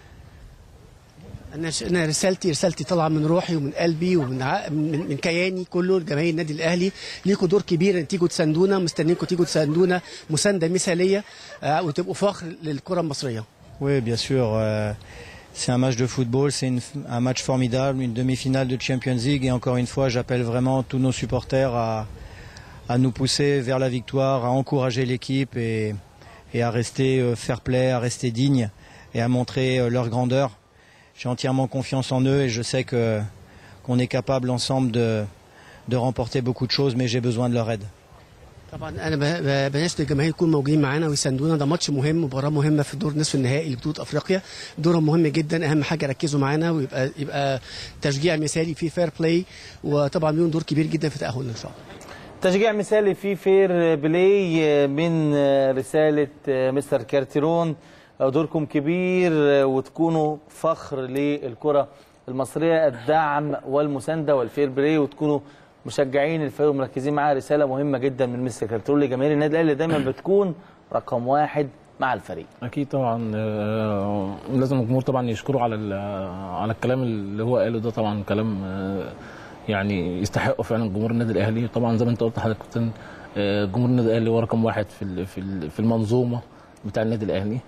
انا انا رسالتي رسالتي طالعه من روحي ومن قلبي ومن ع- من, من كياني كله لجماهير النادي الاهلي ليكوا دور كبير ان تيجوا تساندونا مستنيينكم تيجوا تساندونا مسانده مثاليه آه، وتبقوا فخر للكره المصريه Oui, bien sûr. euh, c'est un match de football, c'est une- un match formidable, une demi-finale de Champions League. Et encore une fois, j'appelle vraiment tous nos supporters à, à nous pousser vers la victoire, à encourager l'équipe et, et à rester euh, fair play, à rester digne et à montrer euh, leur grandeur. J'ai entièrement confiance en eux et je sais que qu'on est capable ensemble de, de remporter beaucoup de choses, mais j'ai besoin de leur aide. طبعا انا ب- ب- بناشد الجماهير يكونوا موجودين معانا ويساندونا ده ماتش مهم مباراه مهمه في دور نصف النهائي لبطوله افريقيا دورهم مهم جدا اهم حاجه ركزوا معانا ويبقى يبقى تشجيع مثالي فيه فير بلاي وطبعا ليهم دور كبير جدا في تاهلنا ان شاء الله تشجيع مثالي في فير بلاي من رسالة مستر كارتيرون دوركم كبير وتكونوا فخر للكرة المصرية الدعم والمساندة والفير بلاي وتكونوا مشجعين الفريق ومركزين معاه رسالة مهمة جدا من مستر كارتيرون لجماهير النادي الأهلي دايما بتكون رقم واحد مع الفريق اكيد طبعا آه، لازم الجمهور طبعا يشكره على ال- على الكلام اللي هو قاله ده طبعا كلام آه، يعني يستحقه فعلا جمهور النادي الاهلي طبعا زي ما انت قلت حضرتك كابتن آه، جمهور النادي الاهلي هو رقم واحد في ال- في ال- في المنظومه بتاع النادي الاهلي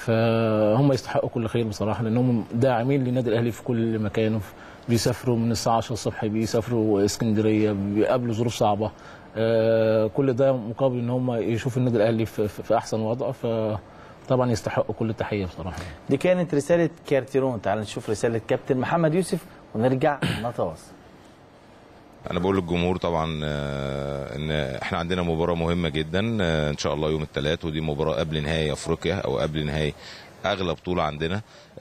فهم يستحقوا كل خير بصراحه لانهم داعمين للنادي الاهلي في كل مكان وف- بيسافروا من الساعه 10 الصبح بيسافروا اسكندريه بيقابلوا ظروف صعبه آه، كل ده مقابل ان هم يشوفوا النادي الاهلي في, في في احسن وضع فطبعا يستحقوا كل التحيه بصراحه دي كانت رسالة كارتيرون تعال نشوف رسالة كابتن محمد يوسف ونرجع نتواصل انا بقول للجمهور طبعا آه، ان احنا عندنا مباراه مهمه جدا آه، ان شاء الله يوم الثلاث ودي مباراه قبل نهائي افريقيا او قبل نهائي اغلى بطوله عندنا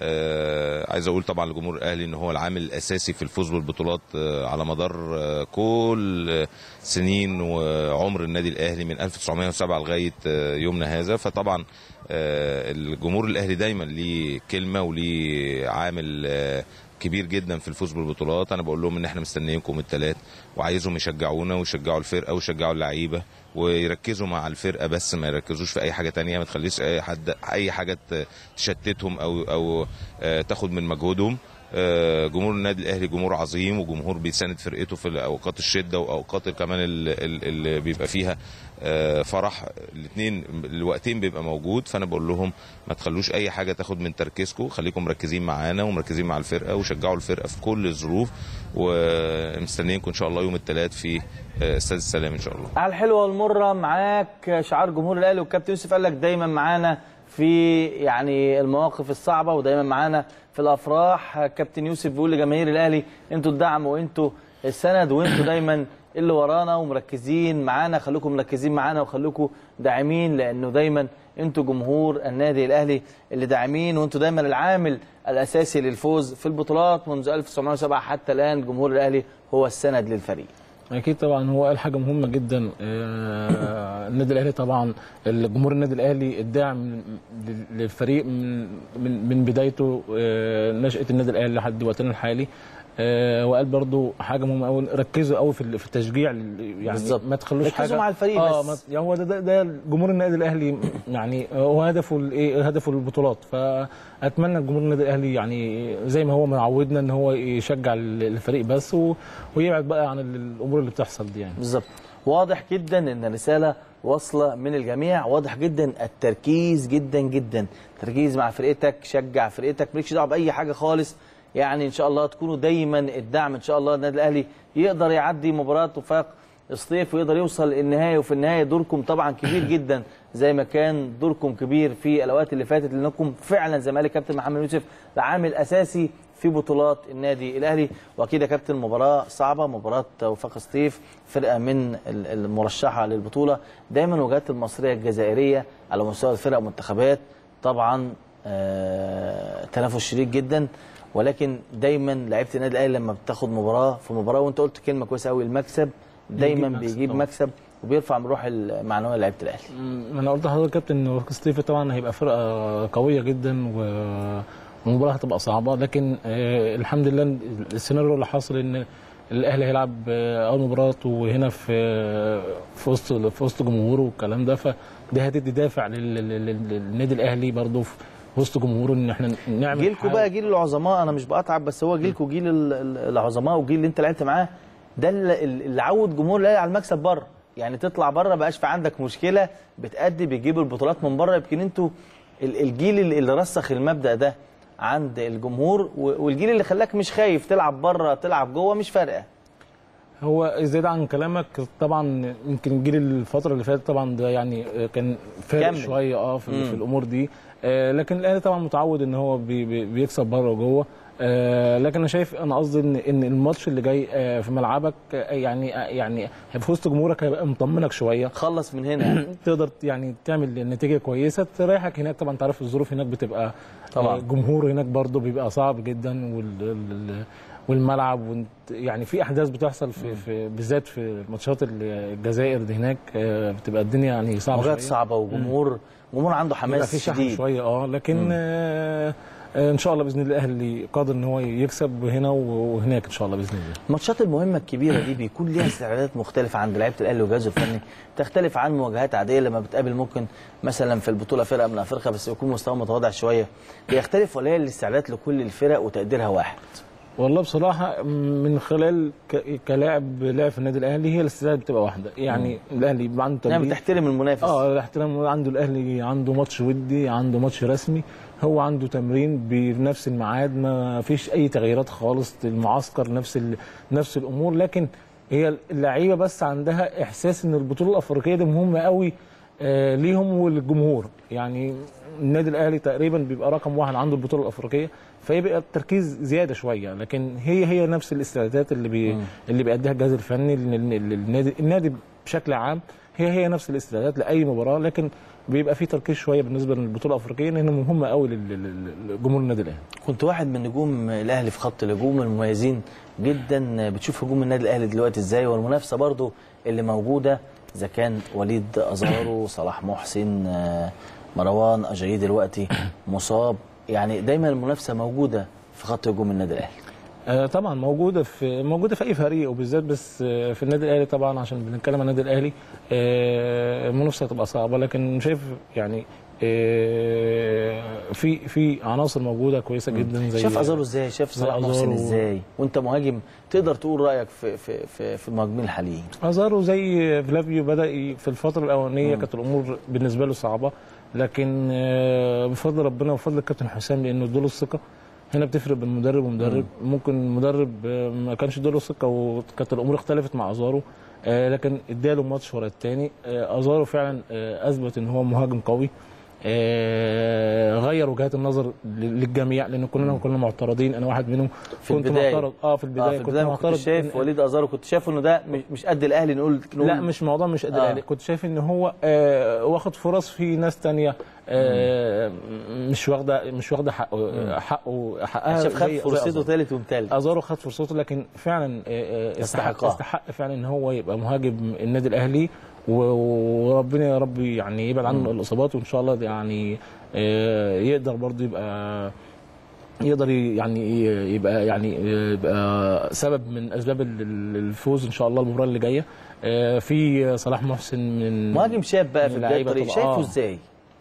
آه، عايز اقول طبعا لجمهور الاهلي ان هو العامل الاساسي في الفوز بالبطولات آه، على مدار آه، كل آه، سنين وعمر النادي الاهلي من 1907 لغايه آه، يومنا هذا فطبعا آه، الجمهور الاهلي دايما ليه كلمه وليه عامل آه، كبير جدا في الفوز بالبطولات انا بقول لهم ان احنا مستنيينكم الثلاث وعايزهم يشجعونا ويشجعوا الفرقه ويشجعوا اللعيبه ويركزوا مع الفرقه بس ما يركزوش في اي حاجه تانية ما تخليش اي حد اي حاجه ت- تشتتهم او او آه، تاخد من مجهودهم آه، جمهور النادي الاهلي جمهور عظيم وجمهور بيساند فرقته في اوقات الشده واوقات كمان ال- ال- اللي بيبقى فيها آه، فرح الاثنين الوقتين بيبقى موجود فانا بقول لهم ما تخلوش اي حاجه تاخد من تركيزكم خليكم مركزين معانا ومركزين مع الفرقه وشجعوا الفرقه في كل الظروف ومستنيينكم ان شاء الله يوم الثلاث في آه، استاد السلام ان شاء الله على الحلوه والمره معاك شعار جمهور الاهلي والكابتن يوسف قال لك دايما معانا في يعني المواقف الصعبه ودايما معانا في الافراح كابتن يوسف بيقول لجماهير الاهلي انتوا الدعم وانتوا السند وانتوا دايما اللي ورانا ومركزين معانا خليكم مركزين معانا وخليكم داعمين لانه دايما انتوا جمهور النادي الاهلي اللي داعمين وانتوا دايما العامل الاساسي للفوز في البطولات منذ 1907 حتى الان جمهور الاهلي هو السند للفريق اكيد طبعا هو قال حاجه مهمه جدا آه، النادي الاهلي طبعا الجمهور النادي الاهلي الداعم لل- للفريق من من من بدايته آه، نشاه النادي الاهلي لحد وقتنا الحالي آه، وقال برضو حاجه مهمه قوي ركزوا قوي في ال- في التشجيع لل- يعني بالظبط. ما تخلوش ركزوا حاجه مع الفريق اه بس. ما- يعني هو ده, ده, ده جمهور النادي الاهلي يعني هو هدفه الايه هدفه البطولات فاتمنى جمهور النادي الاهلي يعني زي ما هو معودنا ان هو يشجع الفريق بس و- ويبعد بقى عن الامور اللي بتحصل دي يعني بالظبط واضح جدا ان الرساله واصله من الجميع واضح جدا التركيز جدا جدا تركيز مع فرقتك شجع فرقتك مالكش دعوه باي حاجه خالص يعني ان شاء الله تكونوا دايما الدعم ان شاء الله النادي الاهلي يقدر يعدي مباراه وفاق الصيف ويقدر يوصل النهايه وفي النهايه دوركم طبعا كبير جدا زي ما كان دوركم كبير في الاوقات اللي فاتت لانكم فعلا زي ما قال كابتن محمد يوسف عامل اساسي في بطولات النادي الاهلي واكيد يا كابتن مباراه صعبه مباراه وفاق سطيف فرقه من ال- المرشحه للبطوله دايما الوجهات المصريه الجزائريه على مستوى الفرق والمنتخبات طبعا آه، تنافس شديد جدا ولكن دايما لعيبه النادي الاهلي لما بتاخد مباراه في مباراه وانت قلت كلمه كويسه قوي المكسب دايما بيجيب مكسب بيجيب طبعا. مكسب وبيرفع من روح المعنويه لعيبه الاهلي ما انا قلت لحضرتك يا كابتن ان ورك ستيفي طبعا هيبقى فرقه قويه جدا و- والمباراه هتبقى صعبه لكن آه الحمد لله السيناريو اللي حاصل ان الاهلي هيلعب آه، اول مباراه وهنا في في وسط في وسط جمهوره والكلام ده فده هتدي دافع لل- لل- لل- للنادي الاهلي برضه في وسط جمهوره ان احنا نعمل جيلكم حاجة- بقى جيل العظماء انا مش بقطعك بس هو جيلكم جيل ال- ال- العظماء والجيل اللي انت لعبت معاه ده اللي اللي عود جمهور الاهلي على المكسب بره يعني تطلع بره بقاش في عندك مشكله بتأدي بتجيب البطولات من بره يمكن انتوا ال- الجيل اللي اللي رسخ المبدأ ده عند الجمهور و- والجيل اللي خلاك مش خايف تلعب بره تلعب جوه مش فارقه هو زيادة عن كلامك طبعا يمكن الجيل الفترة اللي فاتت طبعا ده يعني كان فارق كمل. شوية اه في, مم. في الأمور دي آه لكن الأهلي طبعا متعود إن هو بي بي بيكسب بره وجوه آه لكن انا شايف انا قصدي ان ان الماتش اللي جاي آه في ملعبك آه يعني آه يعني في وسط جمهورك هيبقى مطمنك شويه خلص من هنا تقدر يعني تعمل نتيجه كويسه تريحك هناك طبعا انت عارف الظروف هناك بتبقى طبعاً. آه، جمهور هناك برضه بيبقى صعب جدا وال ال- والملعب وانت يعني في احداث بتحصل في, في بالذات في ماتشات ال- الجزائر دي هناك آه، بتبقى الدنيا يعني صعبه مواجهات شوية. صعبه وجمهور جمهور عنده بيبقى حماس في شحن شديد شويه اه لكن آه آه، ان شاء الله باذن الله الاهلي قادر ان هو يكسب هنا وهناك ان شاء الله باذن الله الماتشات المهمه الكبيره دي بيكون ليها استعدادات مختلفه عند لعيبه الاهلي وجهازه الفني تختلف عن مواجهات عاديه لما بتقابل ممكن مثلا في البطوله فرقه من افريقيا بس يكون مستوى متواضع شويه بيختلف ولا هي الاستعدادات لكل الفرق وتقديرها واحد والله بصراحة من خلال ك- كلاعب لاعب في النادي الأهلي هي الاستعداد بتبقى واحدة يعني الأهلي بيبقى عنده يعني تمرين بتحترم المنافس اه الاحترام عنده الأهلي عنده ماتش ودي عنده ماتش رسمي هو عنده تمرين بنفس الميعاد ما فيش أي تغييرات خالص المعسكر نفس ال... نفس الأمور لكن هي اللعيبة بس عندها إحساس إن البطولة الأفريقية دي مهمة قوي آه ليهم وللجمهور يعني النادي الاهلي تقريبا بيبقى رقم واحد عنده البطوله الافريقيه فيبقى التركيز زياده شويه لكن هي هي نفس الاستعدادات اللي بي اللي بيأديها الجهاز الفني لل- لل- للنادي النادي بشكل عام هي هي نفس الاستعدادات لاي مباراه لكن بيبقى في تركيز شويه بالنسبه للبطوله الافريقيه لانها مهمه قوي لل- لل- لجمهور النادي الاهلي كنت واحد من نجوم الاهلي في خط الهجوم المميزين جدا بتشوف هجوم النادي الاهلي دلوقتي ازاي والمنافسه برضو اللي موجوده اذا كان وليد ازارو صلاح محسن آه، مروان اجاييه دلوقتي مصاب يعني دايما المنافسه موجوده في خط هجوم النادي الاهلي آه، طبعا موجوده في موجوده في اي فريق وبالذات بس آه، في النادي الاهلي طبعا عشان بنتكلم عن النادي الاهلي آه، المنافسه هتبقى صعبه لكن شايف يعني آه، في في عناصر موجوده كويسه جدا زي شاف ازارو ازاي شاف زي صلاح محسن أزارو. ازاي وانت مهاجم تقدر تقول رايك في في في, في المهاجمين الحاليين ازارو زي فلافيو بدا ي- في الفتره الاولانيه كانت الامور بالنسبه له صعبه لكن آه، بفضل ربنا وبفضل الكابتن حسام لانه ادوله الثقه هنا بتفرق بين مدرب ومدرب ممكن المدرب آه، ما كانش اداله الثقه وكانت الامور اختلفت مع ازارو آه، لكن اداله ماتش ورا الثاني ازارو فعلا آه، اثبت ان هو مهاجم قوي آه، غير وجهات النظر ل- للجميع لان كلنا كنا معترضين انا واحد منهم في كنت البدايه معترض اه في البدايه آه في البدايه ما كنت شايف إن- وليد ازارو كنت شايف انه ده مش- مش قد الاهلي نقول نقول لا مش موضوع مش قادر آه. آه. كنت شايف ان هو آه واخد فرص في ناس تانية آه مش واخده مش واخده حقه حقه حقها شاف خد زي- زي فرصته أزارو. ثالث وثالث ازارو خد فرصته لكن فعلا آه، آه، يستحقها. يستحق يستحق فعلا ان هو يبقى مهاجم النادي الاهلي و- وربنا يا رب يعني يبعد عنه الاصابات وان شاء الله يعني آه، يقدر برضه يبقى يقدر يعني يبقى يعني يبقى سبب من اسباب ال- ال- الفوز ان شاء الله المباراه اللي جايه آه، في صلاح محسن من مهاجم شاب بقى في من بدايه اللعيبة الطريق طبعاً. شايفه آه. ازاي؟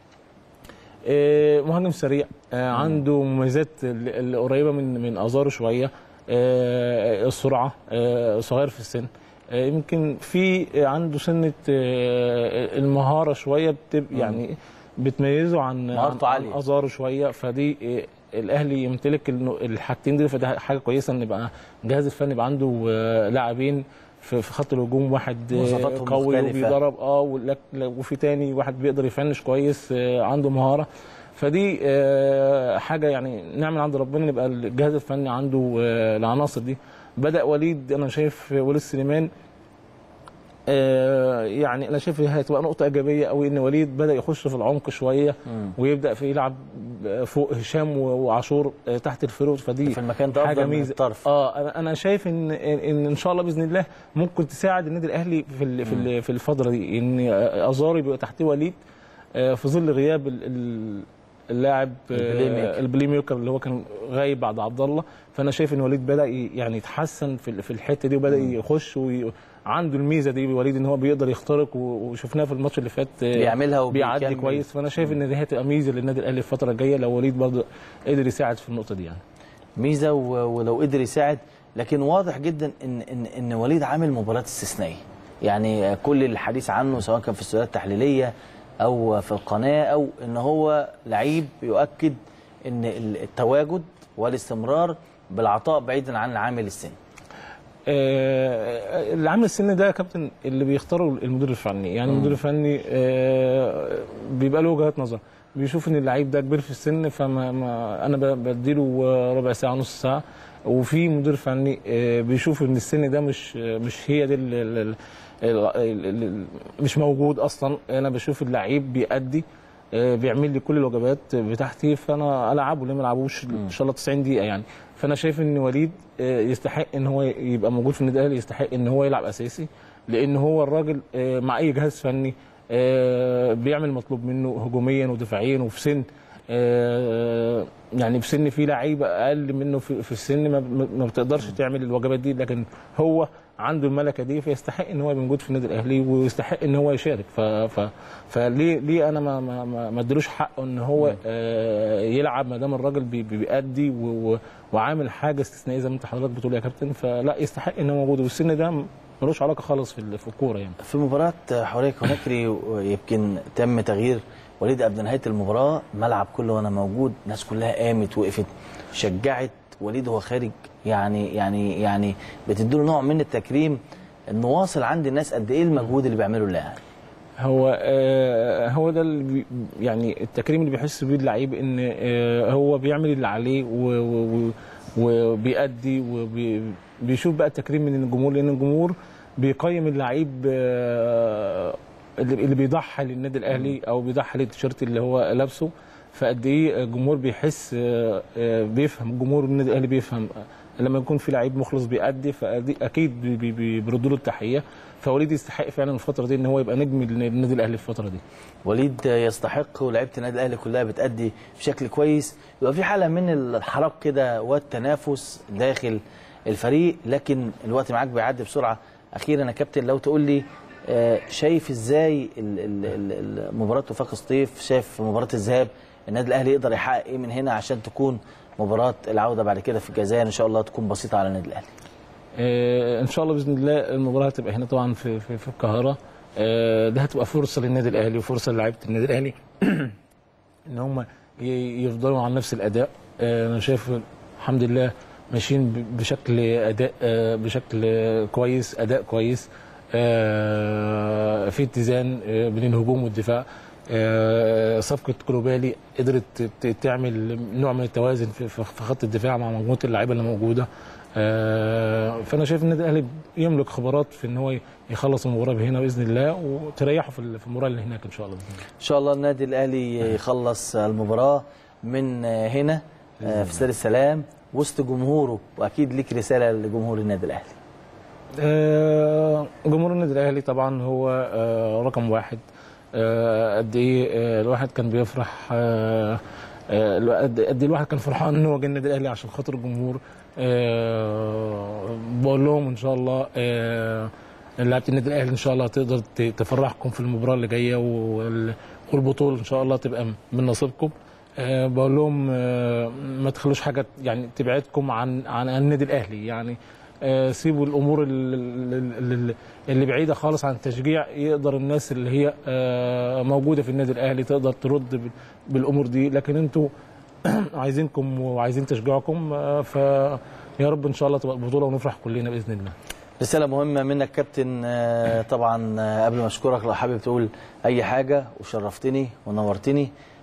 آه، مهاجم سريع آه، عنده مميزات ال- اللي قريبه من من ازارو شويه آه، السرعه آه، صغير في السن آه، يمكن في عنده سنه آه، المهاره شويه بتبقى يعني بتميزه عن مهارته عن- عالية. عن ازارو شويه فدي آه، الاهلي يمتلك إنه الحاجتين دول فده حاجه كويسه ان يبقى الجهاز الفني يبقى عنده آه، لاعبين في في خط الهجوم واحد آه، مواصفاتهم قوي مختلفة. وبيضرب اه ولك- وفي تاني واحد بيقدر يفنش كويس آه، عنده مهاره فدي آه، حاجه يعني نعمل عند ربنا يبقى الجهاز الفني عنده آه، العناصر دي بدا وليد انا شايف وليد سليمان آه، يعني انا شايف هي هتبقى نقطه ايجابيه قوي ان وليد بدا يخش في العمق شويه ويبدا في يلعب فوق هشام و- وعاشور آه، تحت الفيرود فدي في المكان ده حاجه أفضل من ميزه الطرف. اه انا انا شايف ان ان ان شاء الله باذن الله ممكن تساعد النادي الاهلي في ال- في ال- في الفتره دي ان ازاري بيبقى تحتيه وليد آه، في ظل غياب ال- ال- اللاعب آه، البلاي ميكر. البلاي ميكر اللي هو كان غايب بعد عبد الله فانا شايف ان وليد بدا ي- يعني يتحسن في ال- في الحته دي وبدا يخش وعنده الميزه دي وليد ان هو بيقدر يخترق و- وشفناها في الماتش اللي فات آه، بيعملها بيعدي وبيكمل. كويس فانا شايف ان دي هتبقى ميزه للنادي الاهلي الفتره الجايه لو وليد برضه قدر يساعد في النقطه دي يعني ميزه و- ولو قدر يساعد لكن واضح جدا ان ان ان وليد عامل مباراه استثنائيه يعني كل الحديث عنه سواء كان في السؤالات التحليليه او في القناه او ان هو لعيب يؤكد ان التواجد والاستمرار بالعطاء بعيدا عن العامل السن آه، العامل السن ده يا كابتن اللي بيختاره المدير الفني يعني المدير الفني آه، بيبقى له وجهات نظر بيشوف ان اللعيب ده كبير في السن فما ما انا ب- بديله ربع ساعه نص ساعه وفي مدير فني آه، بيشوف ان السن ده مش مش هي دي ال- ال- ال- ال- ال- ال- مش موجود اصلا انا بشوف اللعيب بيأدي آه، بيعمل لي كل الوجبات بتاعتي فانا العبه ليه ما العبوش ان شاء الله 90 دقيقه يعني فانا شايف ان وليد آه، يستحق ان هو يبقى موجود في النادي الاهلي يستحق ان هو يلعب اساسي لان هو الراجل آه، مع اي جهاز فني آه، بيعمل مطلوب منه هجوميا ودفاعيا وفي سن آه، يعني في سن في لعيبه اقل منه في في السن ما, ما ما بتقدرش تعمل الوجبات دي لكن هو عنده الملكه دي فيستحق ان هو يبقى موجود في النادي الاهلي ويستحق ان هو يشارك ف ف فليه ليه انا ما ما ما ما ادلوش حقه ان هو آه يلعب ما دام الراجل بي- بي- بيأدي و- و- وعامل حاجه استثنائيه زي ما انت حضرتك بتقول يا كابتن فلا يستحق ان هو موجود والسن ده ملوش علاقه خالص في ال- في الكوره يعني في مباراة حورية كوناكري يمكن تم تغيير وليد قبل نهاية المباراة الملعب كله وانا موجود الناس كلها قامت وقفت شجعت وليد وهو خارج يعني يعني يعني بتديله نوع من التكريم انه واصل عند الناس قد ايه المجهود اللي بيعمله اللاعب هو آه هو ده اللي بي يعني التكريم اللي بيحس بيه اللعيب ان آه هو بيعمل اللي عليه و- و- و- وبيأدي وبيشوف بقى التكريم من الجمهور لان الجمهور بيقيم اللعيب آه اللي اللي بيضحي للنادي الاهلي او بيضحي للتيشيرت اللي هو لابسه فقد ايه الجمهور بيحس آه، آه، بيفهم جمهور النادي الاهلي بيفهم آه، لما يكون في لعيب مخلص بيأدي فأدي اكيد بي- بي- بي- بيردوا له التحيه فوليد يستحق فعلا الفتره دي ان هو يبقى نجم النادي الاهلي الفتره دي وليد يستحق ولعيبه النادي الاهلي كلها بتأدي بشكل كويس يبقى في حاله من الحراك كده والتنافس داخل الفريق لكن الوقت معاك بيعدي بسرعه اخيرا يا كابتن لو تقول لي آه، شايف ازاي ال- ال- ال- ال- مباراه وفاق سطيف شايف مباراه الذهاب النادي الاهلي يقدر يحقق ايه من هنا عشان تكون مباراه العوده بعد كده في الجزائر ان شاء الله تكون بسيطه على النادي الاهلي آه، ان شاء الله باذن الله المباراه هتبقى هنا طبعا في في, في القاهره آه، ده هتبقى فرصه للنادي الاهلي وفرصه للاعيبه النادي الاهلي ان هم ي- يفضلوا على نفس الاداء آه، انا شايف الحمد لله ماشيين ب- بشكل اداء آه، بشكل كويس اداء كويس آه، في اتزان آه، بين الهجوم والدفاع آه، صفقه كلوبالي قدرت ت- تعمل نوع من التوازن في في في خط الدفاع مع مجموعه اللعيبه اللي موجوده آه، فانا شايف النادي الاهلي يملك خبرات في ان هو يخلص المباراه هنا باذن الله وتريحه في ال- في المباراه اللي هناك ان شاء الله باذن الله ان شاء الله النادي الاهلي يخلص المباراه من هنا آه، في استاد السلام وسط جمهوره واكيد ليك رساله لجمهور النادي الاهلي آه، جمهور النادي الاهلي طبعا هو آه، رقم واحد آه، قد ايه آه، الواحد كان بيفرح آه، آه، الوا- قد قد ايه الواحد كان فرحان ان هو جه النادي الاهلي عشان خاطر الجمهور آه، بقول لهم ان شاء الله آه، لعيبه النادي الاهلي ان شاء الله تقدر ت- تفرحكم في المباراه اللي جايه وال- والبطوله ان شاء الله تبقى من نصيبكم آه، بقول لهم آه، ما تخلوش حاجه يعني تبعدكم عن عن النادي الاهلي يعني آه، سيبوا الامور ال- ال- ال- اللي بعيده خالص عن التشجيع يقدر الناس اللي هي آه، موجوده في النادي الاهلي تقدر ترد بال- بالامور دي لكن انتوا عايزينكم وعايزين تشجيعكم آه، فيا رب ان شاء الله تبقى البطوله ونفرح كلنا باذن الله رسالة مهمة منك كابتن آه، طبعا آه، قبل ما اشكرك لو حابب تقول اي حاجة وشرفتني ونورتني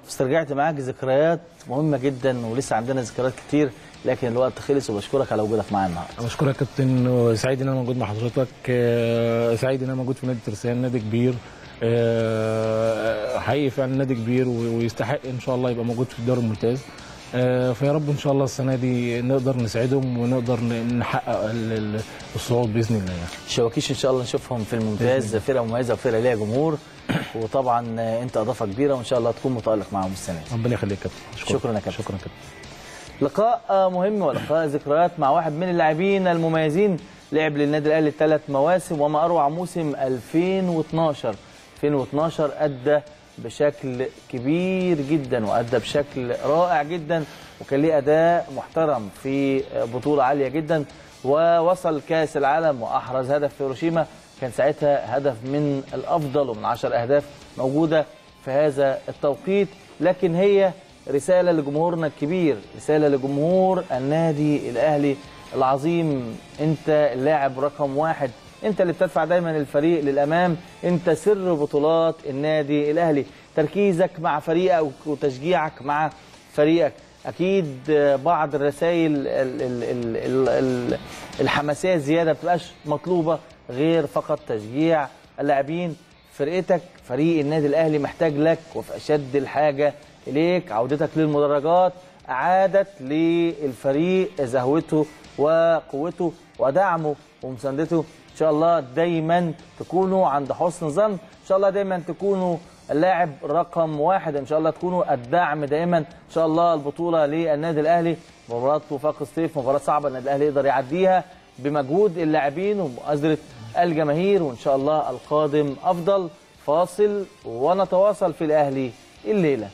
واسترجعت معاك ذكريات مهمه جدا ولسه عندنا ذكريات كتير لكن الوقت خلص وبشكرك على وجودك معانا النهارده أنا بشكرك يا كابتن وسعيد ان انا موجود مع حضرتك آه، سعيد ان انا موجود في نادي ترسانة نادي كبير آه، حقيقي فعلا نادي كبير و- ويستحق ان شاء الله يبقى موجود في الدوري الممتاز آه، فيا رب ان شاء الله السنه دي نقدر نساعدهم ونقدر ن- نحقق ال- ال- الصعود باذن الله يعني. شواكيش ان شاء الله نشوفهم في الممتاز فرقه مميزه وفرقه ليها جمهور وطبعا انت اضافه كبيره وان شاء الله تكون متالق معاهم السنه دي ربنا يخليك يا كابتن أشكرك. شكرا يا كابتن. شكرا يا كابتن لقاء مهم ولقاء ذكريات مع واحد من اللاعبين المميزين لعب للنادي الاهلي ثلاث مواسم وما اروع موسم 2012 2012 ادى بشكل كبير جدا وادى بشكل رائع جدا وكان ليه اداء محترم في بطوله عاليه جدا ووصل كاس العالم واحرز هدف في هيروشيما كان ساعتها هدف من الافضل ومن 10 اهداف موجوده في هذا التوقيت لكن هي رسالة لجمهورنا الكبير رسالة لجمهور النادي الأهلي العظيم أنت اللاعب رقم واحد أنت اللي بتدفع دايما الفريق للأمام أنت سر بطولات النادي الأهلي تركيزك مع فريقك وتشجيعك مع فريقك أكيد بعض الرسائل ال- ال- ال- ال- ال- الحماسية الزيادة بتبقاش مطلوبة غير فقط تشجيع اللاعبين فرقتك فريق النادي الاهلي محتاج لك وفي اشد الحاجه اليك عودتك للمدرجات اعادت للفريق زهوته وقوته ودعمه ومساندته ان شاء الله دايما تكونوا عند حسن ظن ان شاء الله دايما تكونوا اللاعب رقم واحد ان شاء الله تكونوا الدعم دائما ان شاء الله البطوله للنادي الاهلي مباراه وفاق الصيف مباراه صعبه النادي الاهلي يقدر يعديها بمجهود اللاعبين ومؤازره الجماهير وان شاء الله القادم افضل فاصل ونتواصل في الاهلي الليله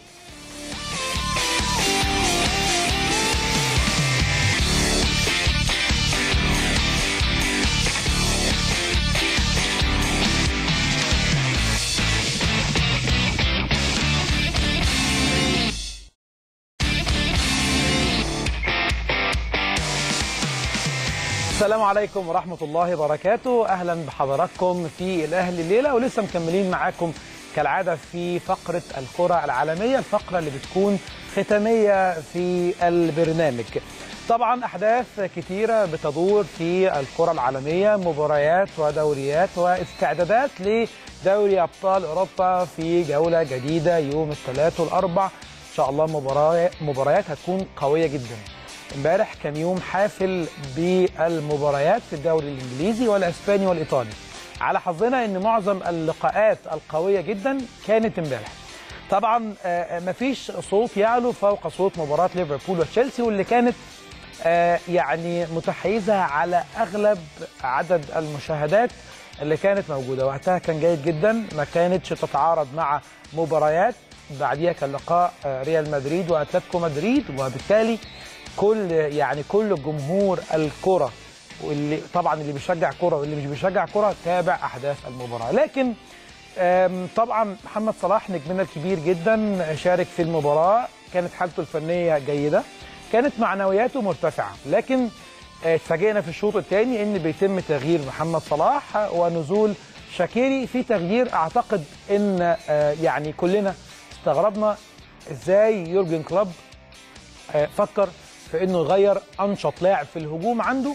السلام عليكم ورحمة الله وبركاته أهلا بحضراتكم في الأهلي الليلة ولسه مكملين معاكم كالعادة في فقرة الكرة العالمية الفقرة اللي بتكون ختامية في البرنامج طبعا أحداث كتيرة بتدور في الكرة العالمية مباريات ودوريات واستعدادات لدوري أبطال أوروبا في جولة جديدة يوم الثلاث والأربع إن شاء الله مباريات مباريات هتكون قوية جدا امبارح كان يوم حافل بالمباريات في الدوري الانجليزي والاسباني والايطالي على حظنا ان معظم اللقاءات القويه جدا كانت امبارح طبعا آه، مفيش صوت يعلو فوق صوت مباراه ليفربول وتشيلسي واللي كانت آه، يعني متحيزه على اغلب عدد المشاهدات اللي كانت موجوده وقتها كان جيد جدا ما كانتش تتعارض مع مباريات بعديها كان لقاء آه، ريال مدريد واتلتيكو مدريد وبالتالي كل يعني كل جمهور الكره واللي طبعا اللي بيشجع كره واللي مش بيشجع كره تابع احداث المباراه لكن آم، طبعا محمد صلاح نجمنا الكبير جدا شارك في المباراه كانت حالته الفنيه جيده كانت معنوياته مرتفعه لكن آه، اتفاجئنا في الشوط الثاني ان بيتم تغيير محمد صلاح ونزول شاكيري في تغيير اعتقد ان آه، يعني كلنا استغربنا ازاي يورجن كلوب آه، فكر في انه يغير انشط لاعب في الهجوم عنده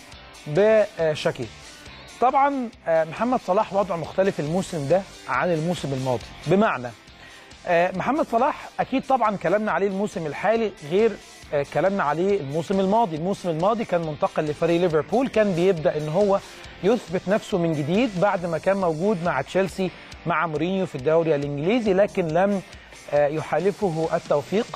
بشاكير طبعا آه، محمد صلاح وضعه مختلف الموسم ده عن الموسم الماضي بمعنى آه، محمد صلاح اكيد طبعا كلامنا عليه الموسم الحالي غير آه، كلامنا عليه الموسم الماضي الموسم الماضي كان منتقل لفريق ليفربول كان بيبدا ان هو يثبت نفسه من جديد بعد ما كان موجود مع تشيلسي مع مورينيو في الدوري الانجليزي لكن لم آه، يحالفه التوفيق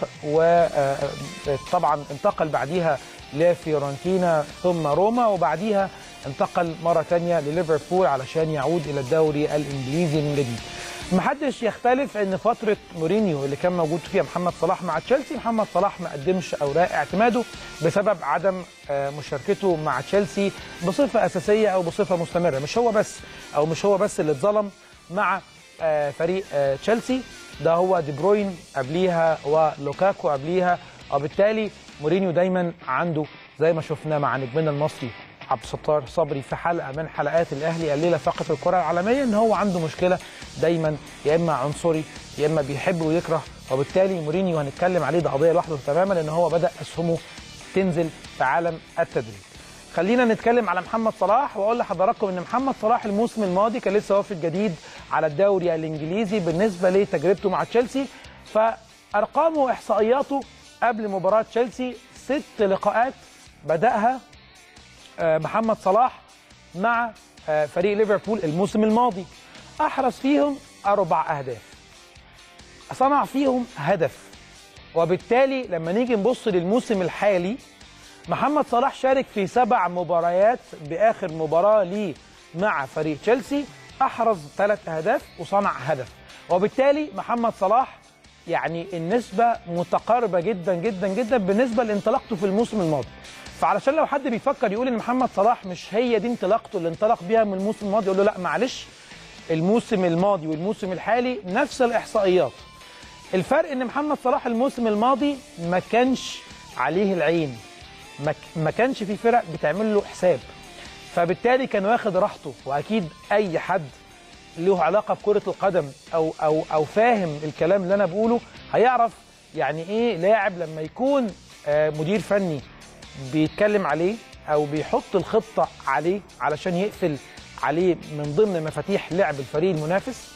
وطبعا انتقل بعديها لفيورنتينا ثم روما وبعديها انتقل مرة تانية لليفربول علشان يعود إلى الدوري الإنجليزي من جديد محدش يختلف ان فترة مورينيو اللي كان موجود فيها محمد صلاح مع تشيلسي محمد صلاح ما قدمش اوراق اعتماده بسبب عدم آه، مشاركته مع تشيلسي بصفة اساسية او بصفة مستمرة مش هو بس او مش هو بس اللي اتظلم مع آه، فريق آه، تشيلسي ده هو دي بروين قبليها ولوكاكو قبليها وبالتالي مورينيو دايما عنده زي ما شفنا مع نجمنا المصري عبد الستار صبري في حلقه من حلقات الاهلي الليله فقط الكره العالميه ان هو عنده مشكله دايما يا اما عنصري يا اما بيحب ويكره وبالتالي مورينيو هنتكلم عليه ده قضيه لوحده تماما ان هو بدا اسهمه تنزل في عالم التدريب. خلينا نتكلم على محمد صلاح واقول لحضراتكم ان محمد صلاح الموسم الماضي كان لسه وافد جديد على الدوري الانجليزي بالنسبه لتجربته مع تشيلسي فارقامه واحصائياته قبل مباراه تشيلسي ست لقاءات بداها آه، محمد صلاح مع آه، فريق ليفربول الموسم الماضي احرز فيهم اربع اهداف صنع فيهم هدف وبالتالي لما نيجي نبص للموسم الحالي محمد صلاح شارك في سبع مباريات باخر مباراه ليه مع فريق تشيلسي احرز ثلاث اهداف وصنع هدف وبالتالي محمد صلاح يعني النسبه متقاربه جدا جدا جدا بالنسبه لانطلاقته في الموسم الماضي فعلشان لو حد بيفكر يقول ان محمد صلاح مش هي دي انطلاقته اللي انطلق بيها من الموسم الماضي يقول له لا معلش الموسم الماضي والموسم الحالي نفس الاحصائيات الفرق ان محمد صلاح الموسم الماضي ما كانش عليه العين ما ك- ما كانش في فرق بتعمل له حساب فبالتالي كان واخد راحته واكيد اي حد له علاقه بكره القدم او او او فاهم الكلام اللي انا بقوله هيعرف يعني ايه لاعب لما يكون آه، مدير فني بيتكلم عليه او بيحط الخطه عليه علشان يقفل عليه من ضمن مفاتيح لعب الفريق المنافس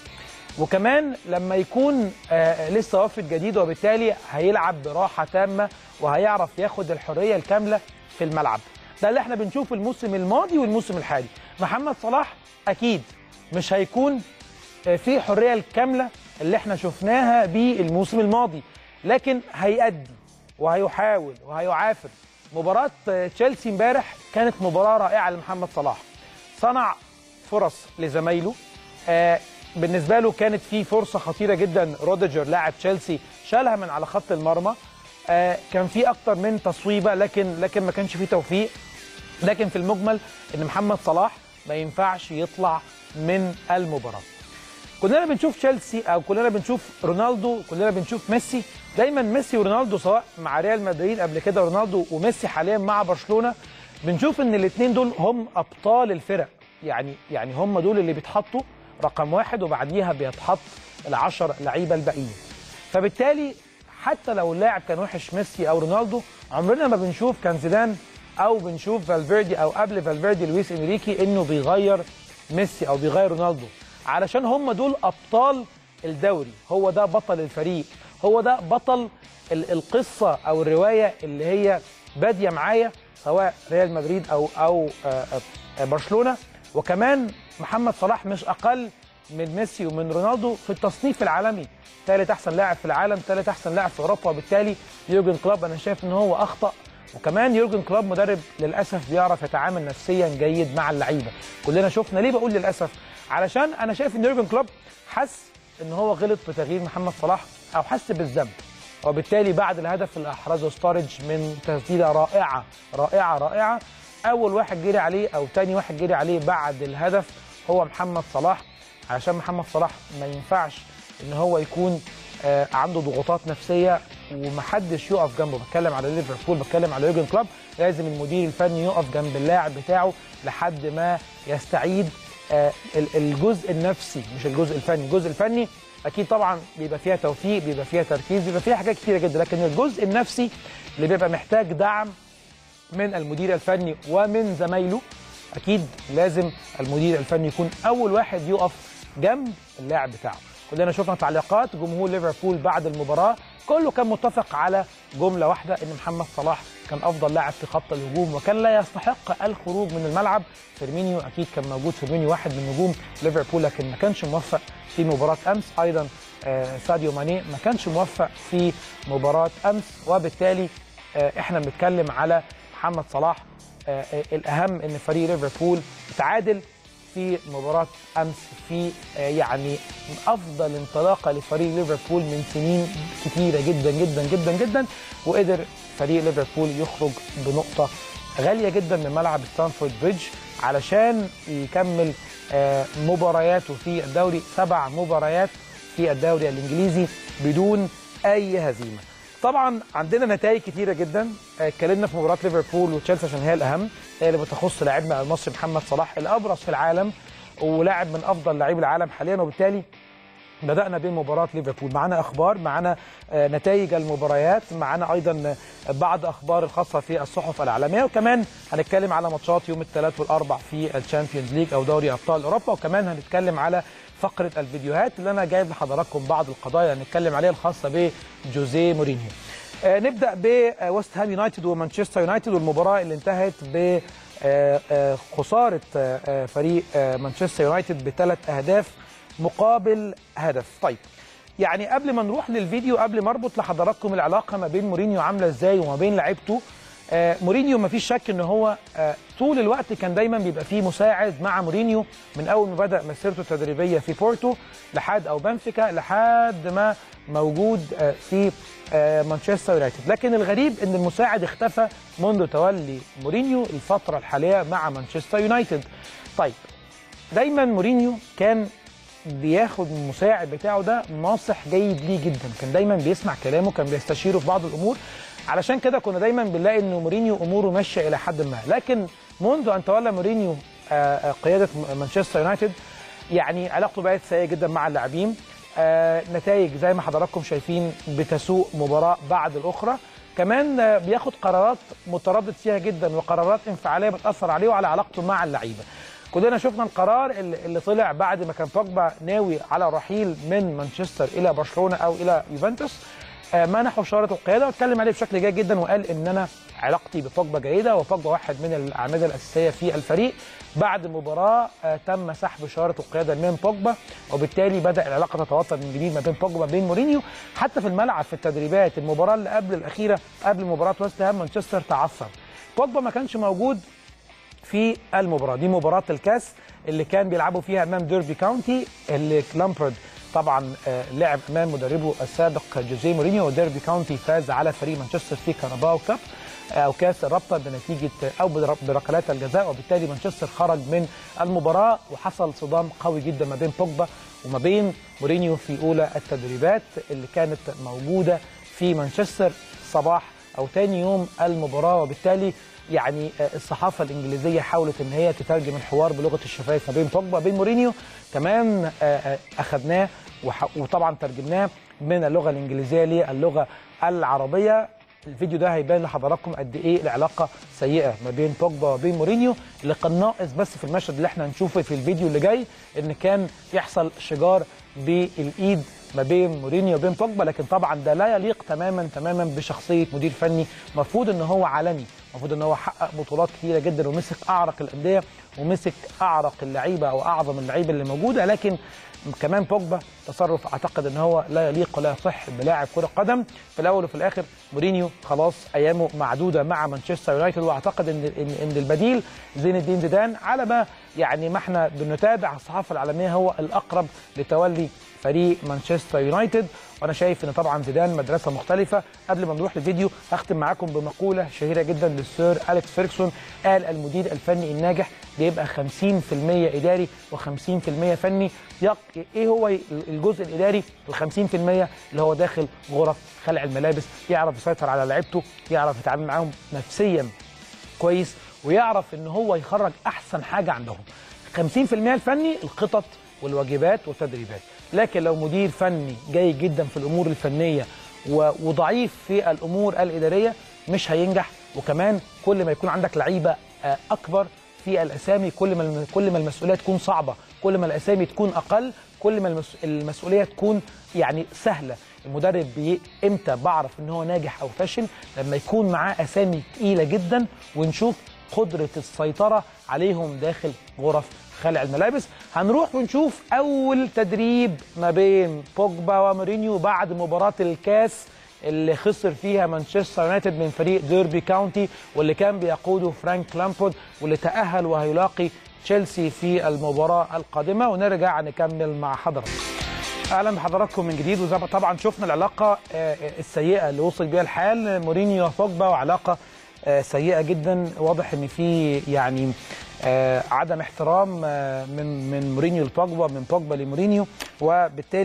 وكمان لما يكون آه، لسه وافد جديد وبالتالي هيلعب براحه تامه وهيعرف ياخد الحريه الكامله في الملعب ده اللي احنا بنشوفه الموسم الماضي والموسم الحالي محمد صلاح اكيد مش هيكون آه، في حريه الكامله اللي احنا شفناها بالموسم الماضي لكن هيأدي وهيحاول وهيعافر مباراه آه، تشيلسي امبارح كانت مباراه رائعه لمحمد صلاح صنع فرص لزمايله آه بالنسبه له كانت في فرصه خطيره جدا روديجر لاعب تشيلسي شالها من على خط المرمى آه كان في اكتر من تصويبه لكن لكن ما كانش في توفيق لكن في المجمل ان محمد صلاح ما ينفعش يطلع من المباراه كلنا بنشوف تشيلسي او كلنا بنشوف رونالدو كلنا بنشوف ميسي دايما ميسي ورونالدو سواء مع ريال مدريد قبل كده رونالدو وميسي حاليا مع برشلونه بنشوف ان الاثنين دول هم ابطال الفرق يعني يعني هم دول اللي بيتحطوا رقم واحد وبعديها بيتحط العشر لعيبه الباقيين فبالتالي حتى لو اللاعب كان وحش ميسي او رونالدو عمرنا ما بنشوف كان زيدان او بنشوف فالفيردي او قبل فالفيردي لويس انريكي انه بيغير ميسي او بيغير رونالدو علشان هم دول ابطال الدوري هو ده بطل الفريق هو ده بطل ال- القصه او الروايه اللي هي باديه معايا سواء ريال مدريد او او آه، آه، برشلونه وكمان محمد صلاح مش اقل من ميسي ومن رونالدو في التصنيف العالمي ثالث احسن لاعب في العالم ثالث احسن لاعب في اوروبا وبالتالي يورجن كلوب انا شايف ان هو اخطا وكمان يورجن كلوب مدرب للاسف بيعرف يتعامل نفسيا جيد مع اللعيبه كلنا شفنا ليه بقول للاسف علشان انا شايف ان يورجن كلوب حس ان هو غلط في تغيير محمد صلاح او حس بالذنب وبالتالي بعد الهدف اللي احرزه ستارج من تسديده رائعه رائعه رائعه اول واحد جري عليه او تاني واحد جري عليه بعد الهدف هو محمد صلاح علشان محمد صلاح ما ينفعش ان هو يكون آه، عنده ضغوطات نفسيه ومحدش يقف جنبه بتكلم على ليفربول بتكلم على يورجن كلوب لازم المدير الفني يقف جنب اللاعب بتاعه لحد ما يستعيد آه، ال- الجزء النفسي مش الجزء الفني الجزء الفني اكيد طبعا بيبقى فيها توفيق بيبقى فيها تركيز بيبقى فيها حاجات كتيره جدا لكن الجزء النفسي اللي بيبقى محتاج دعم من المدير الفني ومن زمايله اكيد لازم المدير الفني يكون اول واحد يقف جنب اللاعب بتاعه كلنا شفنا تعليقات جمهور ليفربول بعد المباراه كله كان متفق على جمله واحده ان محمد صلاح كان افضل لاعب في خط الهجوم وكان لا يستحق الخروج من الملعب فيرمينيو اكيد كان موجود فيرمينيو واحد من نجوم ليفربول لكن ما كانش موفق في مباراه امس ايضا آه، ساديو ماني ما كانش موفق في مباراه امس وبالتالي آه، احنا بنتكلم على محمد صلاح آه، آه، الاهم ان فريق ليفربول تعادل في مباراه امس في آه، يعني افضل انطلاقه لفريق ليفربول من سنين كتيره جدا جدا جدا جدا وقدر فريق ليفربول يخرج بنقطه غاليه جدا من ملعب ستانفورد بريدج علشان يكمل آه، مبارياته في الدوري سبع مباريات في الدوري الانجليزي بدون اي هزيمه طبعا عندنا نتائج كتيره جدا آه، اتكلمنا في مباراه ليفربول وتشيلسي عشان هي الاهم هي اللي بتخص لاعبنا المصري محمد صلاح الابرز في العالم ولاعب من افضل لاعبي العالم حاليا وبالتالي بدأنا بمباراة ليفربول معنا أخبار معنا آه، نتائج المباريات معنا أيضا آه، بعض أخبار الخاصة في الصحف العالمية وكمان هنتكلم على ماتشات يوم الثلاث والأربع في الشامبيونز ليج أو دوري أبطال أوروبا وكمان هنتكلم على فقرة الفيديوهات اللي أنا جايب لحضراتكم بعض القضايا هنتكلم عليها الخاصة بجوزيه مورينيو آه، نبدأ بويست هام يونايتد ومانشستر يونايتد والمباراة اللي انتهت ب آه، آه، خسارة آه، آه، فريق آه، مانشستر يونايتد بثلاث أهداف مقابل هدف طيب يعني قبل ما نروح للفيديو قبل ما اربط لحضراتكم العلاقه ما بين مورينيو عامله ازاي وما بين لعيبته آه مورينيو ما فيش شك ان هو آه طول الوقت كان دايما بيبقى فيه مساعد مع مورينيو من اول ما بدا مسيرته التدريبيه في بورتو لحد او بنفيكا لحد ما موجود آه في آه مانشستر يونايتد لكن الغريب ان المساعد اختفى منذ تولي مورينيو الفتره الحاليه مع مانشستر يونايتد طيب دايما مورينيو كان بياخد من المساعد بتاعه ده ناصح جيد ليه جدا كان دايما بيسمع كلامه كان بيستشيره في بعض الامور علشان كده كنا دايما بنلاقي ان مورينيو اموره ماشيه الى حد ما لكن منذ ان تولى مورينيو آه، آه، قياده م- مانشستر يونايتد يعني علاقته بقت سيئه جدا مع اللاعبين آه، نتائج زي ما حضراتكم شايفين بتسوء مباراه بعد الاخرى كمان آه، بياخد قرارات متردد فيها جدا وقرارات انفعاليه بتاثر عليه وعلى علاقته مع اللعيبه كلنا شفنا القرار اللي اللي طلع بعد ما كان بوجبا ناوي على الرحيل من مانشستر الى برشلونه او الى يوفنتوس آه، منحوا شاره القياده واتكلم عليه بشكل جيد جدا وقال ان انا علاقتي ببوجبا جيده وبوجبا واحد من الاعمده الاساسيه في الفريق بعد المباراه آه، تم سحب شاره القياده من بوجبا وبالتالي بدا العلاقه تتوتر من جديد ما بين بوجبا وما بين مورينيو حتى في الملعب في التدريبات المباراه اللي قبل الاخيره قبل مباراه ويست هام مانشستر تعثر بوجبا ما كانش موجود في المباراه دي مباراه الكاس اللي كان بيلعبوا فيها امام ديربي كاونتي اللي لامبرد طبعا آه، لعب امام مدربه السابق جوزيه مورينيو وديربي كاونتي فاز على فريق مانشستر في كاراباو كاب آه، او كاس الرابطه بنتيجه او بر- بركلات الجزاء وبالتالي مانشستر خرج من المباراه وحصل صدام قوي جدا ما بين بوجبا وما بين مورينيو في اولى التدريبات اللي كانت موجوده في مانشستر صباح او تاني يوم المباراه وبالتالي يعني آه، الصحافه الانجليزيه حاولت ان هي تترجم الحوار بلغه الشفايف ما بين بوجبا وبين مورينيو كمان آه، آه، اخذناه وح- وطبعا ترجمناه من اللغه الانجليزيه للغه العربيه الفيديو ده هيبان لحضراتكم قد ايه العلاقه سيئه ما بين بوجبا وبين مورينيو اللي كان ناقص بس في المشهد اللي احنا هنشوفه في الفيديو اللي جاي ان كان يحصل شجار بالايد ما بين مورينيو وبين بوجبا لكن طبعا ده لا يليق تماما تماما بشخصيه مدير فني المفروض ان هو عالمي المفروض ان هو حقق بطولات كتيره جدا ومسك اعرق الانديه ومسك اعرق اللعيبه او اعظم اللعيبه اللي موجوده لكن كمان بوجبا تصرف اعتقد ان هو لا يليق ولا يصح بلاعب كره قدم في الاول وفي الاخر مورينيو خلاص ايامه معدوده مع مانشستر يونايتد واعتقد ان ان, إن البديل زين الدين زيدان على ما يعني ما احنا بنتابع الصحافه العالميه هو الاقرب لتولي فريق مانشستر يونايتد وانا شايف ان طبعا زيدان مدرسه مختلفه قبل ما نروح للفيديو هختم معاكم بمقوله شهيره جدا للسير اليكس فيركسون قال المدير الفني الناجح بيبقى 50% اداري و50% فني يق... ايه هو الجزء الاداري ال 50% اللي هو داخل غرف خلع الملابس يعرف يسيطر على لعيبته يعرف يتعامل معاهم نفسيا كويس ويعرف ان هو يخرج احسن حاجه عندهم 50% الفني الخطط والواجبات والتدريبات لكن لو مدير فني جيد جدا في الامور الفنيه و- وضعيف في الامور الاداريه مش هينجح وكمان كل ما يكون عندك لعيبه آه، اكبر في الاسامي كل ما الم- كل ما المسؤوليه تكون صعبه كل ما الاسامي تكون اقل كل ما المس- المسؤوليه تكون يعني سهله المدرب بي امتى بعرف ان هو ناجح او فاشل لما يكون معاه اسامي تقيله جدا ونشوف قدره السيطره عليهم داخل غرف خلع الملابس هنروح ونشوف اول تدريب ما بين بوجبا ومورينيو بعد مباراه الكاس اللي خسر فيها مانشستر يونايتد من فريق ديربي كاونتي واللي كان بيقوده فرانك لامبورد واللي تاهل وهيلاقي تشيلسي في المباراه القادمه ونرجع نكمل مع حضراتكم اهلا بحضراتكم من جديد وزي ما طبعا شفنا العلاقه آه، السيئه اللي وصل بيها الحال مورينيو وبوجبا وعلاقه آه، سيئه جدا واضح ان في يعني آه، عدم احترام آه، من من مورينيو لبوجبا من بوجبا لمورينيو وبالتالي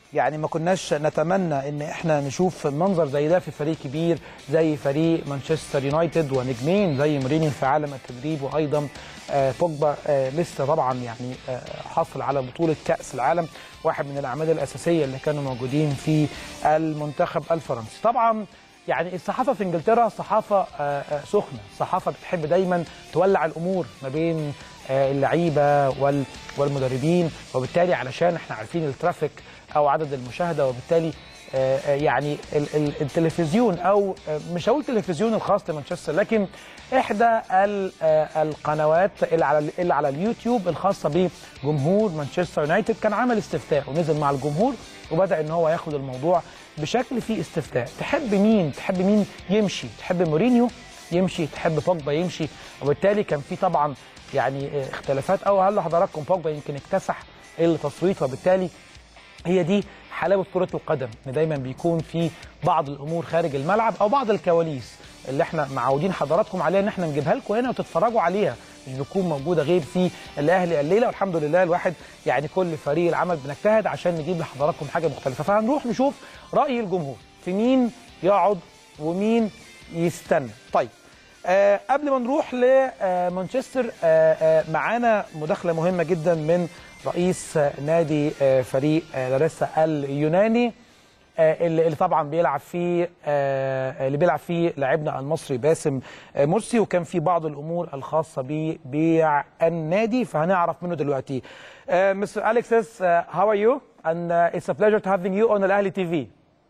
يعني ما كناش نتمنى ان احنا نشوف منظر زي ده في فريق كبير زي فريق مانشستر يونايتد ونجمين زي مورينيو في عالم التدريب وايضا آه، بوجبا آه، لسه طبعا يعني آه، حصل على بطوله كاس العالم واحد من الاعمال الاساسيه اللي كانوا موجودين في المنتخب الفرنسي طبعا يعني الصحافه في انجلترا صحافه آه، آه، سخنه صحافه بتحب دايما تولع الامور ما بين آه، اللعيبه وال- والمدربين وبالتالي علشان احنا عارفين الترافيك او عدد المشاهده وبالتالي آه، آه، يعني ال- ال- التلفزيون او آه، مش هقول التلفزيون الخاص لمانشستر لكن احدى ال- آه، القنوات اللي على اللي على اليوتيوب الخاصه بجمهور مانشستر يونايتد كان عمل استفتاء ونزل مع الجمهور وبدا ان هو ياخد الموضوع بشكل فيه استفتاء تحب مين تحب مين يمشي تحب مورينيو يمشي تحب بوجبا يمشي وبالتالي كان في طبعا يعني آه، اختلافات او هل حضراتكم بوجبا يمكن اكتسح التصويت وبالتالي هي دي حلاوه كره القدم ان دايما بيكون في بعض الامور خارج الملعب او بعض الكواليس اللي احنا معودين حضراتكم عليها ان احنا نجيبها لكم هنا وتتفرجوا عليها مش بتكون موجوده غير في الاهلي الليله والحمد لله الواحد يعني كل فريق العمل بنجتهد عشان نجيب لحضراتكم حاجه مختلفه فهنروح نشوف راي الجمهور في مين يقعد ومين يستنى طيب آه قبل ما نروح لمانشستر آه آه معانا مداخله مهمه جدا من رئيس آه نادي آه فريق آه لاريسا اليوناني آه اللي اللي طبعا بيلعب فيه آه اللي بيلعب فيه لاعبنا المصري باسم آه مرسي وكان في بعض الامور الخاصه ببيع النادي فهنعرف منه دلوقتي. مستر اليكسس هاو ار يو؟ and uh, it's a pleasure to having you on Al Ahly TV.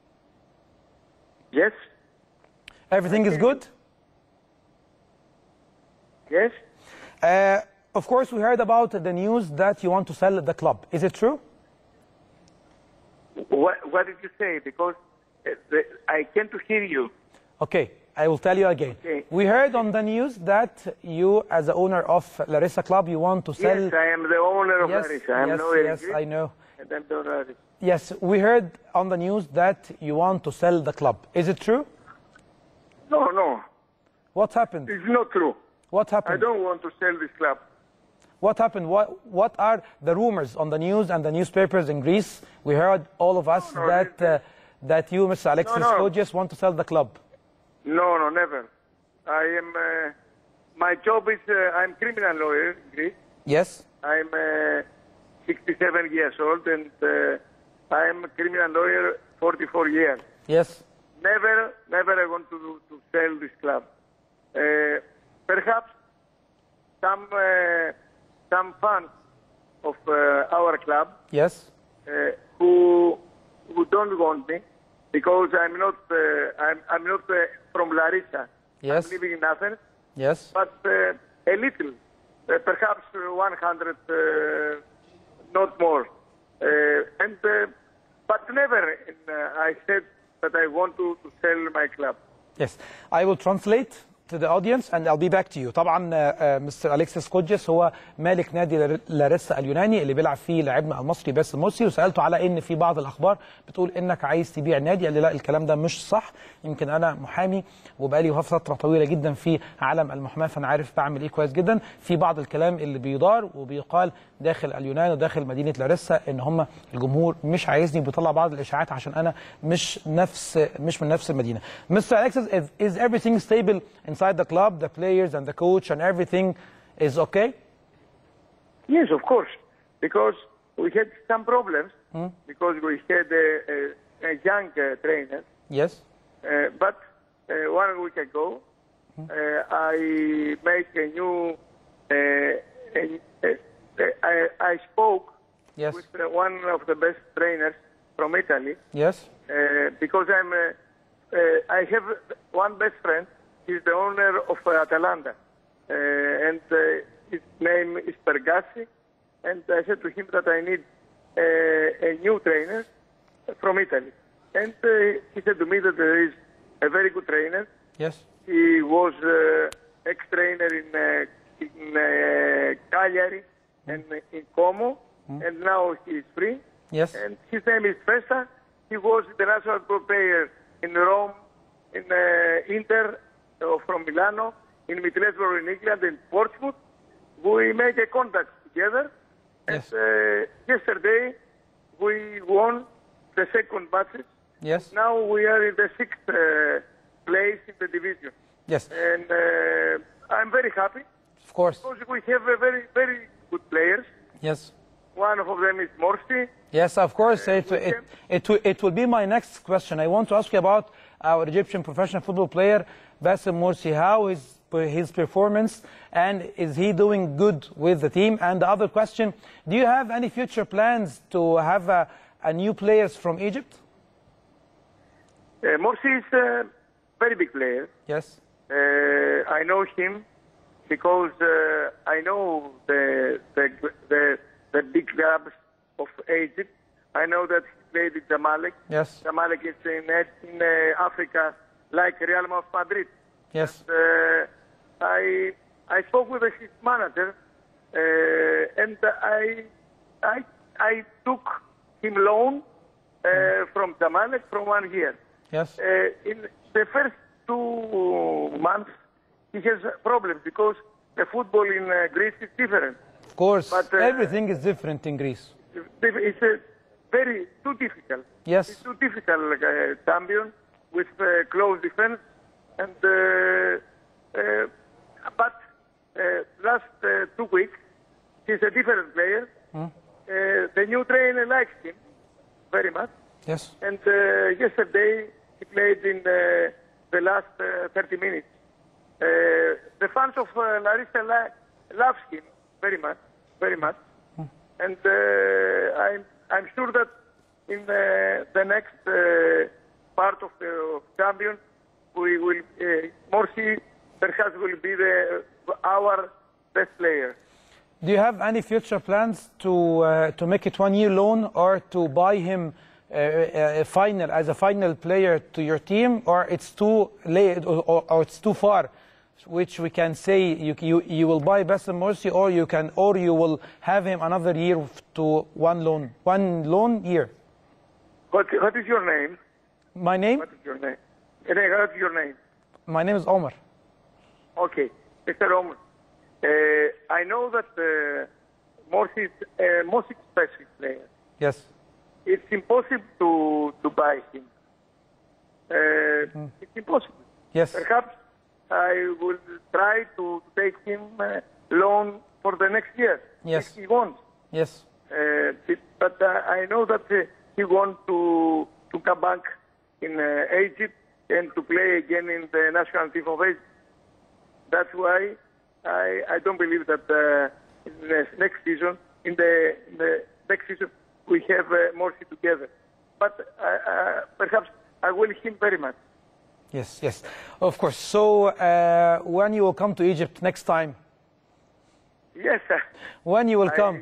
Yes, Everything is good? yes. Uh, of course, we heard about the news that you want to sell the club. Is it true? What, what did you say? Because uh, the, I can't hear you. Okay, I will tell you again. Okay. We heard on the news that you, as the owner of Larissa Club, you want to sell. Yes, I am the owner of yes, Larissa. I am yes, lawyer in yes, Greece, I know. And I'm the owner of Larissa. Yes, we heard on the news that you want to sell the club. Is it true? No, no, What happened? it's not true. What I happened? don't want to sell this club. What happened? What What are the rumors on the news and the newspapers in Greece? We heard all of us No, no, that uh, that you, Mr. Alexis no. Kougias, want to sell the club. No, no, never. I am. Uh, my job is uh, I'm criminal lawyer in Greece. Yes. I'm uh, 67 years old and uh, I'm a criminal lawyer 44 years. Yes. Never, never I want to, to sell this club. Uh, perhaps some uh, some fans of uh, our club Yes. uh, who who don't want me because I'm not uh, I'm I'm not uh, from Larissa. Yes. I'm living in Athens, Yes. but uh, a little, uh, perhaps uh, 100, uh, not more. Uh, and uh, but never uh, I said that I want to, to sell my club. Yes. I will translate to the audience and I'll be back to you. طبعا مستر اليكسيس كوجيس هو مالك نادي لار- لاريسا اليوناني اللي بيلعب فيه لاعبنا المصري باسم مرسي وسالته على ان في بعض الاخبار بتقول انك عايز تبيع النادي قال لي لا الكلام ده مش صح يمكن انا محامي وبقالي فتره طويله جدا في عالم المحاماه فانا عارف بعمل ايه كويس جدا في بعض الكلام اللي بيدار وبيقال داخل اليونان وداخل مدينه لاريسا ان هم الجمهور مش عايزني بيطلع بعض الاشاعات عشان انا مش نفس مش من نفس المدينه مستر اليكسيس is, is everything stable inside the club the players and the coach and everything is okay Yes, of course, because we had some problems because we had a, a, a young uh, trainer. yes Uh, but uh, one week ago, uh, I make a new. Uh, a, a, I, I spoke yes with uh, one of the best trainers from Italy yes uh, because I'm. Uh, uh, I have one best friend. He's the owner of uh, Atalanta, uh, and uh, his name is Pergassi. And I said to him that I need uh, a new trainer from Italy. And uh, he said to me that there is a very good trainer. yes He was uh, ex-trainer in, uh, in uh, Cagliari and in Como, and now he is free. yes And his name is Festa. He was the national pro player in Rome, in uh, Inter uh, from Milano, in Middlesbrough in England, in Portsmouth. We make a contact together. Yes. And uh, yesterday we won the second batches. Yes. Now we are in the sixth uh, place in the division, Yes. and uh, I'm very happy Of course. because we have a very very good players. Yes. One of them is Morsi. Yes, of course. It, it, it, will- it will be my next question. I want to ask you about our Egyptian professional football player, Bassem Morsi. How is his performance and is he doing good with the team? And the other question, do you have any future plans to have a, a new players from Egypt? Uh, Morsi is a very big player. Yes. Uh, I know him because uh, I know the, the the the big clubs of Egypt. I know that he played in Zamalek. Yes. Zamalek is in in uh, Africa, like Real Madrid. Yes. Uh, I I spoke with his manager, uh, and I I I took him loan uh, from Zamalek for one year. Yes. Uh, in the first two months, he has problems because the football in uh, Greece is different. Of course. But, uh, everything is different in Greece. It's a very too difficult. Yes. It's too difficult uh, champion with uh, close defense, and uh, uh, but uh, last uh, two weeks he's a different player. Uh, the new trainer likes him very much. Yes. And uh, yesterday he played in the, the last uh, 30 minutes. Uh, the fans of uh, Larissa li- loves him very much, very much. And uh, I'm, I'm sure that in the, the next uh, part of the of champion, we will uh, Morsi perhaps will be the our best player. Do you have any future plans to uh, to make it one year loan or to buy him uh, a final as a final player to your team, or it's too late or, or, or it's too far, which we can say you you, you will buy Bassem Morsi or you can or you will have him another year to one loan one loan year. What, what is your name? My name What is your name? Eh, What is your name? my name is Omar. Okay, Mr. Omer. Uh, I know that uh, Morsi is a most expensive player. Yes. It's impossible to, to buy him. Uh, It's impossible. Yes. Perhaps I will try to take him uh, loan for the next year. Yes. If he wants. Yes. Uh, it- but uh, I know that uh, he wants to, to come back in uh, Egypt and to play again in the national team of Egypt. That's why I, I don't believe that uh, in the next season, in the, in the next season, we have uh, Morsi together. But uh, uh, perhaps I will him very much. Yes. Yes. Of course. So uh, when you will come to Egypt next time, Yes, sir. when you will I- come.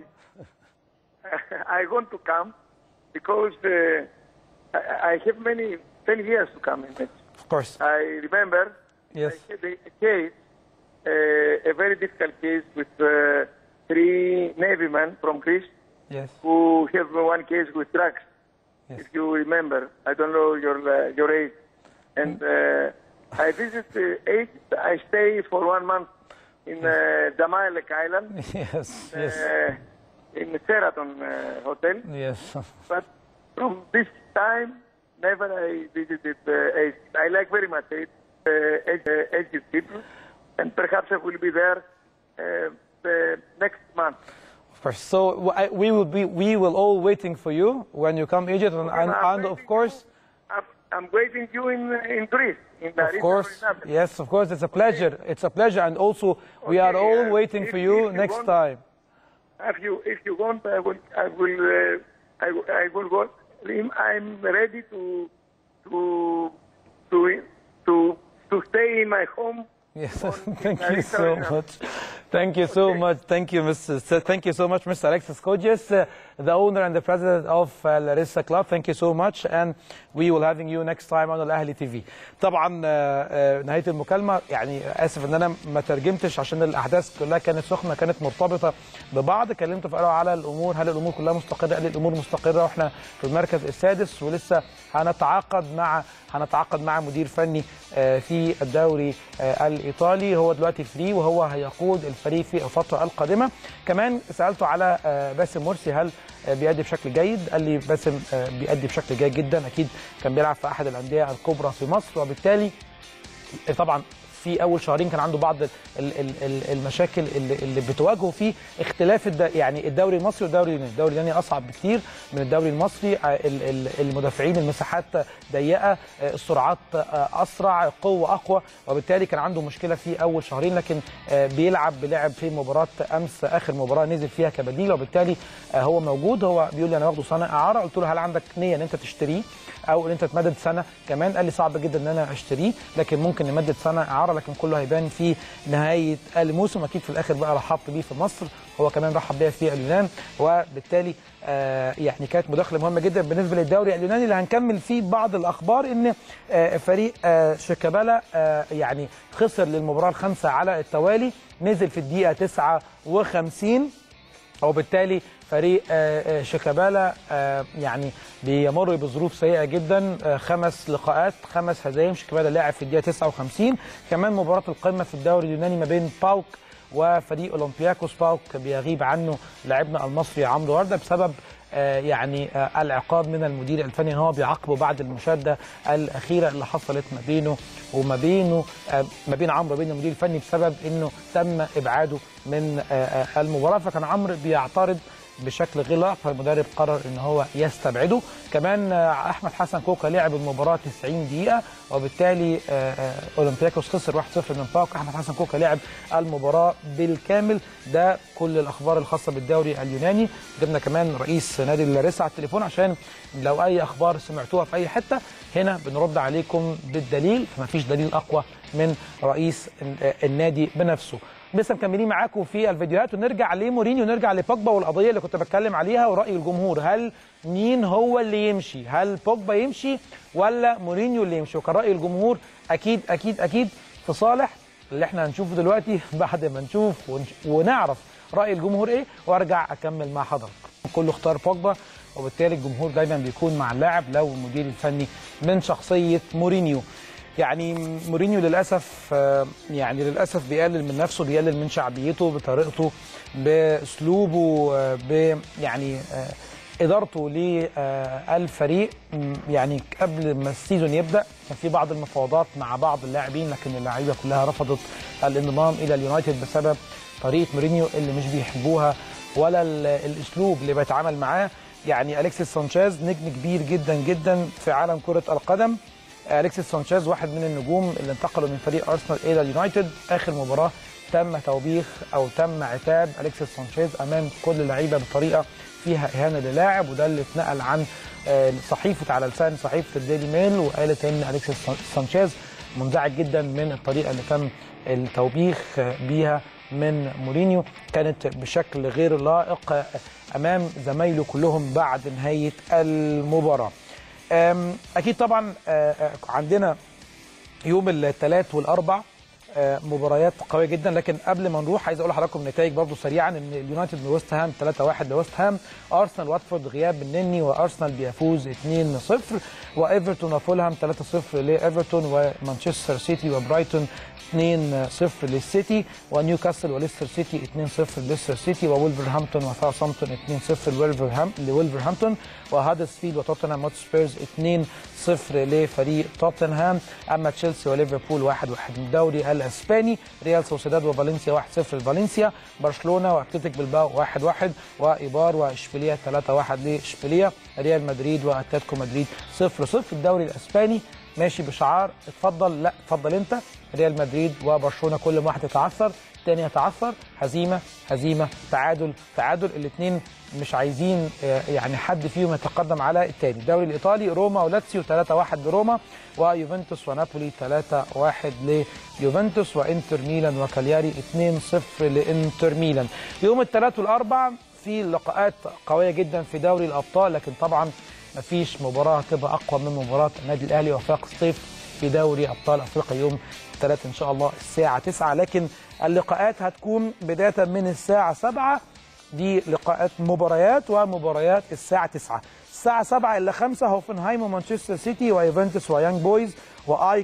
I want to come because uh, I, I have many, 10 years to come in Egypt. Of course. I remember Yes. I had a case, uh, a very difficult case with uh, three Navy men from Greece Yes. who have one case with drugs. Yes. If you remember, I don't know your uh, your age. And uh, I visit uh, Egypt. I stay for one month in uh, Damalek Island, Yes. Yes. uh, in the Sheraton uh, Hotel. Yes. But from this time, never I visited uh, Egypt. I like very much Egypt, uh, Egypt, uh, Egypt people, and perhaps I will be there uh, the next month. Of course. So w- I- we will be we will all waiting for you when you come Egypt and, and, I'm and of waiting course I'm, I'm waiting you in in Greece, in of Larissa or course in Athens. yes of course it's a pleasure it's a pleasure and also we are Okay, all uh, waiting if- for if you you next want- time. If you if you want, I will I will uh, I, will- I will go. I'm ready to to to to to stay in my home. Yes, on- thank in you Larissa so or in Athens. much. Thank you so much. Thank you, Mr. S- Thank you so much, Mr. Alexis Kogias, uh, the owner and the president of uh, Larissa Club. Thank you so much, and we will having you next time on الأهلي تي في. طبعا آه، آه، نهاية المكالمة يعني آسف إن أنا ما ترجمتش عشان الأحداث كلها كانت سخنة كانت مرتبطة ببعض كلمته في على الأمور هل الأمور كلها مستقرة؟ قال لي الأمور مستقرة وإحنا في المركز السادس ولسه هنتعاقد مع هنتعاقد مع مدير فني آه، في الدوري آه، الايطالي هو دلوقتي فري وهو هيقود الفريق الفريق في الفتره القادمه كمان سالته على آه، باسم مرسي هل آه، بيأدي بشكل جيد قال لي باسم آه، بيأدي بشكل جيد جدا اكيد كان بيلعب في احد الانديه الكبرى في مصر وبالتالي طبعا في اول شهرين كان عنده بعض ال- ال- ال- المشاكل اللي, اللي بتواجهه في اختلاف الد... يعني الدوري المصري والدوري اليوناني، الدوري اليوناني اصعب بكتير من الدوري المصري ع- ال- ال- المدافعين المساحات ضيقه آه، السرعات آه، اسرع القوه اقوى وبالتالي كان عنده مشكله في اول شهرين لكن آه، بيلعب بلعب في مباراه امس اخر مباراه نزل فيها كبديل وبالتالي آه، هو موجود هو بيقول لي انا واخده سنه اعاره قلت له هل عندك نيه ان انت تشتريه او ان انت تمدد سنه كمان قال لي صعب جدا ان انا اشتريه لكن ممكن نمدد سنه اعاره لكن كله هيبان في نهايه الموسم اكيد في الاخر بقى رحبت بيه في مصر هو كمان رحب بيا في اليونان وبالتالي آه يعني كانت مداخله مهمه جدا بالنسبه للدوري اليوناني اللي هنكمل فيه بعض الاخبار ان آه فريق آه شيكابالا آه يعني خسر للمباراه الخامسه على التوالي نزل في الدقيقه 59 وبالتالي فريق آه، آه، شيكابالا آه، يعني بيمر بظروف سيئه جدا آه، خمس لقاءات خمس هزايم شيكابالا لاعب في الدقيقه 59 كمان مباراه القمه في الدوري اليوناني ما بين باوك وفريق اولمبياكوس باوك بيغيب عنه لاعبنا المصري عمرو ورده بسبب آه، يعني آه، العقاب من المدير الفني ان هو بيعاقبه بعد المشاده الاخيره اللي حصلت ما بينه وما بينه آه، ما بين عمرو وبين المدير الفني بسبب انه تم ابعاده من آه، آه، المباراه فكان عمرو بيعترض بشكل غير لائق فالمدرب قرر ان هو يستبعده كمان آه، احمد حسن كوكا لعب المباراه 90 دقيقه وبالتالي آه، آه، اولمبياكوس خسر 1-0 من باوك احمد حسن كوكا لعب المباراه بالكامل ده كل الاخبار الخاصه بالدوري اليوناني جبنا كمان رئيس نادي لاريسا على التليفون عشان لو اي اخبار سمعتوها في اي حته هنا بنرد عليكم بالدليل فما فيش دليل اقوى من رئيس النادي بنفسه لسه مكملين معاكم في الفيديوهات ونرجع لمورينيو ونرجع لبوجبا والقضيه اللي كنت بتكلم عليها وراي الجمهور هل مين هو اللي يمشي هل بوجبا يمشي ولا مورينيو اللي يمشي وكان راي الجمهور اكيد اكيد اكيد في صالح اللي احنا هنشوفه دلوقتي بعد ما نشوف ونش- ونعرف راي الجمهور ايه وارجع اكمل مع حضراتكم كله اختار بوجبا وبالتالي الجمهور دايما بيكون مع اللاعب لو المدير الفني من شخصيه مورينيو يعني مورينيو للاسف آه، يعني للاسف بيقلل من نفسه بيقلل من شعبيته بطريقته باسلوبه آه، ب يعني آه، ادارته للفريق م، يعني قبل ما السيزون يبدا كان في بعض المفاوضات مع بعض اللاعبين لكن اللعيبه كلها رفضت الانضمام الى اليونايتد بسبب طريقه مورينيو اللي مش بيحبوها ولا ال- الاسلوب اللي بيتعامل معاه يعني اليكسيس سانشيز نجم كبير جدا جدا في عالم كره القدم اليكسيس سانشيز واحد من النجوم اللي انتقلوا من فريق ارسنال الى اليونايتد اخر مباراه تم توبيخ او تم عتاب اليكسيس سانشيز امام كل اللعيبه بطريقه فيها اهانه للاعب وده اللي اتنقل عن آه، صحيفه على لسان صحيفه الديلي ميل وقالت ان اليكسيس سانشيز منزعج جدا من الطريقه اللي تم التوبيخ آه، بيها من مورينيو كانت بشكل غير لائق آه، امام زمايله كلهم بعد نهايه المباراه. أم، اكيد طبعا آه، آه، عندنا يوم الثلاث والاربع آه، مباريات قويه جدا لكن قبل ما نروح عايز اقول لحضراتكم نتائج برضو سريعا ان اليونايتد من ويست هام 3-1 لويست هام ارسنال واتفورد غياب النني وارسنال بيفوز 2-0 وايفرتون وفولهام 3-0 لايفرتون ومانشستر سيتي وبرايتون 2-0 للسيتي ونيوكاسل وليستر سيتي 2-0 لليستر سيتي وولفرهامبتون وساوثهامبتون 2-0 لولفرهام لولفرهامبتون وهادرسفيلد وتوتنهام هوتسبيرز 2-0 لفريق توتنهام اما تشيلسي وليفربول 1-1 الدوري الاسباني ريال سوسيداد وفالنسيا 1-0 لفالنسيا برشلونه واتلتيك بلباو 1-1 وايبار واشبيليه 3-1 لاشبيليه ريال مدريد واتلتيكو مدريد 0-0 الدوري الاسباني ماشي بشعار اتفضل لا اتفضل انت ريال مدريد وبرشلونه كل واحد يتعثر الثاني يتعثر هزيمه هزيمه تعادل تعادل الاثنين مش عايزين آه، يعني حد فيهم يتقدم على الثاني الدوري الايطالي روما ولاتسيو 3-1 لروما ويوفنتوس ونابولي 3-1 ليوفنتوس وانتر ميلان وكالياري 2-0 لانتر ميلان يوم الثلاث والاربع في لقاءات قويه جدا في دوري الابطال لكن طبعا مفيش مباراه هتبقى اقوى من مباراه النادي الاهلي وفاق سطيف في دوري ابطال افريقيا يوم الثلاث ان شاء الله الساعه 9 لكن اللقاءات هتكون بدايه من الساعه 7 دي لقاءات مباريات ومباريات الساعه 9 الساعه 7 الا 5 هوفنهايم ومانشستر سيتي ويوفنتوس ويانج بويز وايك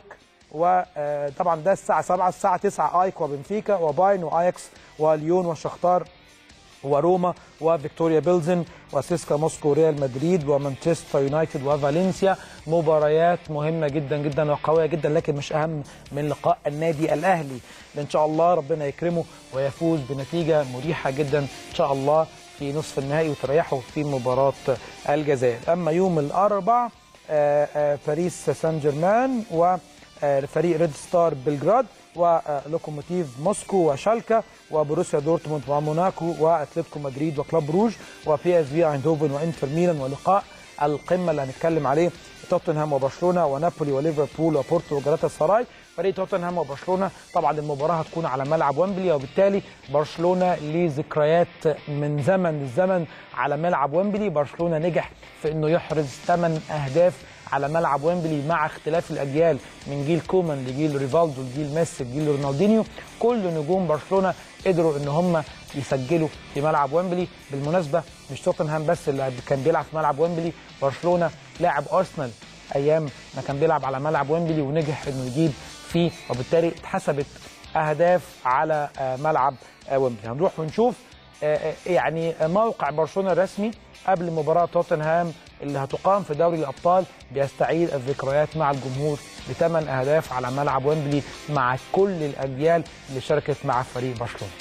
وطبعا ده الساعه 7 الساعه 9 ايك وبنفيكا وباين واياكس وليون والشختار وروما وفيكتوريا بيلزن وسيسكا موسكو ريال مدريد ومانشستر يونايتد وفالنسيا مباريات مهمه جدا جدا وقويه جدا لكن مش اهم من لقاء النادي الاهلي اللي ان شاء الله ربنا يكرمه ويفوز بنتيجه مريحه جدا ان شاء الله في نصف النهائي وتريحه في مباراه الجزائر اما يوم الاربع آه، آه، باريس سان جيرمان وفريق ريد ستار بلجراد ولوكوموتيف موسكو وشالكا وبروسيا دورتموند وموناكو واتلتيكو مدريد وكلوب روج وبي اس في ايندهوفن وانتر ميلان ولقاء القمه اللي هنتكلم عليه توتنهام وبرشلونه ونابولي وليفربول وبورتو وجلاتا سراي فريق توتنهام وبرشلونه طبعا المباراه هتكون على ملعب ويمبلي وبالتالي برشلونه ليه ذكريات من زمن للزمن على ملعب ويمبلي برشلونه نجح في انه يحرز 8 اهداف على ملعب ويمبلي مع اختلاف الاجيال من جيل كومان لجيل ريفالدو لجيل ميسي لجيل رونالدينيو كل نجوم برشلونه قدروا ان هم يسجلوا في ملعب ويمبلي بالمناسبه مش توتنهام بس اللي كان بيلعب في ملعب ويمبلي برشلونه لاعب ارسنال ايام ما كان بيلعب على ملعب ويمبلي ونجح انه يجيب فيه وبالتالي اتحسبت اهداف على آه، ملعب آه، ويمبلي هنروح ونشوف آه، آه، يعني موقع برشلونه الرسمي قبل مباراه توتنهام اللي هتقام في دوري الابطال بيستعيد الذكريات مع الجمهور بثمان اهداف على ملعب ويمبلي مع كل الاجيال اللي شاركت مع فريق برشلونه.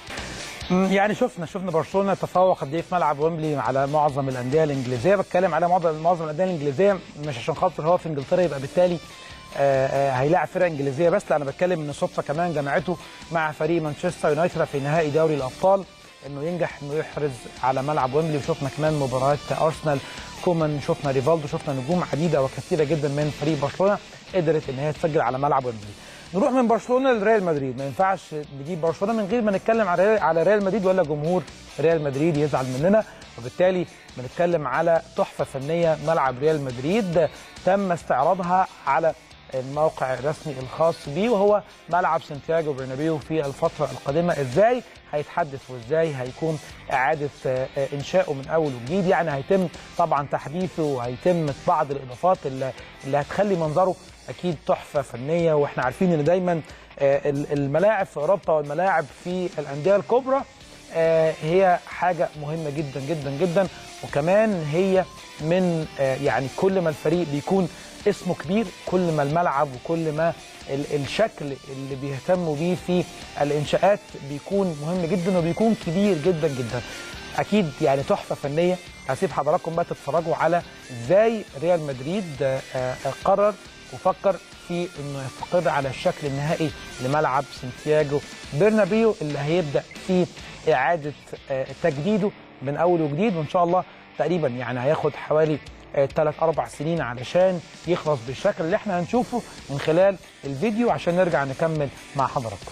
مم، يعني شفنا شفنا برشلونه تفوق قد ايه في ملعب ويمبلي على معظم الانديه الانجليزيه بتكلم على معظم معظم الانديه الانجليزيه مش عشان خاطر هو في انجلترا يبقى بالتالي آه، آه، هيلاعب فرقه انجليزيه بس لا انا بتكلم ان صدفه كمان جمعته مع فريق مانشستر يونايتد في نهائي دوري الابطال انه ينجح انه يحرز على ملعب ويمبلي وشفنا كمان مباريات ارسنال كومان شفنا ريفالدو شفنا نجوم عديده وكثيره جدا من فريق برشلونه قدرت ان هي تسجل على ملعب ويمبلي نروح من برشلونه لريال مدريد ما ينفعش نجيب برشلونه من غير ما نتكلم على على ريال مدريد ولا جمهور ريال مدريد يزعل مننا وبالتالي بنتكلم على تحفه فنيه ملعب ريال مدريد تم استعراضها على الموقع الرسمي الخاص بيه وهو ملعب سانتياغو برنابيو في الفتره القادمه ازاي هيتحدث وازاي هيكون اعاده آه، آه، انشائه من اول وجديد يعني هيتم طبعا تحديثه وهيتم بعض الاضافات اللي, اللي هتخلي منظره اكيد تحفه فنيه واحنا عارفين ان دايما آه، ال- الملاعب في اوروبا والملاعب في الانديه الكبرى آه، هي حاجه مهمه جدا جدا جدا وكمان هي من آه، يعني كل ما الفريق بيكون اسمه كبير كل ما الملعب وكل ما ال- الشكل اللي بيهتموا بيه في الانشاءات بيكون مهم جدا وبيكون كبير جدا جدا اكيد يعني تحفه فنيه هسيب حضراتكم بقى تتفرجوا على ازاي ريال مدريد آه، آه، قرر وفكر في انه يستقر على الشكل النهائي لملعب سانتياغو برنابيو اللي هيبدا فيه اعاده آه، تجديده من اول وجديد وان شاء الله تقريبا يعني هياخد حوالي ثلاث اربع سنين علشان يخلص بالشكل اللي احنا هنشوفه من خلال الفيديو عشان نرجع نكمل مع حضراتكم.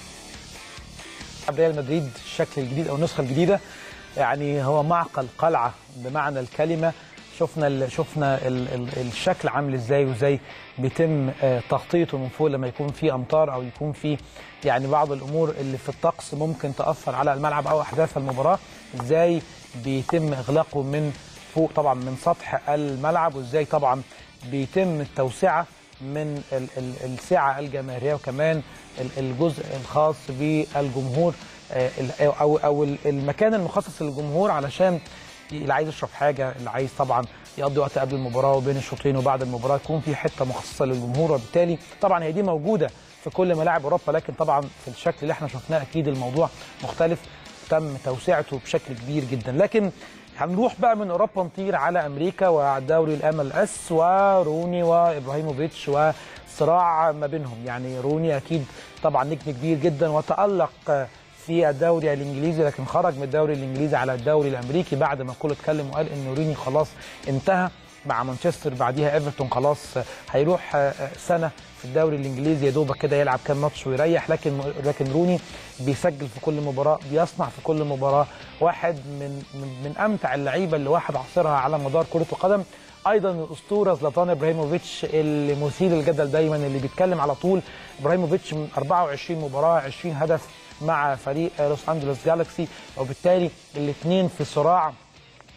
ريال مدريد الشكل الجديد او النسخه الجديده يعني هو معقل قلعه بمعنى الكلمه شفنا ال شفنا ال ال الشكل عامل ازاي وازاي بيتم آه، تغطيته من فوق لما يكون في امطار او يكون في يعني بعض الامور اللي في الطقس ممكن تاثر على الملعب او احداث المباراه ازاي بيتم اغلاقه من فوق طبعا من سطح الملعب وازاي طبعا بيتم التوسعه من ال ال السعه الجماهيريه وكمان ال- الجزء الخاص بالجمهور آه، ال- او او ال- المكان المخصص للجمهور علشان اللي عايز يشرب حاجه اللي عايز طبعا يقضي وقت قبل المباراه وبين الشوطين وبعد المباراه يكون في حته مخصصه للجمهور وبالتالي طبعا هي دي موجوده في كل ملاعب اوروبا لكن طبعا في الشكل اللي احنا شفناه اكيد الموضوع مختلف تم توسعته بشكل كبير جدا لكن هنروح بقى من اوروبا نطير على امريكا ودوري الام ال اس وروني وابراهيموفيتش وصراع ما بينهم يعني روني اكيد طبعا نجم كبير جدا وتالق في الدوري الانجليزي لكن خرج من الدوري الانجليزي على الدوري الامريكي بعد ما كله اتكلم وقال ان روني خلاص انتهى مع مانشستر بعديها ايفرتون خلاص هيروح سنه في الدوري الانجليزي يا دوبك كده يلعب كام ماتش ويريح لكن لكن روني بيسجل في كل مباراه بيصنع في كل مباراه واحد من من, من امتع اللعيبه اللي واحد عاصرها على مدار كره القدم ايضا الاسطوره زلاتان ابراهيموفيتش اللي مثير الجدل دايما اللي بيتكلم على طول ابراهيموفيتش من 24 مباراه 20 هدف مع فريق لوس انجلوس جالكسي وبالتالي الاثنين في صراع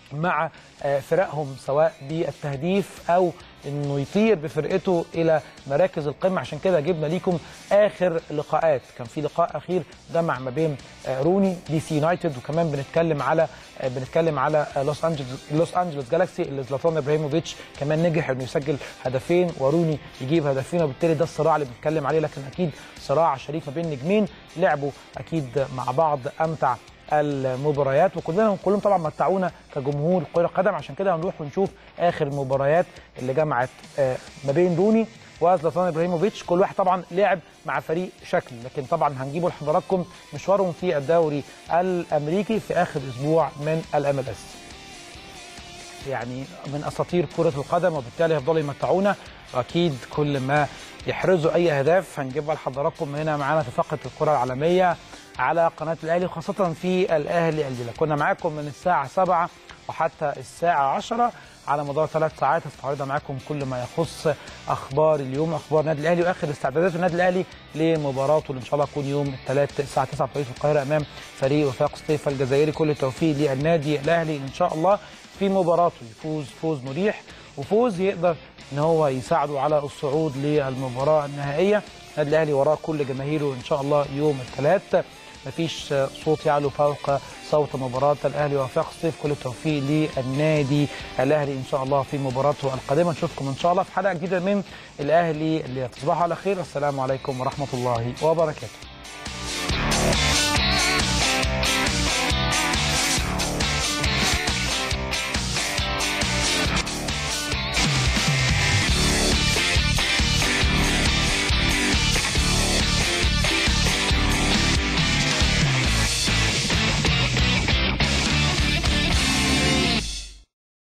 مع آه، فرقهم سواء بالتهديف او انه يطير بفرقته الى مراكز القمه عشان كده جبنا ليكم اخر لقاءات كان في لقاء اخير جمع ما بين آه، روني دي سي يونايتد وكمان بنتكلم على آه، بنتكلم على آه، لوس انجلوس لوس انجلوس جالاكسي اللي زلاتان ابراهيموفيتش كمان نجح انه يسجل هدفين وروني يجيب هدفين وبالتالي ده الصراع اللي بنتكلم عليه لكن اكيد صراع شريف ما بين نجمين لعبوا اكيد مع بعض امتع المباريات وكلنا كلهم طبعا متعونا كجمهور كره قدم عشان كده هنروح ونشوف اخر المباريات اللي جمعت آه، ما بين روني وزلاتان ابراهيموفيتش كل واحد طبعا لعب مع فريق شكل لكن طبعا هنجيبه لحضراتكم مشوارهم في الدوري الامريكي في اخر اسبوع من الام ال اس يعني من اساطير كره القدم وبالتالي هيفضلوا يمتعونا واكيد كل ما يحرزوا اي اهداف هنجيبها لحضراتكم هنا معانا في فقره الكره العالميه على قناه الاهلي وخاصه في الاهلي الليله كنا معاكم من الساعه 7 وحتى الساعه 10 على مدار ثلاث ساعات استعرضنا معاكم كل ما يخص اخبار اليوم اخبار النادي الاهلي واخر استعدادات النادي الاهلي لمباراته اللي ان شاء الله تكون يوم الثلاث الساعه 9 بتوقيت القاهره امام فريق وفاق سطيفه الجزائري كل التوفيق للنادي الاهلي ان شاء الله في مباراته يفوز فوز مريح وفوز يقدر ان هو يساعده على الصعود للمباراه النهائيه النادي الاهلي وراه كل جماهيره ان شاء الله يوم الثلاث مفيش صوت يعلو فوق صوت مباراة الأهلي وفاق سطيف كل التوفيق للنادي الأهلي إن شاء الله في مباراته القادمة نشوفكم إن شاء الله في حلقة جديدة من الأهلي اللي تصبحوا على خير السلام عليكم ورحمة الله وبركاته